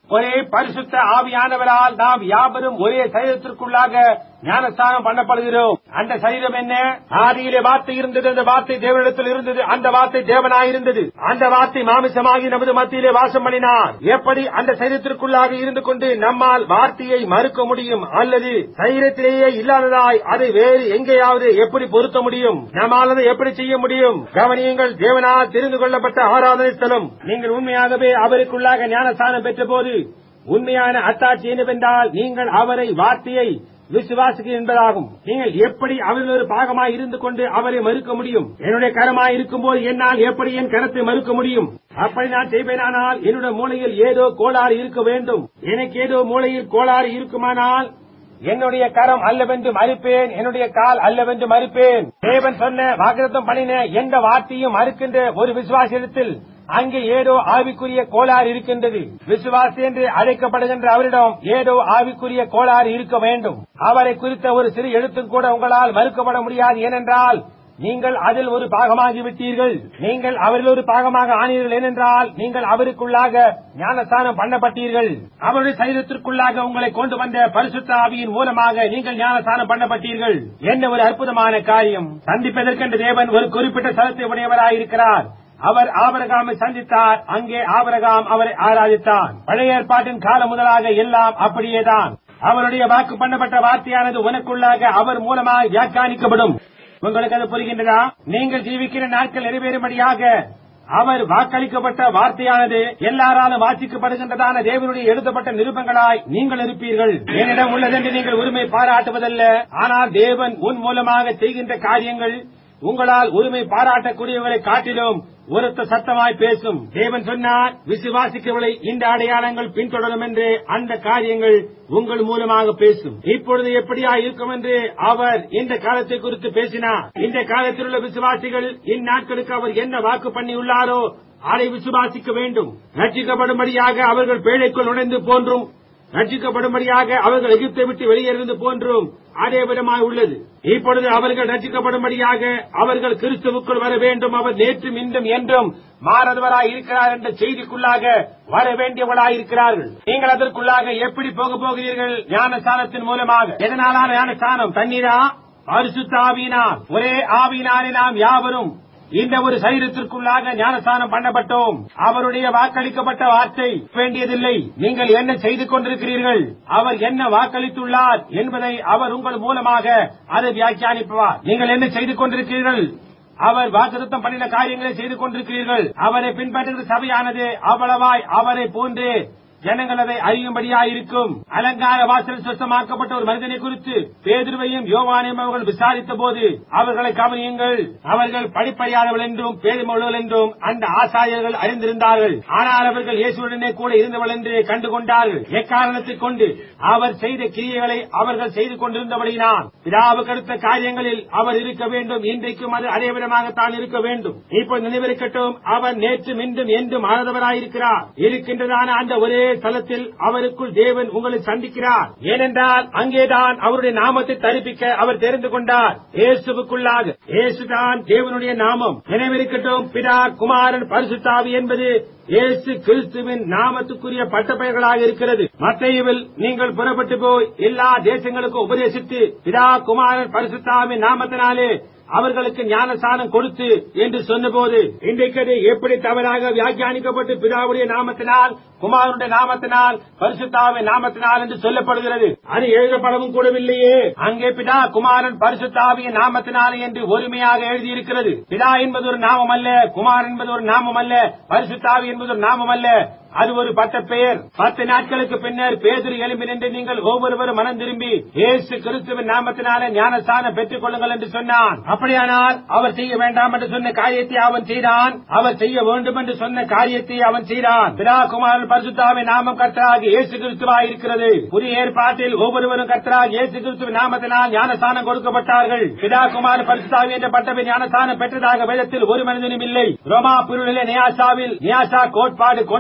[SPEAKER 1] ஒரே பரிசுத்த ஆவியானவரால் நாம் யாவரும் ஒரே சரீரத்திற்குள்ளாக ஞானஸ்தானம் பண்ணப்படுகிறோம் அந்த சரீரம் என்ன ஆதியிலே வார்த்தை இருந்தது அந்த வார்த்தை தேவனிடத்தில் இருந்தது அந்த வார்த்தை தேவனாயிருந்தது அந்த வார்த்தை மாமிசமாகி நமது மத்தியிலே வாசம் பண்ணினார் எப்படி அந்த சரீரத்திற்குள்ளாக இருந்து கொண்டு நம்மால் வார்த்தையை மறுக்க முடியும் அல்லது சரீரத்திலேயே இல்லாததாய் அதை வேறு எங்கேயாவது எப்படி பொருத்த முடியும் நம்மால் அதை எப்படி செய்ய முடியும் கவனியுங்கள் தேவனால் தெரிந்து கொள்ளப்பட்ட ஆராதனை ஸ்தலம் நீங்கள் உண்மையாகவே அவருக்குள்ளாக ஞானஸ்தானம் பெற்ற போது உண்மையான அத்தாட்சி என்னவென்றால் நீங்கள் அவரை வார்த்தையை விசுவாசிக்க என்பதாகும் நீங்கள் எப்படி அவரில் ஒரு பாகமாய் இருந்து கொண்டு அவரை மறுக்க முடியும் என்னுடைய கரமாய் இருக்கும்போது என்னால் எப்படி என் கரத்தை மறுக்க முடியும் அப்படி நான் செய்வேனானால் என்னுடைய மூளையில் ஏதோ கோளாறு இருக்க வேண்டும் எனக்கு ஏதோ மூளையில் கோளாறு இருக்குமானால் என்னுடைய கரம் அல்லவென்று மறுப்பேன் என்னுடைய கால் அல்லவென்று மறுப்பேன் தேவன் சொன்ன வாக்குத்தம் பண்ணின எந்த வார்த்தையும் மறுக்கின்ற ஒரு விசுவாசத்தில் அங்கே ஏதோ ஆவிக்குரிய கோளாறு இருக்கின்றது விசுவாசி என்று அழைக்கப்படுகின்ற அவரிடம் ஏதோ ஆவிக்குரிய கோளாறு இருக்க வேண்டும் அவரை குறித்த ஒரு சிறு எழுத்தும் கூட உங்களால் மறுக்கப்பட முடியாது ஏனென்றால் நீங்கள் அதில் ஒரு பாகமாகி விட்டீர்கள் நீங்கள் அவரில் ஒரு பாகமாக ஆனீர்கள் ஏனென்றால் நீங்கள் அவருக்குள்ளாக ஞானஸ்தானம் பண்ணப்பட்டீர்கள் அவருடைய சரீரத்திற்குள்ளாக உங்களை கொண்டு வந்த பரிசுத்த ஆவியின் மூலமாக நீங்கள் ஞானஸ்தானம் பண்ணப்பட்டீர்கள் என்ன ஒரு அற்புதமான காரியம் சந்திப்பதற்கென்று தேவன் ஒரு குறிப்பிட்ட சதத்தை உடையவராயிருக்கிறார் அவர் ஆபரகாமை சந்தித்தார் அங்கே ஆபரகாம் அவரை ஆராதித்தான் பழைய ஏற்பாட்டின் காலம் முதலாக எல்லாம் அப்படியேதான் அவருடைய வாக்கு பண்ணப்பட்ட வார்த்தையானது உனக்குள்ளாக அவர் மூலமாக வியாக்கியானிக்கப்படும் உங்களுக்கு அது புரிகின்றதா நீங்கள் ஜீவிக்கிற நாட்கள் நிறைவேறும்படியாக அவர் வாக்களிக்கப்பட்ட வார்த்தையானது எல்லாராலும் வாசிக்கப்படுகின்றதான தேவனுடைய எழுதப்பட்ட நிருபங்களாய் நீங்கள் இருப்பீர்கள் என்னிடம் உள்ளதென்று நீங்கள் உரிமை பாராட்டுவதல்ல ஆனால் தேவன் உன் மூலமாக செய்கின்ற காரியங்கள் உங்களால் உரிமை பாராட்டக்கூடியவர்களை காட்டிலும் ஒருத்த சத்தமாய் பேசும் தேவன் சொன்னார் விசுவாசிக்கவளை இந்த அடையாளங்கள் பின்தொடரும் என்று அந்த காரியங்கள் உங்கள் மூலமாக பேசும் இப்பொழுது எப்படியா இருக்கும் என்று அவர் இந்த காலத்தை குறித்து பேசினார் இந்த காலத்தில் உள்ள விசுவாசிகள் இந்நாட்களுக்கு அவர் என்ன வாக்கு பண்ணியுள்ளாரோ அதை விசுவாசிக்க வேண்டும் ரட்சிக்கப்படும்படியாக அவர்கள் பேழைக்குள் நுழைந்து போன்றும் ரட்சிக்கப்படும்படியாக அவர்கள் எகிப்தை விட்டு வெளியேறது போன்றும் அதே விதமாய் உள்ளது இப்பொழுது அவர்கள் ரட்சிக்கப்படும்படியாக அவர்கள் கிறிஸ்துவுக்குள் வர வேண்டும் அவர் நேற்றும் இன்றும் என்றும் மாறதுவராய் இருக்கிறார் என்ற செய்திக்குள்ளாக வர வேண்டியவர்களாய் இருக்கிறார்கள் நீங்கள் அதற்குள்ளாக எப்படி போக போகிறீர்கள் ஞானஸ்தானத்தின் மூலமாக எதனாலான ஞானஸ்தானம் தண்ணீரா பரிசுத்த ஆவியினால் ஒரே ஆவியினாலே நாம் யாவரும் இந்த ஒரு சரீரத்திற்குள்ளாக ஞானஸ்தானம் பண்ணப்பட்டோம் அவருடைய வாக்களிக்கப்பட்ட வார்த்தை வேண்டியதில்லை நீங்கள் என்ன செய்து கொண்டிருக்கிறீர்கள் அவர் என்ன வாக்களித்துள்ளார் என்பதை அவர் உங்கள் மூலமாக அதை வியாக்கியானிப்பார் நீங்கள் என்ன செய்து கொண்டிருக்கிறீர்கள் அவர் வாக்குத்தம் பண்ணின காரியங்களை செய்து கொண்டிருக்கிறீர்கள் அவரை பின்பற்றுகிற சபையானது அவ்வளவாய் அவரை போன்று ஜனங்கள் அதை அறியும்படியாயிருக்கும் அலங்கார வாசல் சுத்தமாக்கப்பட்ட ஒரு மனிதனை குறித்து பேதுருவையும் யோவானையும் அவர்கள் விசாரித்த போது அவர்களை கவனியுங்கள் அவர்கள் படிப்பறியாதவர்கள் என்றும் பேருமொழிகள் என்றும் அந்த ஆசாரியர்கள் அறிந்திருந்தார்கள் ஆனால் அவர்கள் இயேசுடனே கூட இருந்தவள் என்று கண்டுகொண்டார்கள் எக்காரணத்தைக் கொண்டு அவர் செய்த கிரியைகளை அவர்கள் செய்து கொண்டிருந்தபடியினால் பிதாவுக்கு அடுத்த காரியங்களில் அவர் இருக்க வேண்டும் இன்றைக்கும் அது அதே விதமாகத்தான் இருக்க வேண்டும் இப்போ நினைவிருக்கட்டும் அவர் நேற்றும் இன்றும் என்றும் மாறதவராயிருக்கிறார் இருக்கின்றதான அந்த ஒரே ஸ்தலத்தில் அவருக்குள் தேவன் உங்களை சந்திக்கிறார் ஏனென்றால் அங்கேதான் அவருடைய நாமத்தை தரிப்பிக்க அவர் தெரிந்து கொண்டார் இயேசுவுக்குள்ளாக இயேசுதான் தேவனுடைய நாமம் நினைவிருக்கட்டும் பிதா குமாரன் பரிசுத்தாவி என்பது இயேசு கிறிஸ்துவின் நாமத்துக்குரிய பட்டப்பெயர்களாக இருக்கிறது மத்தையில் நீங்கள் புறப்பட்டு போய் எல்லா தேசங்களுக்கும் உபதேசித்து பிதா குமாரன் பரிசுத்தாவின் நாமத்தினாலே அவர்களுக்கு ஞானசானம் கொடுத்து என்று சொன்னபோது இன்றைக்கு அது எப்படி தவறாக வியாக்கியானிக்கப்பட்டு பிதாவுடைய நாமத்தினால் குமாரனுடைய நாமத்தினால் பரிசுத்தாவின் நாமத்தினால் என்று சொல்லப்படுகிறது அது எழுதப்படவும் கூடவில்லையே அங்கே பிதா குமாரன் பரிசுத்தாவியின் நாமத்தினாலே என்று ஒருமையாக எழுதியிருக்கிறது பிதா என்பது ஒரு நாமம் அல்ல குமார் என்பது ஒரு நாமம் அல்ல பரிசுத்தாவி என்பது ஒரு நாமம் அல்ல அது ஒரு பட்ட பெயர் பத்து நாட்களுக்கு பின்னர் பேதிரி எழும்பி நின்று நீங்கள் ஒவ்வொருவரும் மனம் திரும்பி இயேசு கிறிஸ்துவின் நாமத்தினாலே ஞானஸ்தானம் பெற்றுக் கொள்ளுங்கள் என்று சொன்னான் அப்படியானால் அவர் செய்ய வேண்டாம் என்று சொன்ன காரியத்தை அவன் செய்தான் அவர் செய்ய வேண்டும் என்று சொன்ன காரியத்தை அவன் செய்தான் பிதா குமாரன் பரிசுத்தாவின் நாமம் கர்த்தராக இயேசு கிறிஸ்துவாய் இருக்கிறது புதிய ஏற்பாட்டில் ஒவ்வொருவரும் கர்த்தராக இயேசு கிறிஸ்துவின் நாமத்தினால் ஞானஸ்தானம் கொடுக்கப்பட்டார்கள் பிதா குமாரன் பரிசுத்தாவி என்ற பட்டவை ஞானஸ்தானம் பெற்றதாக வேதத்தில் ஒரு மனிதனும் இல்லை ரோமா புருளிலே நியாசாவில் நியாசா கோட்பாடு கொண்டு வருவதற்கு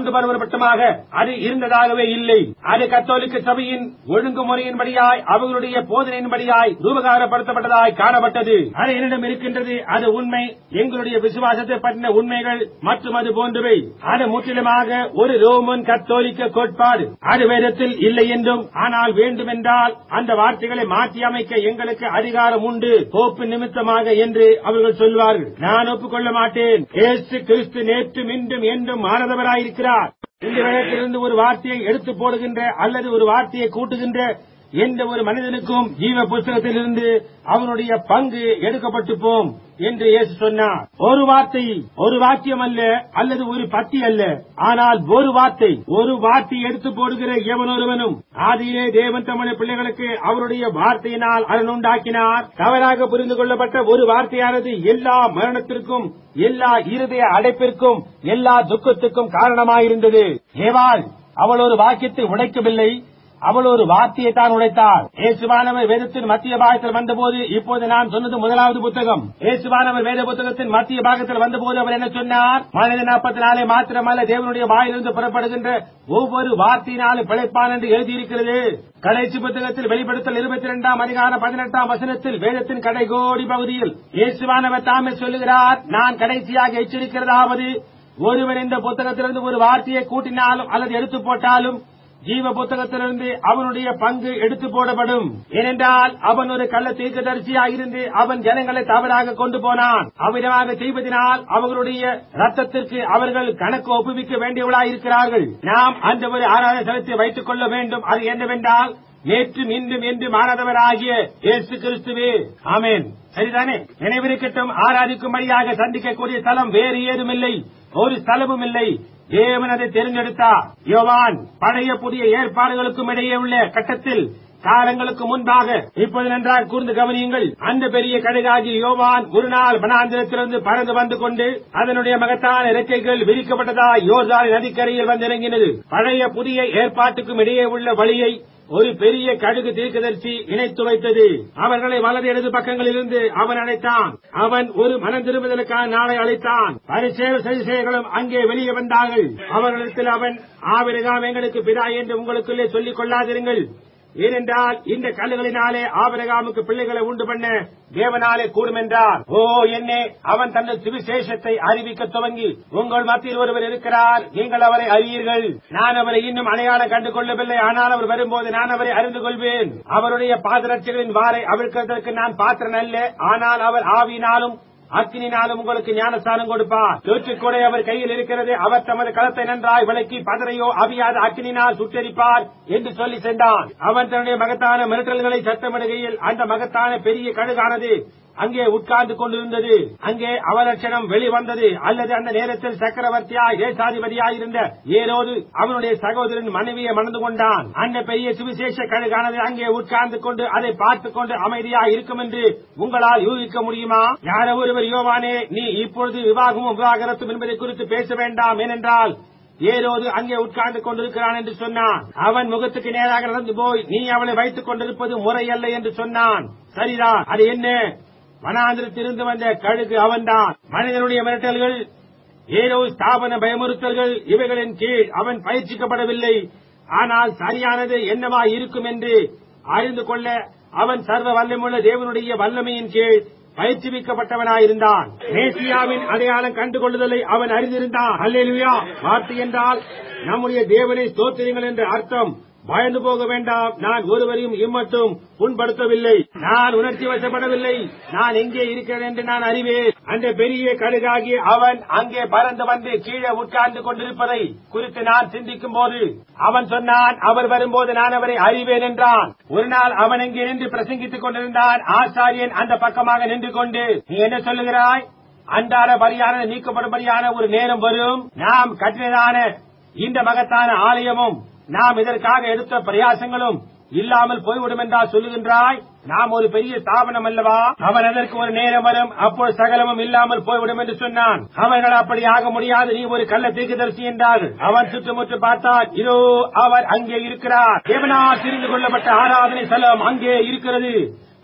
[SPEAKER 1] மட்டுமாக அது இருந்ததாகவே இல்லை அது கத்தோலிக்க சபையின் ஒழுங்குமுறையின்படியாய் அவர்களுடைய போதனையின்படியாய் ரூபகாரப்படுத்தப்பட்டதாய் காணப்பட்டது அது என்னிடம் இருக்கின்றது அது உண்மை எங்களுடைய விசுவாசத்தை பற்றின உண்மைகள் மற்றும் அது போன்றவை அது முற்றிலுமாக ஒரு ரோமன் கத்தோலிக்க கோட்பாடு அது வேதத்தில் இல்லை என்றும் ஆனால் வேண்டுமென்றால் அந்த வார்த்தைகளை மாற்றி அமைக்க எங்களுக்கு அதிகாரம் உண்டு கோப்பு நிமித்தமாக என்று அவர்கள் சொல்வார்கள் நான் ஒப்புக்கொள்ள மாட்டேன் ஏசு கிறிஸ்து நேற்று மீண்டும் என்றும் மாறதவராயிருக்கிறார் இந்த வேதத்திலிருந்து ஒரு வார்த்தையை எடுத்து போடுகின்ற அல்லது ஒரு வார்த்தையை கூட்டுகின்ற எந்த ஒரு மனிதனுக்கும் ஜீவ புஸ்தகத்திலிருந்து அவனுடைய பங்கு எடுக்கப்பட்டு போம் என்று இயேசு சொன்னார் ஒரு வார்த்தை ஒரு வாக்கியம் அல்ல அல்லது ஒரு பத்தி அல்ல ஆனால் ஒரு வார்த்தை ஒரு வார்த்தை எடுத்து போடுகிற எவனொருவனும் ஆதியிலே தேவன் தம்முடைய பிள்ளைகளுக்கு அவருடைய வார்த்தையினால் அதன் உண்டாக்கினார் தவறாக புரிந்து கொள்ளப்பட்ட ஒரு வார்த்தையானது எல்லா மரணத்திற்கும் எல்லா இருதய அடைப்பிற்கும் எல்லா துக்கத்துக்கும் காரணமாயிருந்தது ஏவாள் அவள் ஒரு வாக்கியத்தை உடைக்கவில்லை அவள் ஒரு வார்த்தையை தான் உடைத்தாள் இயேசுவானவர் வேதத்தின் மத்திய பாகத்தில் வந்தபோது இப்போது நான் சொன்னது முதலாவது புத்தகம் இயேசுவானவர் வேத புத்தகத்தின் மத்திய பாகத்தில் வந்தபோது அவர் என்ன சொன்னார் மனித நாற்பத்தி நாளே மாத்திரமல்ல தேவனுடைய வாயிலிருந்து புறப்படுகின்ற ஒவ்வொரு வார்த்தையினாலும் பிழைப்பான் என்று எழுதியிருக்கிறது கடைசி புத்தகத்தில் வெளிப்படுத்தல் இருபத்தி இரண்டாம் அதிகாரம் பதினெட்டாம் வசனத்தில் வேதத்தின் கடைகோடி பகுதியில் இயேசுவானவர் தாமே சொல்லுகிறார் நான் கடைசியாக எச்சரிக்கிறதாவது ஒருவன் இந்த புத்தகத்திலிருந்து ஒரு வார்த்தையை கூட்டினாலும் அல்லது எடுத்து போட்டாலும் ஜீவ புத்தகத்திலிருந்து அவனுடைய பங்கு எடுத்து போடப்படும் ஏனென்றால் அவன் ஒரு கள்ள தீர்க்கதரிசியாக இருந்து அவன் ஜனங்களை தவறாக கொண்டு போனான் அவ்விதமாக செய்வதனால் அவர்களுடைய ரத்தத்திற்கு அவர்கள் கணக்கு ஒப்புவிக்க வேண்டியவர்களாயிருக்கிறார்கள் நாம் அந்த ஒரு ஆராத செலுத்தி வைத்துக் கொள்ள வேண்டும் அது என்னவென்றால் நேற்று மீண்டும் என்று மாறாதவராகிய இயேசு கிறிஸ்துவே ஆமென் சரிதானே நினைவிருக்கட்டும் ஆராதிக்கும்படியாக சந்திக்கக்கூடிய ஸ்தலம் வேறு ஏதுமில்லை ஒரு ஸ்தலமும் இல்லை தேவன் அதை தெரிந்தெடுத்தார் யோவான் பழைய புதிய ஏற்பாடுகளுக்கும் இடையே உள்ள கட்டத்தில் காலங்களுக்கு முன்பாக இப்போது நன்றாக கூர்ந்து கவனியுங்கள் அந்த பெரிய கடுகாகி யோவான் ஒரு நாள் வனாந்திரத்திலிருந்து பறந்து வந்து கொண்டு அதனுடைய மகத்தான இறக்கைகள் விரிக்கப்பட்டதா யோர்தான் நதிக்கரையில் வந்திறங்கினது பழைய புதிய ஏற்பாட்டுக்கும் இடையே உள்ள வழியை ஒரு பெரிய கடுகு தீர்க்கதரிசி இணைத்து வைத்தது அவர்களை வலது இடது பக்கங்களிலிருந்து அவன் அழைத்தான் அவன் ஒரு மனம் திரும்புதலுக்கான நாளை அழைத்தான் பரிசேவ சரிசேகளும் அங்கே வெளியே வந்தார்கள் அவர்களிடத்தில் அவன் ஆபிரகாம் எங்களுக்கு பிதா என்று உங்களுக்குள்ளே சொல்லிக் கொள்ளாதிருங்கள் ஏனென்றால் இந்த கல்லுகளினாலே ஆபிரகாமுக்கு பிள்ளைகளை உண்டு பண்ண தேவனாலே கூடும் என்றார் ஓ என்னே அவன் தனது சுவிசேஷத்தை அறிவிக்க துவங்கி உங்கள் மத்தியில் ஒருவர் இருக்கிறார் நீங்கள் அவரை அறியீர்கள் நான் அவரை இன்னும் அடையாளம் கண்டு கொள்ளவில்லை ஆனால் அவர் வரும்போது நான் அவரை அறிந்து கொள்வேன் அவருடைய பாதரட்சிகளின் வாரை அவிழ்க்கிறதற்கு நான் பாத்திரன் அல்ல ஆனால் அவர் ஆவியினாலும் அக்கினினாலும் உங்களுக்கு ஞானஸ்தானம் கொடுப்பார் தோற்றுக்கூடை அவர் கையில் இருக்கிறது அவர் தமது களத்தை நன்றாய் விளக்கி பதறையோ அவியாத அக்கினினால் சுட்டரிப்பார் என்று சொல்லி சென்றான் அவன் தன்னுடைய மகத்தான மிரட்டல்களை சத்தமிடுகையில் அந்த மகத்தான பெரிய கழுகானது அங்கே உட்கார்ந்து கொண்டிருந்தது அங்கே அவலட்சணம் வெளிவந்தது அல்லது அந்த நேரத்தில் சக்கரவர்த்தியாய் தேசாதிபதியாய் இருந்த ஏரோது அவனுடைய சகோதரன் மனைவியை மணந்து கொண்டான் அந்த பெரிய சுவிசேஷ கழுகானது அங்கே உட்கார்ந்து கொண்டு அதை பார்த்துக் கொண்டு அமைதியாய் இருக்கும் என்று உங்களால் யூகிக்க முடியுமா யாரோ ஒருவர் யோவானே நீ இப்பொழுது விவாகமும் விவாகரத்தும் என்பதை குறித்து பேச வேண்டாம் ஏனென்றால் ஏரோது அங்கே உட்கார்ந்து கொண்டிருக்கிறான் என்று சொன்னான் அவன் முகத்துக்கு நேராக நடந்து போய் நீ அவளை வைத்துக் கொண்டிருப்பது முறையல்ல என்று சொன்னான் சரிதான் அது என்ன வனாந்திரத்திலிருந்து வந்த கழுகு அவன்தான் மனிதனுடைய மிரட்டல்கள் ஏதோ ஸ்தாபன பயமுறுத்தல்கள் இவைகளின் கீழ் அவன் பயிற்சிக்கப்படவில்லை ஆனால் சரியானது என்னவா இருக்கும் என்று அறிந்து கொள்ள அவன் சர்வ வல்லமுள்ள தேவனுடைய வல்லமையின் கீழ் பயிற்சிவிக்கப்பட்டவனாயிருந்தான் மேசியாவின் அடையாளம் கண்டுகொள்ளுதலை அவன் அறிந்திருந்தான் அல்லேலுயா வார்த்தை என்றால் நம்முடைய தேவனை ஸ்தோத்திரங்கள் என்ற அர்த்தம் பயந்து போக வேண்டாம் நான் ஒருவரையும் இம்மட்டும் புண்படுத்தவில்லை நான் உணர்ச்சி வசப்படவில்லை நான் எங்கே இருக்கிறேன் என்று நான் அறிவேன் அந்த பெரிய கடுகாகி அவன் அங்கே பறந்து வந்து கீழே உட்கார்ந்து கொண்டிருப்பதை குறித்து நான் சிந்திக்கும் போது அவன் சொன்னான் அவர் வரும்போது நான் அவரை அறிவேன் என்றான் ஒரு நாள் அவன் அங்கே நின்று பிரசங்கித்துக் கொண்டிருந்தான் ஆசாரியன் அந்த பக்கமாக நின்று கொண்டு நீ என்ன சொல்லுகிறாய் அன்றாட பரியான நீக்கப்படும்படியான ஒரு நேரம் வரும் நாம் கட்டினதான இந்த மகத்தான ஆலயமும் நாம் இதற்காக எடுத்த பிரயாசங்களும் இல்லாமல் போய்விடும் என்றால் சொல்லுகின்றாய் நாம் ஒரு பெரிய ஸ்தாபனம் அல்லவா அவன் அதற்கு ஒரு நேரம் வரும் அப்போது சகலமும் இல்லாமல் போய்விடும் என்று சொன்னான் அவர்கள் அப்படி ஆக முடியாது நீ ஒரு கள்ள தீர்க்கதரிசி என்றார்கள் அவன் சுற்றுமுற்று பார்த்தான் இதோ அவர் அங்கே இருக்கிறார் தேவனால் தெரிந்து கொள்ளப்பட்ட ஆராதனை ஸ்தலம் அங்கே இருக்கிறது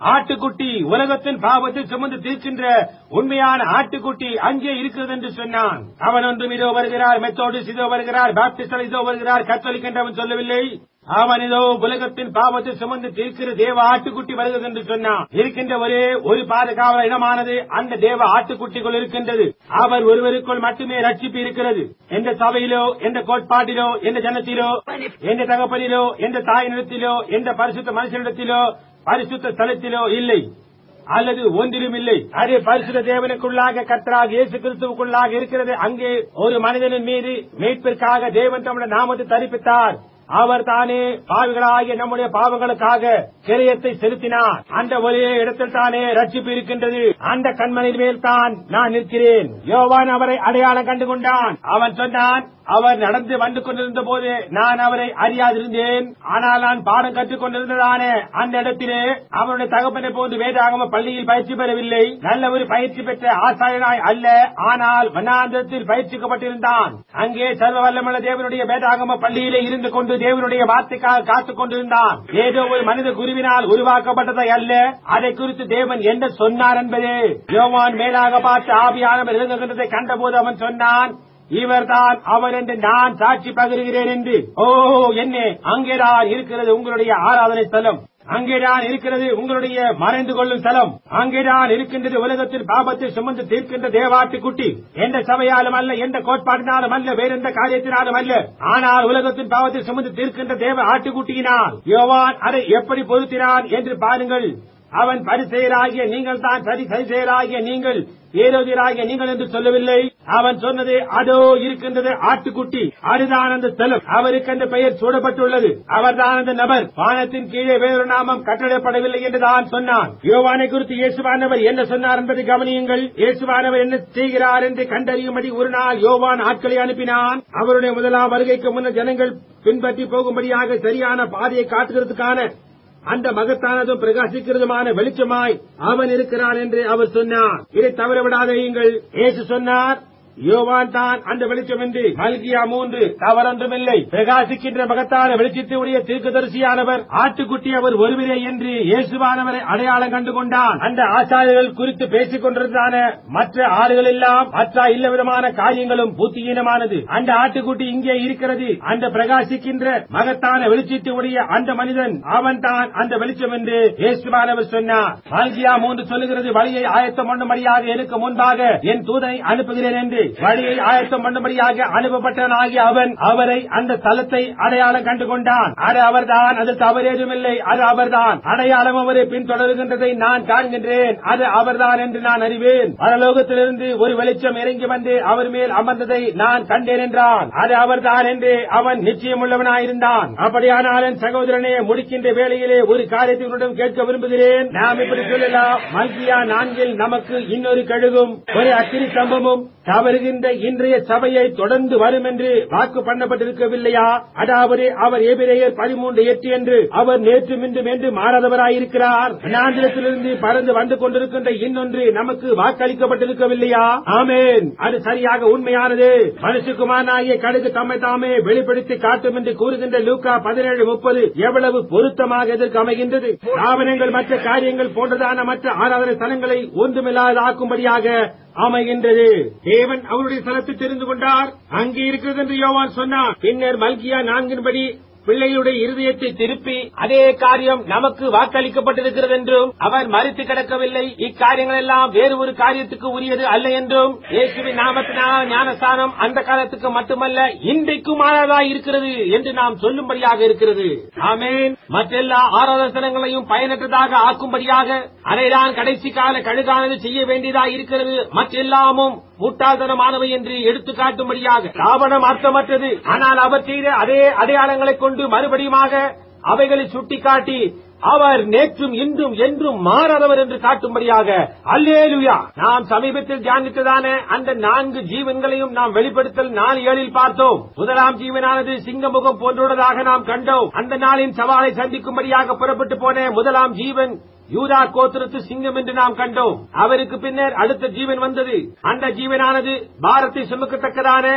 [SPEAKER 1] ஆட்டுக்குட்டி உலகத்தின் பாவத்தை சுமந்து தீர்க்கின்ற உண்மையான ஆட்டுக்குட்டி அங்கே இருக்கிறது என்று சொன்னான் அவன் ஒன்றும் இதோ வருகிறார் மெத்தோடிஸ் இதோ வருகிறார் பாப்டிஸ்ட் இதோ வருகிறார் கத்தோலிக் என்று அவன் சொல்லவில்லை அவன் இதோ உலகத்தின் பாவத்தை சுமந்து தீர்க்கிற தேவ ஆட்டுக்குட்டி வருகிறது என்று சொன்னான் இருக்கின்ற ஒரே ஒரு பாதுகாவல இடமானது அந்த தேவ ஆட்டுக்குட்டிக்குள் இருக்கின்றது அவர் ஒருவருக்குள் மட்டுமே ரட்சிப்பு இருக்கிறது எந்த சபையிலோ எந்த கோட்பாட்டிலோ எந்த ஜனத்திலோ எந்த தகப்பனிலோ எந்த தாயினிடத்திலோ எந்த பரிசுத்த மனுஷனிடத்திலோ பரிசுத்த ஸ்தலத்திலோ இல்லை அல்லது ஒன்றிலும் இல்லை அது பரிசுத்த தேவனுக்குள்ளாக கர்த்தராக இயேசு கிறிஸ்துவுக்குள்ளாக இருக்கிறது அங்கே ஒரு மனிதனின் மீது மீட்பிற்காக தேவன் தம்முடைய நாமத்தை தரிப்பித்தார் அவர் தானே பாவிகளாகிய நம்முடைய பாவங்களுக்காக கிரயத்தை செலுத்தினார் அந்த ஒரே இடத்தில் தானே ரட்சிப்பு இருக்கின்றது அந்த கண்மனின் மேல் தான் நான் நிற்கிறேன் யோவான் அவரை அடையாளம் கண்டு கொண்டான் அவன் சொன்னான் அவர் நடந்து வந்து கொண்டிருந்த போது நான் அவரை அறியாதிருந்தேன் ஆனால் நான் பாடம் கற்றுக் கொண்டிருந்ததானே அந்த இடத்திலே அவனுடைய தகப்பனை போன்று வேதாகம பள்ளியில் பயிற்சி பெறவில்லை நல்ல ஒரு பயிற்சி பெற்ற ஆசாரியனாய் அல்ல ஆனால் வனாந்தரத்தில் பயிற்சிக்கப்பட்டிருந்தான் அங்கே சர்வ வல்லமுள்ள தேவனுடைய வேதாகம பள்ளியிலே இருந்து கொண்டு தேவனுடைய வார்த்தைக்காக காத்துக் கொண்டிருந்தான் ஏதோ ஒரு மனித குருவினால் உருவாக்கப்பட்டதை அல்ல அதை குறித்து தேவன் என்ன சொன்னார் என்பதே யோவான் மேலாக பார்த்து ஆவியானவர் இறங்குகின்றதை கண்டபோது அவன் சொன்னான் இவர்தான் அவர் என்று நான் சாட்சி பகிர்கிறேன் என்று ஓ என்ன அங்கேதான் இருக்கிறது உங்களுடைய ஆராதனை ஸ்தலம் அங்கேதான் இருக்கிறது உங்களுடைய மறைந்து கொள்ளும் ஸ்தலம் அங்கேதான் இருக்கின்றது உலகத்தில் பாபத்தை சுமந்து தீர்க்கின்ற தேவாட்டு குட்டி எந்த சபையாலும் அல்ல எந்த கோட்பாட்டினாலும் அல்ல வேற எந்த காரியத்தினாலும் அல்ல ஆனால் உலகத்தின் பாவத்தை சுமந்து தீர்க்கின்ற தேவ ஆட்டுக்குட்டியினால் யோவான் அதை எப்படி பொருத்தினான் என்று பாருங்கள் அவன் பரிசெயராகிய நீங்கள் தான் சரி சரிசெயராகிய நீங்கள் ஏரோதியராகிய நீங்கள் என்று சொல்லவில்லை அவன் சொன்னது அதோ இருக்கின்றது ஆட்டுக்குட்டி அதுதான் அந்த ஸ்தலம் அவருக்கு அந்த பெயர் சூடப்பட்டுள்ளது அவர்தான் அந்த நபர் வானத்தின் கீழே வேறொரு நாமம் கட்டளப்படவில்லை என்று தான் சொன்னான் யோவானை குறித்து இயேசுவானவர் என்ன சொன்னார் என்பதை கவனியுங்கள் இயேசுவானவர் என்ன செய்கிறார் என்று கண்டறியும்படி ஒரு நாள் யோவான் ஆட்களை அனுப்பினான் அவருடைய முதலாம் வருகைக்கு முன்னர் ஜனங்கள் பின்பற்றி போகும்படியாக சரியான பாதையை காட்டுகிறதுக்கான அந்த மகத்தானதும் பிரகாசிக்கிறதுமான வெளிச்சமாய் அவன் இருக்கிறான் என்று அவர் சொன்னார் இதை தவற விடாதீங்கள் இயேசு சொன்னார் யோவான் தான் அந்த வெளிச்சம் என்று மல்கியா மூன்று தவறொன்றுமில்லை பிரகாசிக்கின்ற மகத்தான வெளிச்சத்தை உடைய தீர்க்கதரிசியானவர் ஆட்டுக்குட்டி அவர் ஒருவரே என்று இயேசுவானவரை அடையாளம் கண்டு கொண்டான் அந்த ஆச்சாரியர்கள் குறித்து பேசிக் கொண்டிருந்தான மற்ற ஆறுகள் எல்லாம் மற்ற இல்ல விதமான காரியங்களும் புத்தியீனமானது அந்த ஆட்டுக்குட்டி இங்கே இருக்கிறது அந்த பிரகாசிக்கின்ற மகத்தான வெளிச்சத்தை உடைய அந்த மனிதன் அவன் தான் அந்த வெளிச்சம் என்று இயேசுவானவர் சொன்னார் மல்கியா மூன்று சொல்லுகிறது வழியை ஆயத்தம் பண்ணும்படியாக எனக்கு முன்பாக என் தூதனை அனுப்புகிறேன் என்று வழியை ஆயத்தம் பண்ணும்படியாக அனுப்பப்பட்டவனாகிய அவன் அவரை அந்த ஸ்தலத்தை அடையாளம் கண்டு கொண்டான் அது அவர்தான் அது தவறேதுமில்லை அது அவர்தான் அடையாளம் அவரை பின்தொடர்கின்றதை நான் காண்கின்றேன் அது அவர்தான் என்று நான் அறிவேன் பரலோகத்திலிருந்து ஒரு வெளிச்சம் இறங்கி வந்து அவர் மேல் அமர்ந்ததை நான் கண்டேன் என்றான் அது அவர்தான் என்று அவன் நிச்சயமுள்ளவனாயிருந்தான் அப்படியானால் என் சகோதரனே முடிக்கின்ற வேளையிலே ஒரு காரியத்தை உன்னிடம் கேட்க விரும்புகிறேன் நாம் இப்படி சொல்லலாம் மல்கியா நான்கில் நமக்கு இன்னொரு கழுகும் ஒரு அக்கினி சம்பமும் தவறுகின்ற இன்றைய சபையை தொடர்ந்து வரும் என்று வாக்கு பண்ணப்பட்டிருக்கவில்லையா அதாவது அவர் எபிரேயர் பதிமூன்று எட்டு என்று அவர் நேற்று மின்றும் என்று மாறாதவராயிருக்கிறார் நாந்திரத்திலிருந்து பறந்து வந்து கொண்டிருக்கின்ற இன்னொன்று நமக்கு வாக்களிக்கப்பட்டிருக்கவில்லையா ஆமேன் அது சரியாக உண்மையானது மனுஷகுமாரனாகிய கடுகு தம்மை தாமே வெளிப்படுத்தி காட்டும் என்று கூறுகின்ற லூக்கா பதினேழு முப்பது எவ்வளவு பொருத்தமாக எதற்கு அமைகின்றது தாவனங்கள் மற்ற காரியங்கள் போன்றதான மற்ற ஆராதனை ஸ்தலங்களை ஒன்றுமில்லாதாக்கும்படியாக அமைகின்றது தேவன் அவருடைய ஸ்தலத்தை தெரிந்து கொண்டார் அங்கே இருக்கிறது என்று யோவான் சொன்னார் பின்னர் மல்கியா நான்கின்படி பிள்ளைகளுடைய இருதயத்தை திருப்பி அதே காரியம் நமக்கு வாக்களிக்கப்பட்டிருக்கிறது என்றும் அவர் மறித்து கிடக்கவில்லை இக்காரியங்கள் எல்லாம் வேறு ஒரு காரியத்துக்கு உரியது அல்ல என்றும் இயேசுவின் நாமத்தினால் ஞானஸ்தானம் அந்த காலத்துக்கு மட்டுமல்ல இன்றைக்கும் ஆனதாய் இருக்கிறது என்று நாம் சொல்லும்படியாக இருக்கிறது ஆமேன் மற்றெல்லா ஆராதனங்களையும் பயனற்றதாக ஆக்கும்படியாக அதைதான் கடைசி கால கழுகானது செய்ய வேண்டியதாக இருக்கிறது மற்றெல்லாமும் முட்டாள்தனமானவை என்று எடுத்து காட்டும்படியாக ராவணம் அர்த்தமற்றது ஆனால் அவர் செய்த அதே அடையாளங்களை கொண்டு மறுபடியுமாக அவைகளை சுட்டிக்காட்டி அவர் நேற்றும் இன்றும் என்றும் மாறாதவர் என்று காட்டும்படியாக அல்லேலுயா நாம் சமீபத்தில் தியானித்ததான அந்த நான்கு ஜீவன்களையும் நாம் வெளிப்படுத்தல் நாலு ஏழில் பார்த்தோம் முதலாம் ஜீவனானது சிங்கமுகம் போன்றுள்ளதாக நாம் கண்டோம் அந்த நாளின் சவாலை சந்திக்கும்படியாக புறப்பட்டு போன முதலாம் ஜீவன் யூதா கோத்திரத்து சிங்கம் என்று நாம் கண்டோம் அவருக்கு பின்னர் அடுத்த ஜீவன் வந்தது அந்த ஜீவனானது பாரத்தை சுமக்கத்தக்கதான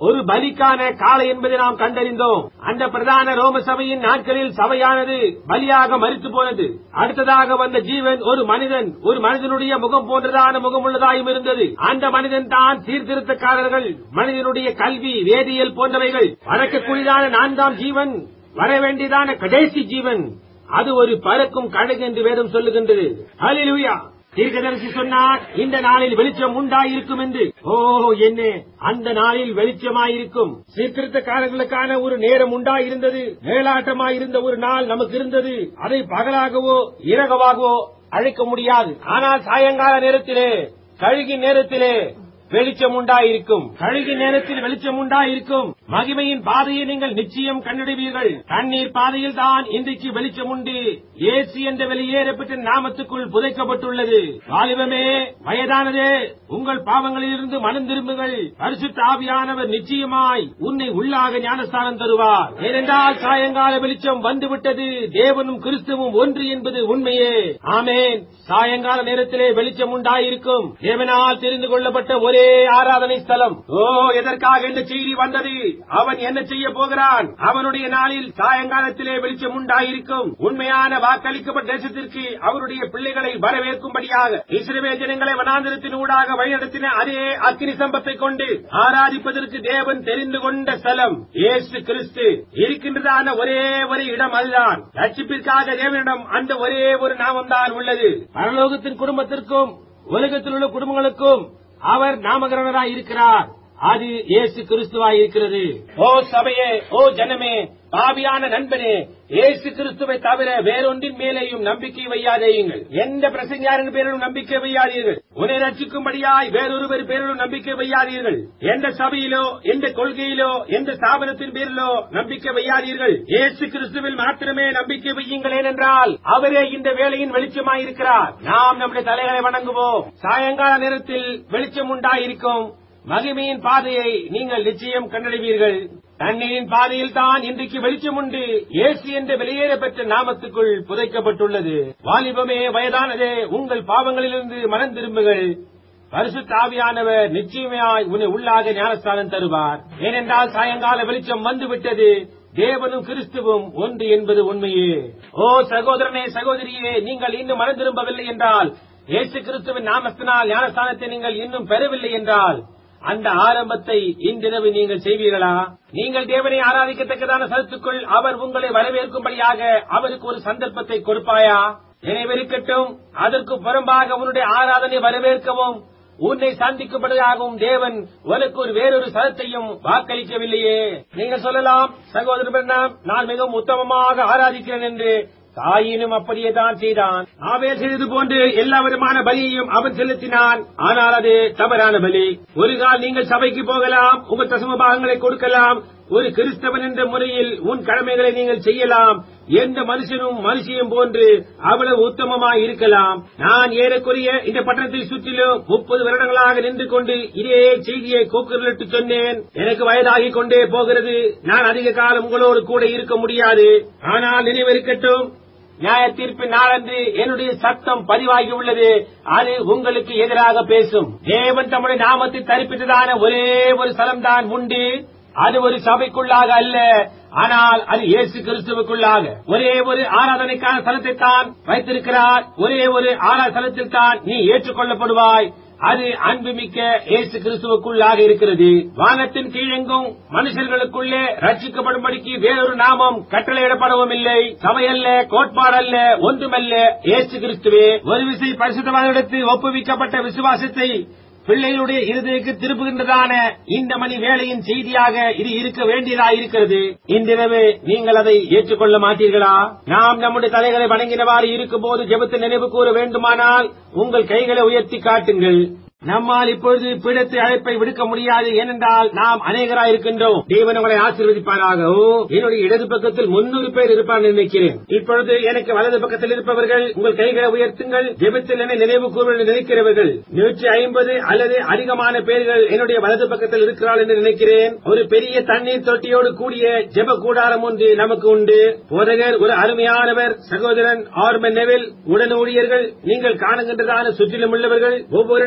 [SPEAKER 1] ஒரு பலிக்கான காளை என்பதை நாம் கண்டறிந்தோம் அந்த பிரதான ரோம சபையின் நாட்களில் சபையானது பலியாக மறித்து போனது அடுத்ததாக வந்த ஜீவன் ஒரு மனிதன் ஒரு மனிதனுடைய முகம் போன்றதான முகம் உள்ளதாயும் இருந்தது அந்த மனிதன் தான் சீர்திருத்தக்காரர்கள் மனிதனுடைய கல்வி வேதியியல் போன்றவைகள் வளர்க்கக்கூடியதான நான்காம் ஜீவன் வர வேண்டியதான கடைசி ஜீவன் அது ஒரு பறக்கும் கழுகு என்று வேதம் சொல்லுகின்றது ஹalleluya தீர்க்கதரிசி சொன்னார் இந்த நாளில் வெளிச்சம் உண்டாயிருக்கும் என்று ஓ என்ன அந்த நாளில் வெளிச்சமாயிருக்கும் சீர்திருத்தக்காரர்களுக்கான ஒரு நேரம் உண்டாயிருந்தது மேலாட்டமாயிருந்த ஒரு நாள் நமக்கு இருந்தது அதை பகலாகவோ இரகவாகவோ அழைக்க முடியாது ஆனால் சாயங்கால நேரத்திலே கழுகின் நேரத்திலே வெளிச்சம் உண்டாயிருக்கும் கழுகி நேரத்தில் வெளிச்சம் உண்டாயிருக்கும் மகிமையின் பாதையை நீங்கள் நிச்சயம் கண்டடைவீர்கள் தண்ணீர் பாதையில் தான் இன்றைக்கு வெளிச்சம் உண்டு ஏசு என்ற வெளியேறப்பட்ட நாமத்துக்குள் புதைக்கப்பட்டுள்ளது வாலிபமே வயதானதே உங்கள் பாவங்களிலிருந்து மனம் திரும்புங்கள் பரிசுத்த ஆவியானவர் நிச்சயமாய் உன்னை உள்ளாக ஞானஸ்தானம் தருவார் ஏனென்றால் சாயங்கால வெளிச்சம் வந்துவிட்டது தேவனும் கிறிஸ்துவும் ஒன்று என்பது உண்மையே ஆமேன் சாயங்கால நேரத்திலே வெளிச்சம் உண்டாயிருக்கும் தேவனால் தெரிந்து கொள்ளப்பட்ட ஒரே ஆராதனை ஸ்தலம் ஓ எதற்காக இந்த செய்தி வந்தது அவன் என்ன செய்ய போகிறான் அவனுடைய நாளில் சாயங்காலத்திலே வெளிச்சம் உண்டாயிருக்கும் உண்மையான வாக்களிக்கப்பட்ட தேசத்திற்கு அவருடைய பிள்ளைகளை வரவேற்கும்படியாக இஸ்ரவேல் ஜனங்களை வனாந்திரத்தின் ஊடாக வழிநடத்தின அதே அக்கினி சம்பத்தை கொண்டு ஆராதிப்பதற்கு தேவன் தெரிந்து கொண்ட ஸ்தலம் இயேசு கிறிஸ்து இருக்கின்றதான ஒரே ஒரு இடம் அதுதான் ரட்சிப்பிற்காக தேவனிடம் அந்த ஒரே ஒரு நாமம் தான் உள்ளது பரலோகத்தின் குடும்பத்திற்கும் உலகத்தில் உள்ள குடும்பங்களுக்கும் அவர் நாமகரணராய் இருக்கிறார் அது இயேசு கிறிஸ்துவாய் இருக்கிறது ஓ சபையே ஓ ஜனமே பாவியான நண்பனே இயேசு கிறிஸ்துவை தவிர வேறொன்றின் மேலேயும் நம்பிக்கை வையாதேயுங்கள் எந்த பிரசங்கியாரின் பேரிலும் நம்பிக்கை வையாதீர்கள் உன்னை ரட்சிக்கும்படியாய் வேறொருவர் பேரிலும் நம்பிக்கை வையாதீர்கள் எந்த சபையிலோ எந்த கொள்கையிலோ எந்த ஸ்தாபனத்தின் பேரிலோ நம்பிக்கை வையாதீர்கள் இயேசு கிறிஸ்துவில் மாத்திரமே நம்பிக்கை வையுங்கள் ஏனென்றால் அவரே இந்த வேளையின் வெளிச்சமாயிருக்கிறார் நாம் நம்முடைய தலைகளை வணங்குவோம் சாயங்கால நேரத்தில் வெளிச்சம் உண்டாயிருக்கும் மகிமையின் பாதையை நீங்கள் நிச்சயம் கண்டடைவீர்கள் தண்ணீரின் பாதையில் தான் இன்றைக்கு வெளிச்சம் உண்டு இயேசு என்ற வெளியேற பெற்ற நாமத்துக்குள் புதைக்கப்பட்டுள்ளது வாலிபமே வயதானதே உங்கள் பாவங்களிலிருந்து மனம் திரும்புகள் பரிசுத்த ஆவியானவர் நிச்சயமாய் உன்னை உள்ளாக ஞானஸ்தானம் தருவார் ஏனென்றால் சாயங்கால வெளிச்சம் வந்துவிட்டது தேவனும் கிறிஸ்துவும் ஒன்று என்பது உண்மையே ஓ சகோதரனே சகோதரியே நீங்கள் இன்னும் மனம் திரும்பவில்லை என்றால் இயேசு கிறிஸ்துவின் நாமத்தினால் ஞானஸ்தானத்தை நீங்கள் இன்னும் பெறவில்லை என்றால் அந்த ஆரம்பத்தை இன்றிரவு நீங்கள் செய்வீர்களா நீங்கள் தேவனை ஆராதிக்கத்தக்கதான சரத்துக்குள் அவர் உங்களை வரவேற்கும்படியாக அவருக்கு ஒரு சந்தர்ப்பத்தை கொடுப்பாயா நினைவிருக்கட்டும் அதற்கு புறம்பாக உன்னுடைய ஆராதனை வரவேற்கவும் உன்னை சந்திக்கும்படியாகவும் தேவன் உனக்கு ஒரு வேறொரு சதத்தையும் வாக்களிக்கவில்லையே நீங்கள் சொல்லலாம் சகோதரர் பிரணாம் நான் மிகவும் உத்தமமாக ஆராதிக்கிறேன் என்று தாயினும் அப்படியே தான் செய்தான் ஆவேல் செய்தது போன்று எல்லா விதமான பலியையும் அவன் செலுத்தினான் ஆனால் அது தவறான பலி ஒரு கால் நீங்கள் சபைக்கு போகலாம் உங்கள் தசம பாகங்களை கொடுக்கலாம் ஒரு கிறிஸ்தவன் என்ற முறையில் உன் கடமைகளை நீங்கள் செய்யலாம் எந்த மனுஷனும் மனுஷியும் போன்று அவ்வளவு உத்தமமாய் இருக்கலாம் நான் ஏறக்குறைய இந்த பட்டணத்தை சுற்றிலும் முப்பது வருடங்களாக நின்று கொண்டு இதே செய்தியை கோக்குரலிட்டு சொன்னேன் எனக்கு வயதாகிக் கொண்டே போகிறது நான் அதிக காலம் உங்களோடு கூட இருக்க முடியாது ஆனால் நினைவிருக்கட்டும் நியாய தீர்ப்பு நாளன்று என்னுடைய சத்தம் பதிவாகி உள்ளது அது உங்களுக்கு எதிராக பேசும் தேவன் தம்முடைய நாமத்தை தரிப்பித்ததான ஒரே ஒரு ஸ்தலம் தான் உண்டு அது ஒரு சபைக்குள்ளாக அல்ல ஆனால் அது இயேசு கிறிஸ்துவுக்குள்ளாக ஒரே ஒரு ஆராதனைக்கான ஸ்தலத்தை தான் வைத்திருக்கிறார் ஒரே ஒரு ஆராதனத்தில் தான் நீ ஏற்றுக்கொள்ளப்படுவாய் அது அன்புமிக்க இயேசு கிறிஸ்துவுக்குள்ளாக இருக்கிறது வானத்தின் கீழெங்கும் மனுஷர்களுக்குள்ளே ரட்சிக்கப்படும்படிக்கு வேறொரு நாமம் கட்டளையிடப்படவும் இல்லை சபையல்ல கோட்பாடல்ல ஒன்றுமல்ல இயேசு கிறிஸ்துவே ஒரு விசை பரிசுத்தவானிடத்து ஒப்புவிக்கப்பட்ட விசுவாசத்தை பிள்ளைகளுடைய இருதயக்கு திருப்புகின்றதான இந்த மணி வேளையின் செய்தியாக இது இருக்க வேண்டியதாக இருக்கிறது இன்றிரவு நீங்கள் அதை ஏற்றுக்கொள்ள மாட்டீர்களா நாம் நம்முடைய தலைகளை வணங்கினவாறு இருக்கும்போது ஜெபத்தை நினைவு கூற வேண்டுமானால் உங்கள் கைகளை உயர்த்தி காட்டுங்கள் நம்மால் இப்பொழுது பீடத்தை அழைப்பை விடுக்க முடியாது ஏனென்றால் நாம் அநேகராய் இருக்கின்றோம் தேவன் உங்களை ஆசீர்வதிப்பாராக ஓ, என்னுடைய இடது பக்கத்தில் முன்னூறு பேர் இருப்பார் நினைக்கிறேன் இப்பொழுது எனக்கு வலது பக்கத்தில் இருப்பவர்கள் உங்கள் கைகளை உயர்த்துங்கள் ஜெபத்தில் என்னை நினைவு கூறுவது நினைக்கிறவர்கள் நூற்றி ஐம்பது அல்லது அதிகமான பேர்கள் என்னுடைய வலது பக்கத்தில் இருக்கிறாள் என்று நினைக்கிறேன் ஒரு பெரிய தண்ணீர் தொட்டியோடு கூடிய ஜெப கூடாரம் ஒன்று நமக்கு உண்டு போதகர் ஒரு அருமையானவர் சகோதரன் ஆர்மன் நெவில் உடன் ஊழியர்கள் நீங்கள் காணுகின்றதான சுற்றிலும் உள்ளவர்கள் ஒவ்வொரு நாளும்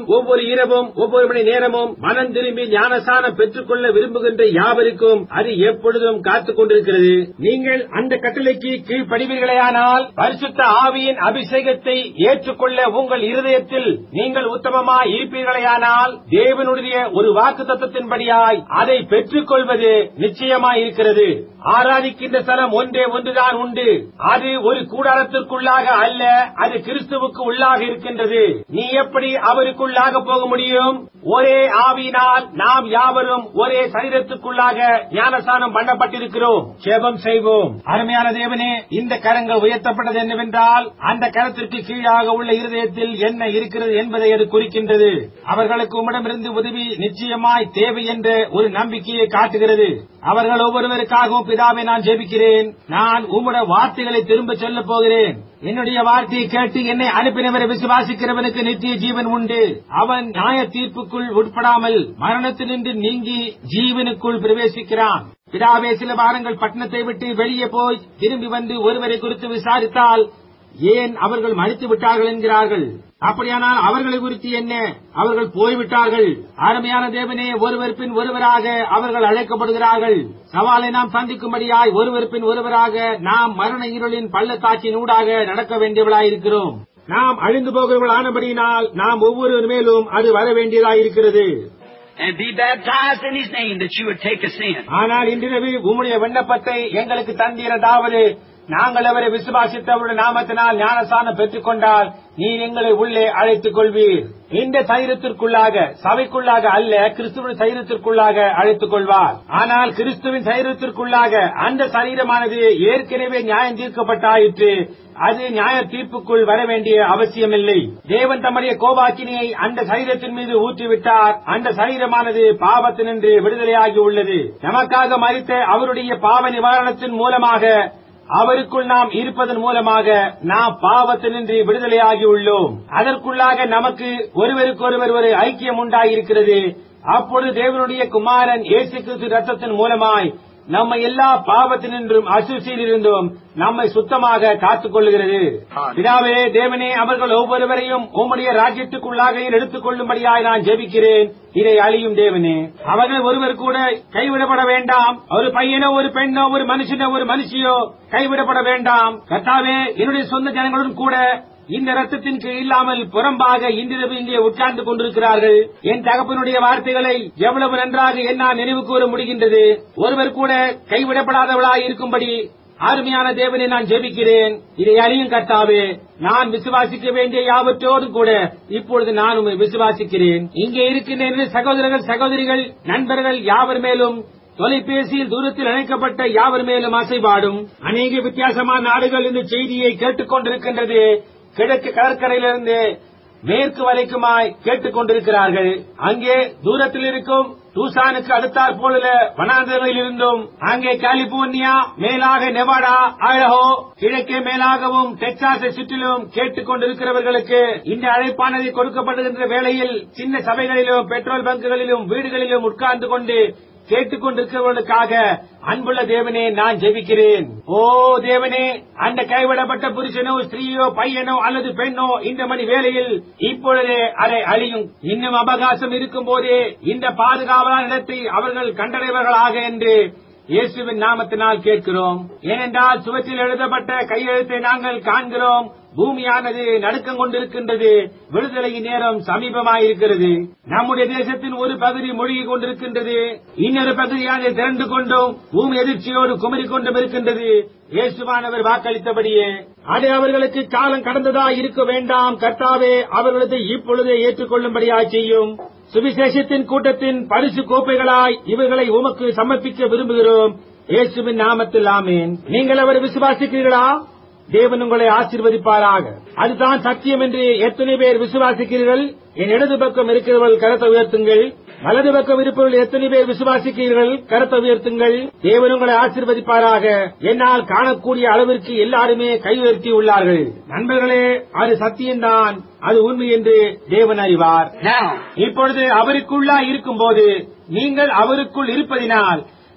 [SPEAKER 1] ஒவ்வொரு இரவும் ஒவ்வொரு மணி நேரமும் மனம் திரும்பி ஞானசானம் பெற்றுக்கொள்ள விரும்புகின்ற யாவருக்கும் அது எப்பொழுதும் காத்துக் கொண்டிருக்கிறது நீங்கள் அந்த கட்டளைக்கு கீழ்ப்படிவீர்களேயானால் பரிசுத்த ஆவியின் அபிஷேகத்தை ஏற்றுக்கொள்ள உங்கள் இருதயத்தில் நீங்கள் உத்தமமாய் இருப்பீர்களேயானால் தேவனுடைய ஒரு வாக்கு தத்துவத்தின்படியாய் அதை பெற்றுக்கொள்வது நிச்சயமாய் இருக்கிறது ஆராதிக்கின்ற ஸ்தலம் ஒன்றே ஒன்றுதான் உண்டு அது ஒரு கூடாரத்திற்குள்ளாக அல்ல அது கிறிஸ்துவுக்கு உள்ளாக இருக்கின்றது நீ எப்படி அவருக்குள்ளாக போக முடியும் ஒரே ஆவியினால் நாம் யாவரும் ஒரே சரீரத்துக்குள்ளாக ஞானஸ்தானம் பண்ணப்பட்டிருக்கிறோம் ஜெபம் செய்வோம் அருமையான தேவனே இந்த கரங்கள் உயர்த்தப்பட்டது என்னவென்றால் அந்த கரத்திற்கு கீழாக உள்ள இருதயத்தில் என்ன இருக்கிறது என்பதை அது குறிக்கின்றது அவர்களுக்கு உம்மிடமிருந்து உதவி நிச்சயமாய் தேவை என்ற ஒரு நம்பிக்கையை காட்டுகிறது அவர்கள் ஒவ்வொருவருக்காகவும் பிதாவை நான் ஜெபிக்கிறேன் நான் உம்முடைய வார்த்தைகளை திரும்ப சொல்ல போகிறேன் என்னுடைய வார்த்தையை கேட்டு என்னை அனுப்பினவரை விசுவாசிக்கிறவனுக்கு நித்திய ஜீவன் உண்டு அவன் நியாய தீர்ப்புக்குள் உட்படாமல் மரணத்தினின்று நீங்கி ஜீவனுக்குள் பிரவேசிக்கிறான் பிதாவே சில வாரங்கள் பட்டணத்தை விட்டு வெளியே போய் திரும்பி வந்து ஒருவரை குறித்து விசாரித்தால் ஏன் அவர்கள் மறித்து விட்டார்கள் என்கிறார்கள் அப்படியானால் அவர்களை குறித்து என்ன அவர்கள் போய்விட்டார்கள் அருமையான தேவனே ஒருவர் பின் ஒருவராக அவர்கள் அழைக்கப்படுகிறார்கள் சவாலை நாம் சந்திக்கும்படியாய் ஒருவர் பின் ஒருவராக நாம் மரண இருளின் பள்ளத்தாக்கின் ஊடாக நடக்க வேண்டியவளாயிருக்கிறோம் நாம் அழிந்து போகிறவர்களானபடியினால் நாம் ஒவ்வொரு மேலும் அது வர வேண்டியதாயிருக்கிறது
[SPEAKER 2] and be baptized in His name that you would take us in.
[SPEAKER 1] ஆனால் இன்றிரவு உம்முடைய விண்ணப்பத்தை எங்களுக்கு தந்தீரதாவது நாங்கள் அவரை விசுவாசித்தவருடைய நாமத்தினால் ஞானசானம் பெற்றுக் கொண்டால் நீர் எங்களை உள்ளே அழைத்துக் கொள்வீர் இந்த சைரத்திற்குள்ளாக சபைக்குள்ளாக அல்ல கிறிஸ்துவின் சைரத்திற்குள்ளாக அழைத்துக் கொள்வார் ஆனால் கிறிஸ்துவின் சைரத்திற்குள்ளாக அந்த சரீரமானது ஏற்கனவே நியாயம் தீர்க்கப்பட்டாயிற்று அது நியாய தீர்ப்புக்குள் வர வேண்டிய அவசியமில்லை தேவன் தம்முடைய கோபாக்கினியை அந்த சரீரத்தின் மீது ஊற்றிவிட்டார் அந்த சரீரமானது பாவத்தினின்று விடுதலையாகி உள்ளது நமக்காக மறித்த அவருடைய பாவ நிவாரணத்தின் மூலமாக அவருக்குள் நாம் இருப்பதன் மூலமாக நாம் பாவத்தினின்று விடுதலையாகி உள்ளோம் அதற்குள்ளாக நமக்கு ஒருவருக்கொருவர் ஒரு ஐக்கியம் உண்டாயிருக்கிறது அப்பொழுது தேவனுடைய குமாரன் இயேசு கிறிஸ்து ரத்தத்தின் மூலமாய் நம்மை எல்லா பாவத்தினின்றும் அசுசியிலிருந்தும் நம்மை சுத்தமாக காத்துக் கொள்ளுகிறது பிதாவே தேவனே அவர்கள் ஒவ்வொருவரையும் உம்முடைய ராஜ்யத்துக்குள்ளாக எடுத்துக் கொள்ளும்படியாய் நான் ஜெபிக்கிறேன் இதை அழியும் தேவனே அவர்கள் ஒருவர் கூட கைவிடப்பட வேண்டாம் ஒரு பையனோ ஒரு பெண்ணோ ஒரு மனுஷனோ ஒரு மனுஷியோ கைவிடப்பட வேண்டாம் கர்த்தாவே என்னுடைய சொந்த ஜனங்களுடன் கூட இந்த ரத்தத்தின் கீழ் இல்லாமல் புறம்பாக இன்றிரவு இங்கே உட்கார்ந்து கொண்டிருக்கிறார்கள் என் தகப்பனுடைய வார்த்தைகளை எவ்வளவு நன்றாக என்னால் நினைவு கூற முடிகின்றது ஒருவர் கூட கைவிடப்படாதவளாய் இருக்கும்படி அருமையான தேவனை நான் ஜெபிக்கிறேன் இதை அறியும் கர்த்தாவே நான் விசுவாசிக்க வேண்டிய யாவற்றோடும் கூட இப்பொழுது நான் உம்மை விசுவாசிக்கிறேன் இங்கே இருக்கின்ற என்னுடைய சகோதரர்கள் சகோதரிகள் நண்பர்கள் யாவர் மேலும் தொலைபேசியில் தூரத்தில் இணைக்கப்பட்ட யாவர் மேலும் அசைபாடும் அநேக வித்தியாசமான நாடுகள் இந்த செய்தியை கேட்டுக் கொண்டிருக்கின்றது கிழக்கு கடற்கரையிலிருந்து மேற்கு வரைக்குமாய் கேட்டுக் கொண்டிருக்கிறார்கள் அங்கே தூரத்தில் இருக்கும் டூசானுக்கு அடுத்தாற் போல வனாந்தரங்களில் இருந்தும் அங்கே கலிபோர்னியா மேலாக நெவாடா அழகோ கிழக்கே மேலாகவும் டெக்சாஸை சுற்றிலும் கேட்டுக் கொண்டிருக்கிறவர்களுக்கு இந்த அழைப்பானது கொடுக்கப்படுகின்ற வேளையில் சின்ன சபைகளிலும் பெட்ரோல் பங்குகளிலும் வீடுகளிலும் உட்கார்ந்து கொண்டு கேட்டுக் கொண்டிருக்கிறவர்களுக்காக அன்புள்ள தேவனே நான் ஜெபிக்கிறேன் ஓ தேவனே அந்த கைவிடப்பட்ட புருஷனோ ஸ்திரீயோ பையனோ அல்லது பெண்ணோ இந்த மணி வேளையில் இப்பொழுதே அதை அழியும் இன்னும் அவகாசம் இருக்கும் போதே இந்த பாதுகாவலான இடத்தை அவர்கள் கண்டடைவர்களாக என்று இயேசுவின் நாமத்தினால் கேட்கிறோம் ஏனென்றால் சுவற்றில் எழுதப்பட்ட கையெழுத்தை நாங்கள் காண்கிறோம் பூமியானது நடுக்கம் கொண்டிருக்கின்றது விடுதலையின் நேரம் சமீபமாயிருக்கிறது நம்முடைய தேசத்தின் ஒரு பகுதி மூழ்கிக் கொண்டிருக்கின்றது இன்னொரு பகுதியானது திரண்டு கொண்டும் பூமி எதிர்ச்சியோடு குமரிக் கொண்டும் இருக்கின்றது இயேசுவானவர் வாக்களித்தபடியே அது அவர்களுக்கு காலம் கடந்ததா இருக்க வேண்டாம் கர்த்தாவே அவர்களது இப்பொழுதே ஏற்றுக்கொள்ளும்படியாய் செய்யும் சுவிசேஷத்தின் கூட்டத்தின் பரிசு கோப்பைகளாய் இவர்களை உமக்கு சமர்ப்பிக்க விரும்புகிறோம் இயேசுவின் நாமத்தில் ஆமேன் நீங்கள் அவரை விசுவாசிக்கிறீர்களா தேவன் உங்களை ஆசீர்வதிப்பாராக அதுதான் சத்தியம் என்று எத்தனை பேர் விசுவாசிக்கிறீர்கள் என் இடது பக்கம் இருக்கிறவர்கள் கரத்தை உயர்த்துங்கள் வலது பக்கம் இருப்பவர்கள் எத்தனை பேர் விசுவாசிக்கிறீர்கள் கரத்தை உயர்த்துங்கள் தேவன் உங்களை ஆசீர்வதிப்பாராக என்னால் காணக்கூடிய அளவிற்கு எல்லாருமே கை உயர்த்தி உள்ளார்கள் நண்பர்களே அது சத்தியம்தான் அது உண்மை என்று தேவன் அறிவார்
[SPEAKER 2] Now,
[SPEAKER 1] இப்பொழுது அவருக்குள்ளா இருக்கும்போது நீங்கள் அவருக்குள் இருப்பதினால்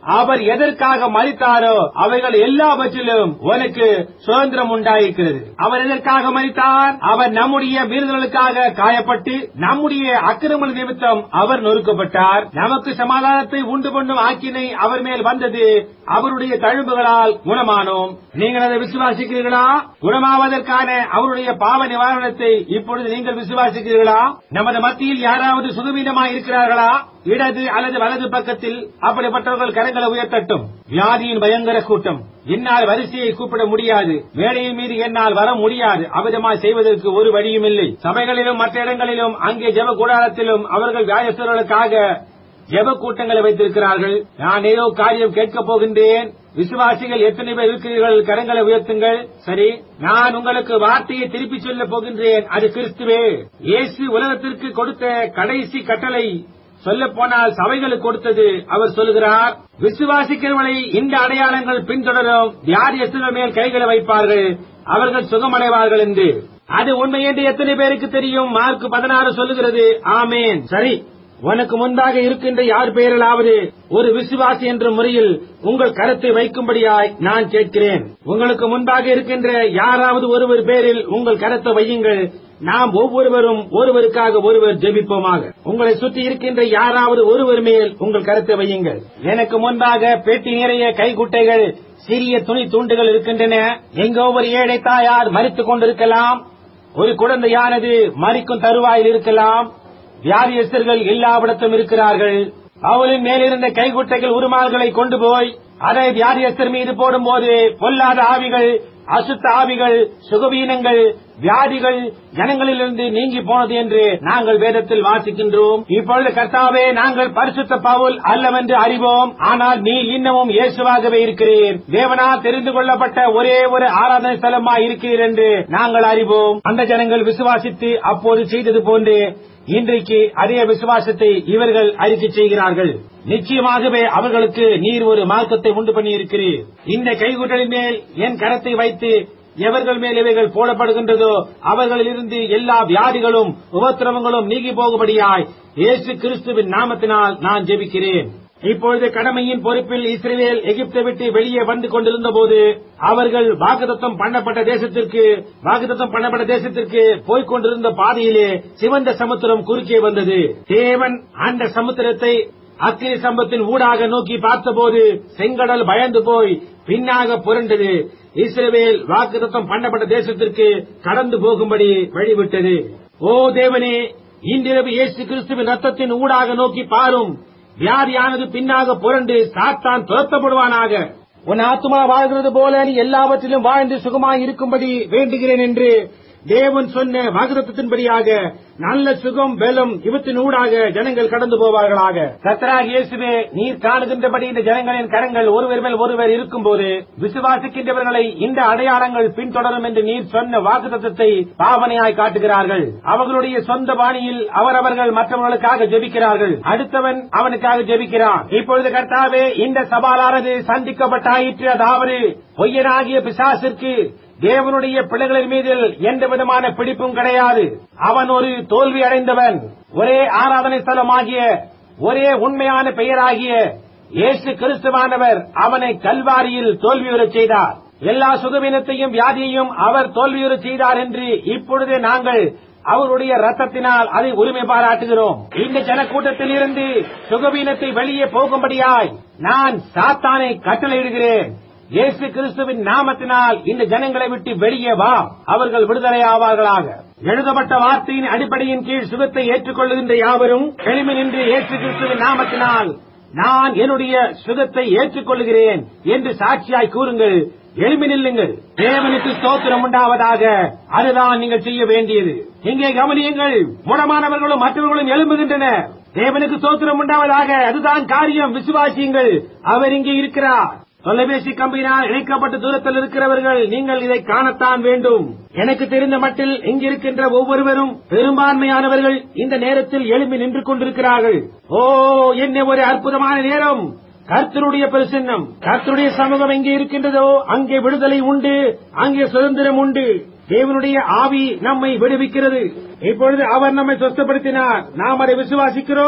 [SPEAKER 1] அவர் எதற்காக மறித்தாரோ அவைகள் எல்லாவற்றிலும் உனக்கு சுதந்திரம் உண்டாயிருக்கிறது அவர் எதற்காக மறித்தார் அவர் நம்முடைய மீறுதலுக்காக காயப்பட்டு நம்முடைய அக்கிரம நிமித்தம் அவர் நொறுக்கப்பட்டார் நமக்கு சமாதானத்தை உண்டு பண்ணும் ஆக்கினை அவர் மேல் வந்தது அவருடைய தழும்புகளால் குணமானோம் நீங்கள் அதை விசுவாசிக்கிறீர்களா குணமாவதற்கான அவருடைய பாவ நிவாரணத்தை இப்பொழுது நீங்கள் விசுவாசிக்கிறீர்களா நமது மத்தியில் யாராவது சுகவீனமாய் இருக்கிறார்களா இடது அல்லது வலது பக்கத்தில் அப்படிப்பட்டவர்கள் கரங்களை உயர்த்தட்டும் வியாதியின் பயங்கர கூட்டம் என்னால் வரிசையை கூப்பிட முடியாது மேடையின் மீது என்னால் வர முடியாது அவிதமாய் செய்வதற்கு ஒரு வழியும் இல்லை சபைகளிலும் மற்ற இடங்களிலும் அங்கே ஜெப கூடாரத்திலும் அவர்கள் வியாயஸ்தர்களுக்காக ஜெப கூட்டங்களை வைத்திருக்கிறார்கள் நான் ஏதோ காரியம் கேட்கப் போகின்றேன் விசுவாசிகள் எத்தனை பேர் இருக்கிறீர்கள் கரங்களை உயர்த்துங்கள் சரி நான் உங்களுக்கு வார்த்தையை திருப்பி சொல்ல போகின்றேன் அது கிறிஸ்துவே இயேசு உலகத்திற்கு கொடுத்த கடைசி கட்டளை சொல்ல போனால் சபைகளுக்கு கொடுத்தது அவர் சொல்லுகிறார் விசுவாசிக்கிறவர்களை இந்த அடையாளங்கள் பின்தொடரும் வியாதியஸ்தர்கள் மேல் கைகளை வைப்பார்கள் அவர்கள் சுகமடைவார்கள் என்று அது உண்மை என்று எத்தனை பேருக்கு தெரியும் மார்க் பதினாறு சொல்லுகிறது ஆமேன் சரி உனக்கு முன்பாக இருக்கின்ற யார் பெயரிலாவது ஒரு விசுவாசி என்ற முறையில் உங்கள் கருத்தை வைக்கும்படியாய் நான் கேட்கிறேன் உங்களுக்கு முன்பாக இருக்கின்ற யாராவது ஒருவர் பேரில் உங்கள் கருத்தை வையுங்கள் நாம் ஒவ்வொருவரும் ஒருவருக்காக ஒருவர் ஜெபிப்போமாக உங்களை சுற்றி இருக்கின்ற யாராவது ஒருவர் மேல் உங்கள் கருத்தை வையுங்கள் எனக்கு முன்பாக பெட்டி நிறைய கைக்குட்டைகள் சிறிய துணி துண்டுகள் இருக்கின்றன எங்கோ ஒரு ஏழை தாயார் மறித்துக் கொண்டிருக்கலாம் ஒரு குழந்தையானது மறிக்கும் தருவாயில் இருக்கலாம் வியாதியஸ்தர்கள் எல்லாவிடத்தும் இருக்கிறார்கள் அவளின் மேலிருந்த கைகுட்டைகள் உருமால்களை கொண்டு போய் அதை வியாதியஸ்தர் மீது போடும்போது பொல்லாத ஆவிகள் அசுத்த ஆவிகள் சுகவீனங்கள் வியாதிகள் ஜனங்களிலிருந்து நீங்கி போனது என்று நாங்கள் வேதத்தில் வாசிக்கின்றோம் இப்பொழுது கர்த்தாவே நாங்கள் பரிசுத்த பவுல் அல்லவென்று அறிவோம் ஆனால் நீ இன்னமும் இயேசுவாகவே இருக்கிறீர் தேவனால் தெரிந்து கொள்ளப்பட்ட ஒரே ஒரு ஆராதனை ஸ்தலமாய் இருக்கிறீர் என்று நாங்கள் அறிவோம் அந்த ஜனங்கள் விசுவாசித்து அப்போது செய்தது போன்று இன்றைக்கு அதே விசுவாசத்தை இவர்கள் அறிக்கை செய்கிறார்கள் நிச்சயமாகவே அவர்களுக்கு நீர் ஒரு மார்க்கத்தை உண்டு பண்ணியிருக்கிறீர் இந்த கைகுட்டலின் மேல் என் கரத்தை வைத்து எவர்கள் மேல் இவைகள் போடப்படுகின்றதோ அவர்களிலிருந்து எல்லா வியாதிகளும் உபத்திரவங்களும் நீங்கி போகும்படியாய் இயேசு கிறிஸ்துவின் நாமத்தினால் நான் ஜெபிக்கிறேன் இப்பொழுது கடமையின் பொறுப்பில் இஸ்ரேல் எகிப்தை விட்டு வெளியே வந்து கொண்டிருந்த போது அவர்கள் வாக்குத்தத்தம் பண்ணப்பட்ட தேசத்திற்கு வாக்குத்தத்தம் பண்ணப்பட்ட தேசத்திற்கு போய்க் கொண்டிருந்த பாதையிலே சிவந்த சமுத்திரம் குறுக்கே வந்தது தேவன் அந்த சமுத்திரத்தை அக்கினி சம்பத்தின் ஊடாக நோக்கி பார்த்தபோது செங்கடல் பயந்து போய் பின்னாக புரண்டது இஸ்ரேல் வாக்குத்தத்தம் பண்ணப்பட்ட தேசத்திற்கு கடந்து போகும்படி வழிவிட்டது ஓ தேவனே இன்றிரவு இயேசு கிறிஸ்துவின் ரத்தத்தின் ஊடாக நோக்கி பாரும் வியாதியானது பின்னாக புரண்டு சாத்தான் துரத்தப்படுவானாக உன் ஆத்மா வாழ்கிறது போல நீ எல்லாவற்றிலும் வாழ்ந்து சுகமாய் இருக்கும்படி வேண்டுகிறேன் என்று தேவன் சொன்ன வாக்குத்தத்தின்படியாக நல்ல சுகம் பலம் இவற்றின் ஊடாக ஜனங்கள் கடந்து போவார்களாக கத்தராக இயேசுவே நீர் காணுகின்றபடி இந்த ஜனங்களின் கரங்கள் ஒருவர் மேல் ஒருவர் இருக்கும்போது விசுவாசிக்கின்றவர்களை இந்த அடையாளங்கள் பின்தொடரும் என்று நீர் சொன்ன வாக்குத்தத்தை பாவனையாய் காட்டுகிறார்கள் அவர்களுடைய சொந்த பாணியில் அவரவர்கள் மற்றவர்களுக்காக ஜெபிக்கிறார்கள் அடுத்தவன் அவனுக்காக ஜெபிக்கிறான் இப்பொழுது கர்த்தாவே இந்த சவாலானது சந்திக்கப்பட்டாயிற்று அதாவது பொய்யனாகிய பிசாசிற்கு தேவனுடைய பிள்ளைகளின் மீதில் எந்த விதமான பிடிப்பும் கிடையாது அவன் ஒரு தோல்வி அடைந்தவன் ஒரே ஆராதனை ஸ்தலமாகிய ஒரே உண்மையான பெயராகிய இயேசு கிறிஸ்துவானவர் அவனை கல்வாரியில் தோல்வியுறச் செய்தார் எல்லா சுகவீனத்தையும் வியாதியையும் அவர் தோல்வியுறச் செய்தார் என்று இப்பொழுதே நாங்கள் அவருடைய ரத்தத்தினால் அதை உரிமை பாராட்டுகிறோம் இந்த ஜனக்கூட்டத்தில் இருந்து சுகவீனத்தை வெளியே போகும்படியாய் நான் சாத்தானை கட்டளையிடுகிறேன் இயேசு கிறிஸ்துவின் நாமத்தினால் இந்த ஜனங்களை விட்டு வெளியே வா அவர்கள் விடுதலை ஆவார்களாக எழுதப்பட்ட வார்த்தையின் அடிப்படையின் கீழ் சுகத்தை ஏற்றுக்கொள்ளுகின்ற யாவரும் எளிமை நின்று இயேசு கிறிஸ்துவின் நாமத்தினால் நான் என்னுடைய சுகத்தை ஏற்றுக்கொள்கிறேன் என்று சாட்சியாய் கூறுங்கள் எழுமி நில்லுங்கள் தேவனுக்கு ஸ்தோத்திரம் உண்டாவதாக அதுதான் நீங்கள் செய்ய வேண்டியது இங்கே கவனியுங்கள் முடமானவர்களும் மற்றவர்களும் எழும்புகின்றனர் தேவனுக்கு ஸ்தோத்திரம் உண்டாவதாக அதுதான் காரியம் விசுவாசியுங்கள் அவர் இங்கே இருக்கிறார் தொலைபேசி கம்பியினால் இணைக்கப்பட்ட தூரத்தில் இருக்கிறவர்கள் நீங்கள் இதை காணத்தான் வேண்டும் எனக்கு தெரிந்த மட்டில் இங்கிருக்கின்ற ஒவ்வொருவரும் பெரும்பான்மையானவர்கள் இந்த நேரத்தில் எழும்பி நின்று கொண்டிருக்கிறார்கள் ஓ என்ன ஒரு அற்புதமான நேரம் கர்த்தருடைய பிரசன்னம் கர்த்தருடைய சமூகம் எங்கே இருக்கின்றதோ அங்கே விடுதலை உண்டு அங்கே சுதந்திரம் உண்டு தேவனுடைய ஆவி நம்மை விடுவிக்கிறது இப்பொழுது அவர் நம்மை சொஸ்தப்படுத்தினார் நாம் அதை விசுவாசிக்கிறோம்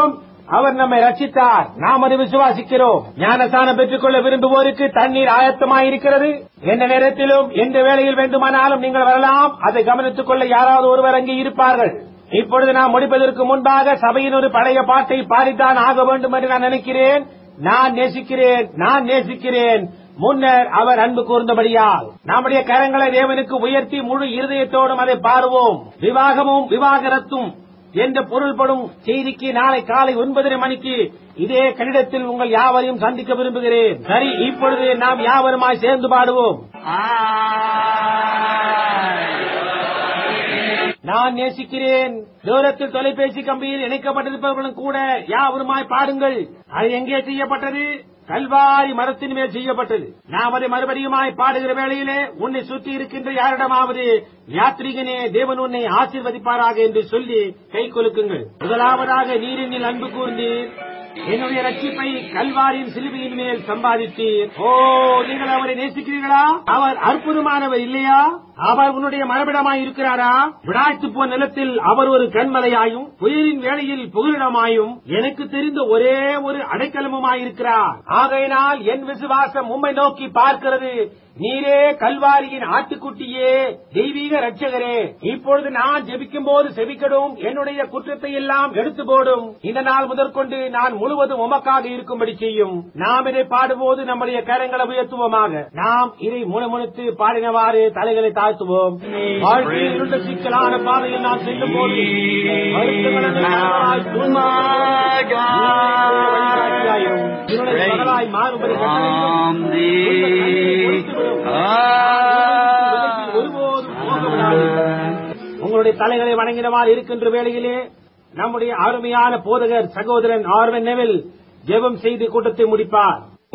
[SPEAKER 1] அவர் நம்மை ரட்சித்தார் நாம் அதை விசுவாசிக்கிறோம் ஞானஸ்தானம் பெற்றுக்கொள்ள விரும்புவோருக்கு தண்ணீர் ஆயத்தமாயிருக்கிறது எந்த நேரத்திலும் எந்த வேளையில் வேண்டுமானாலும் நீங்கள் வரலாம் அதை கவனித்துக் கொள்ள யாராவது ஒருவர் அங்கே இருப்பார்கள் இப்பொழுது நாம் முடிப்பதற்கு முன்பாக சபையின் ஒரு பழைய பாட்டை பாடித்தான் ஆக வேண்டும் என்று நான் நினைக்கிறேன் நான் நேசிக்கிறேன் நான் நேசிக்கிறேன் முன்னர் அவர் அன்பு கூர்ந்தபடியால் நம்முடைய கரங்களை தேவனுக்கு உயர்த்தி முழு இருதயத்தோடும் அதை பாடுவோம் விவாகமும் விவாகரத்தும் என்ற பொருள்படும் செய்திக்கு நாளை காலை ஒன்பதரை மணிக்கு இதே கணிதத்தில் உங்கள் யாவரையும் சந்திக்க விரும்புகிறேன் சரி இப்பொழுது நாம் யாவருமாய் சேர்ந்து பாடுவோம் நான் நேசிக்கிறேன் தூரத்தில் தொலைபேசி கம்பியில் இணைக்கப்பட்டிருப்பவர்களும் கூட யாவருமாய் பாடுங்கள் அது எங்கே செய்யப்பட்டது கல்வாரி மரத்தின் மேல் செய்யப்பட்டது நாம் அதை மறுபடியுமாய் பாடுகிற வேளையிலே உன்னை சுற்றி இருக்கின்ற யாரிடமாவது யாத்ரிகனே தேவன் உன்னை ஆசீர்வதிப்பாராக என்று சொல்லி கை கொலுக்குங்கள் முதலாவதாக நீரினில் அன்பு கூர்ந்தீர் என்னுடைய ரட்சிப்பை கல்வாரியின் சிலுவையின் மேல் சம்பாதித்தீர் ஓ நீங்கள் அவரை நேசிக்கிறீர்களா அவர் அற்புதமானவர் இல்லையா அவர் உன்னுடைய மரபிடமாய் இருக்கிறாரா விடாய்த்து போன நிலத்தில் அவர் ஒரு கண்மலையாயும் புயலின் வேளையில் புகலிடமாயும் எனக்கு தெரிந்த ஒரே ஒரு அடைக்கலமுமாயிருக்கிறார் ஆகையினால் என் விசுவாசம் உம்மை நோக்கி பார்க்கிறது நீரே கல்வாரியின் ஆட்டுக்குட்டியே தெய்வீக ரட்சகரே இப்பொழுது நான் ஜெபிக்கும் போது செவிக்கடும் என்னுடைய குற்றத்தை எல்லாம் எடுத்து போடும் இந்த நாள் முதற்கொண்டு நான் முழுவதும் உமக்காக இருக்கும்படி செய்யும் நாம் இதை பாடும்போது நம்முடைய கரங்களை உயர்த்துவோமாக நாம் இதை முணுமுணுத்து பாடினவாறு தலைகளை தாழ்த்துவோம் வாழ்க்கையில் இருந்த சிக்கலான பாதையில் நாம் செல்லும் போது வருத்தங்கள் எல்லாம் வழிகாட்டியாயும் இருளை பகலாய் மாறும்படி ஒருபோதும் போக விடாது. உங்களுடைய தலைகளை வணங்கினவாறு இருக்கின்ற வேளையிலே நம்முடைய அருமையான போதகர் சகோதரன் ஆர்வன் நெவில் ஜெபம் செய்து கூட்டத்தை முடிப்பார்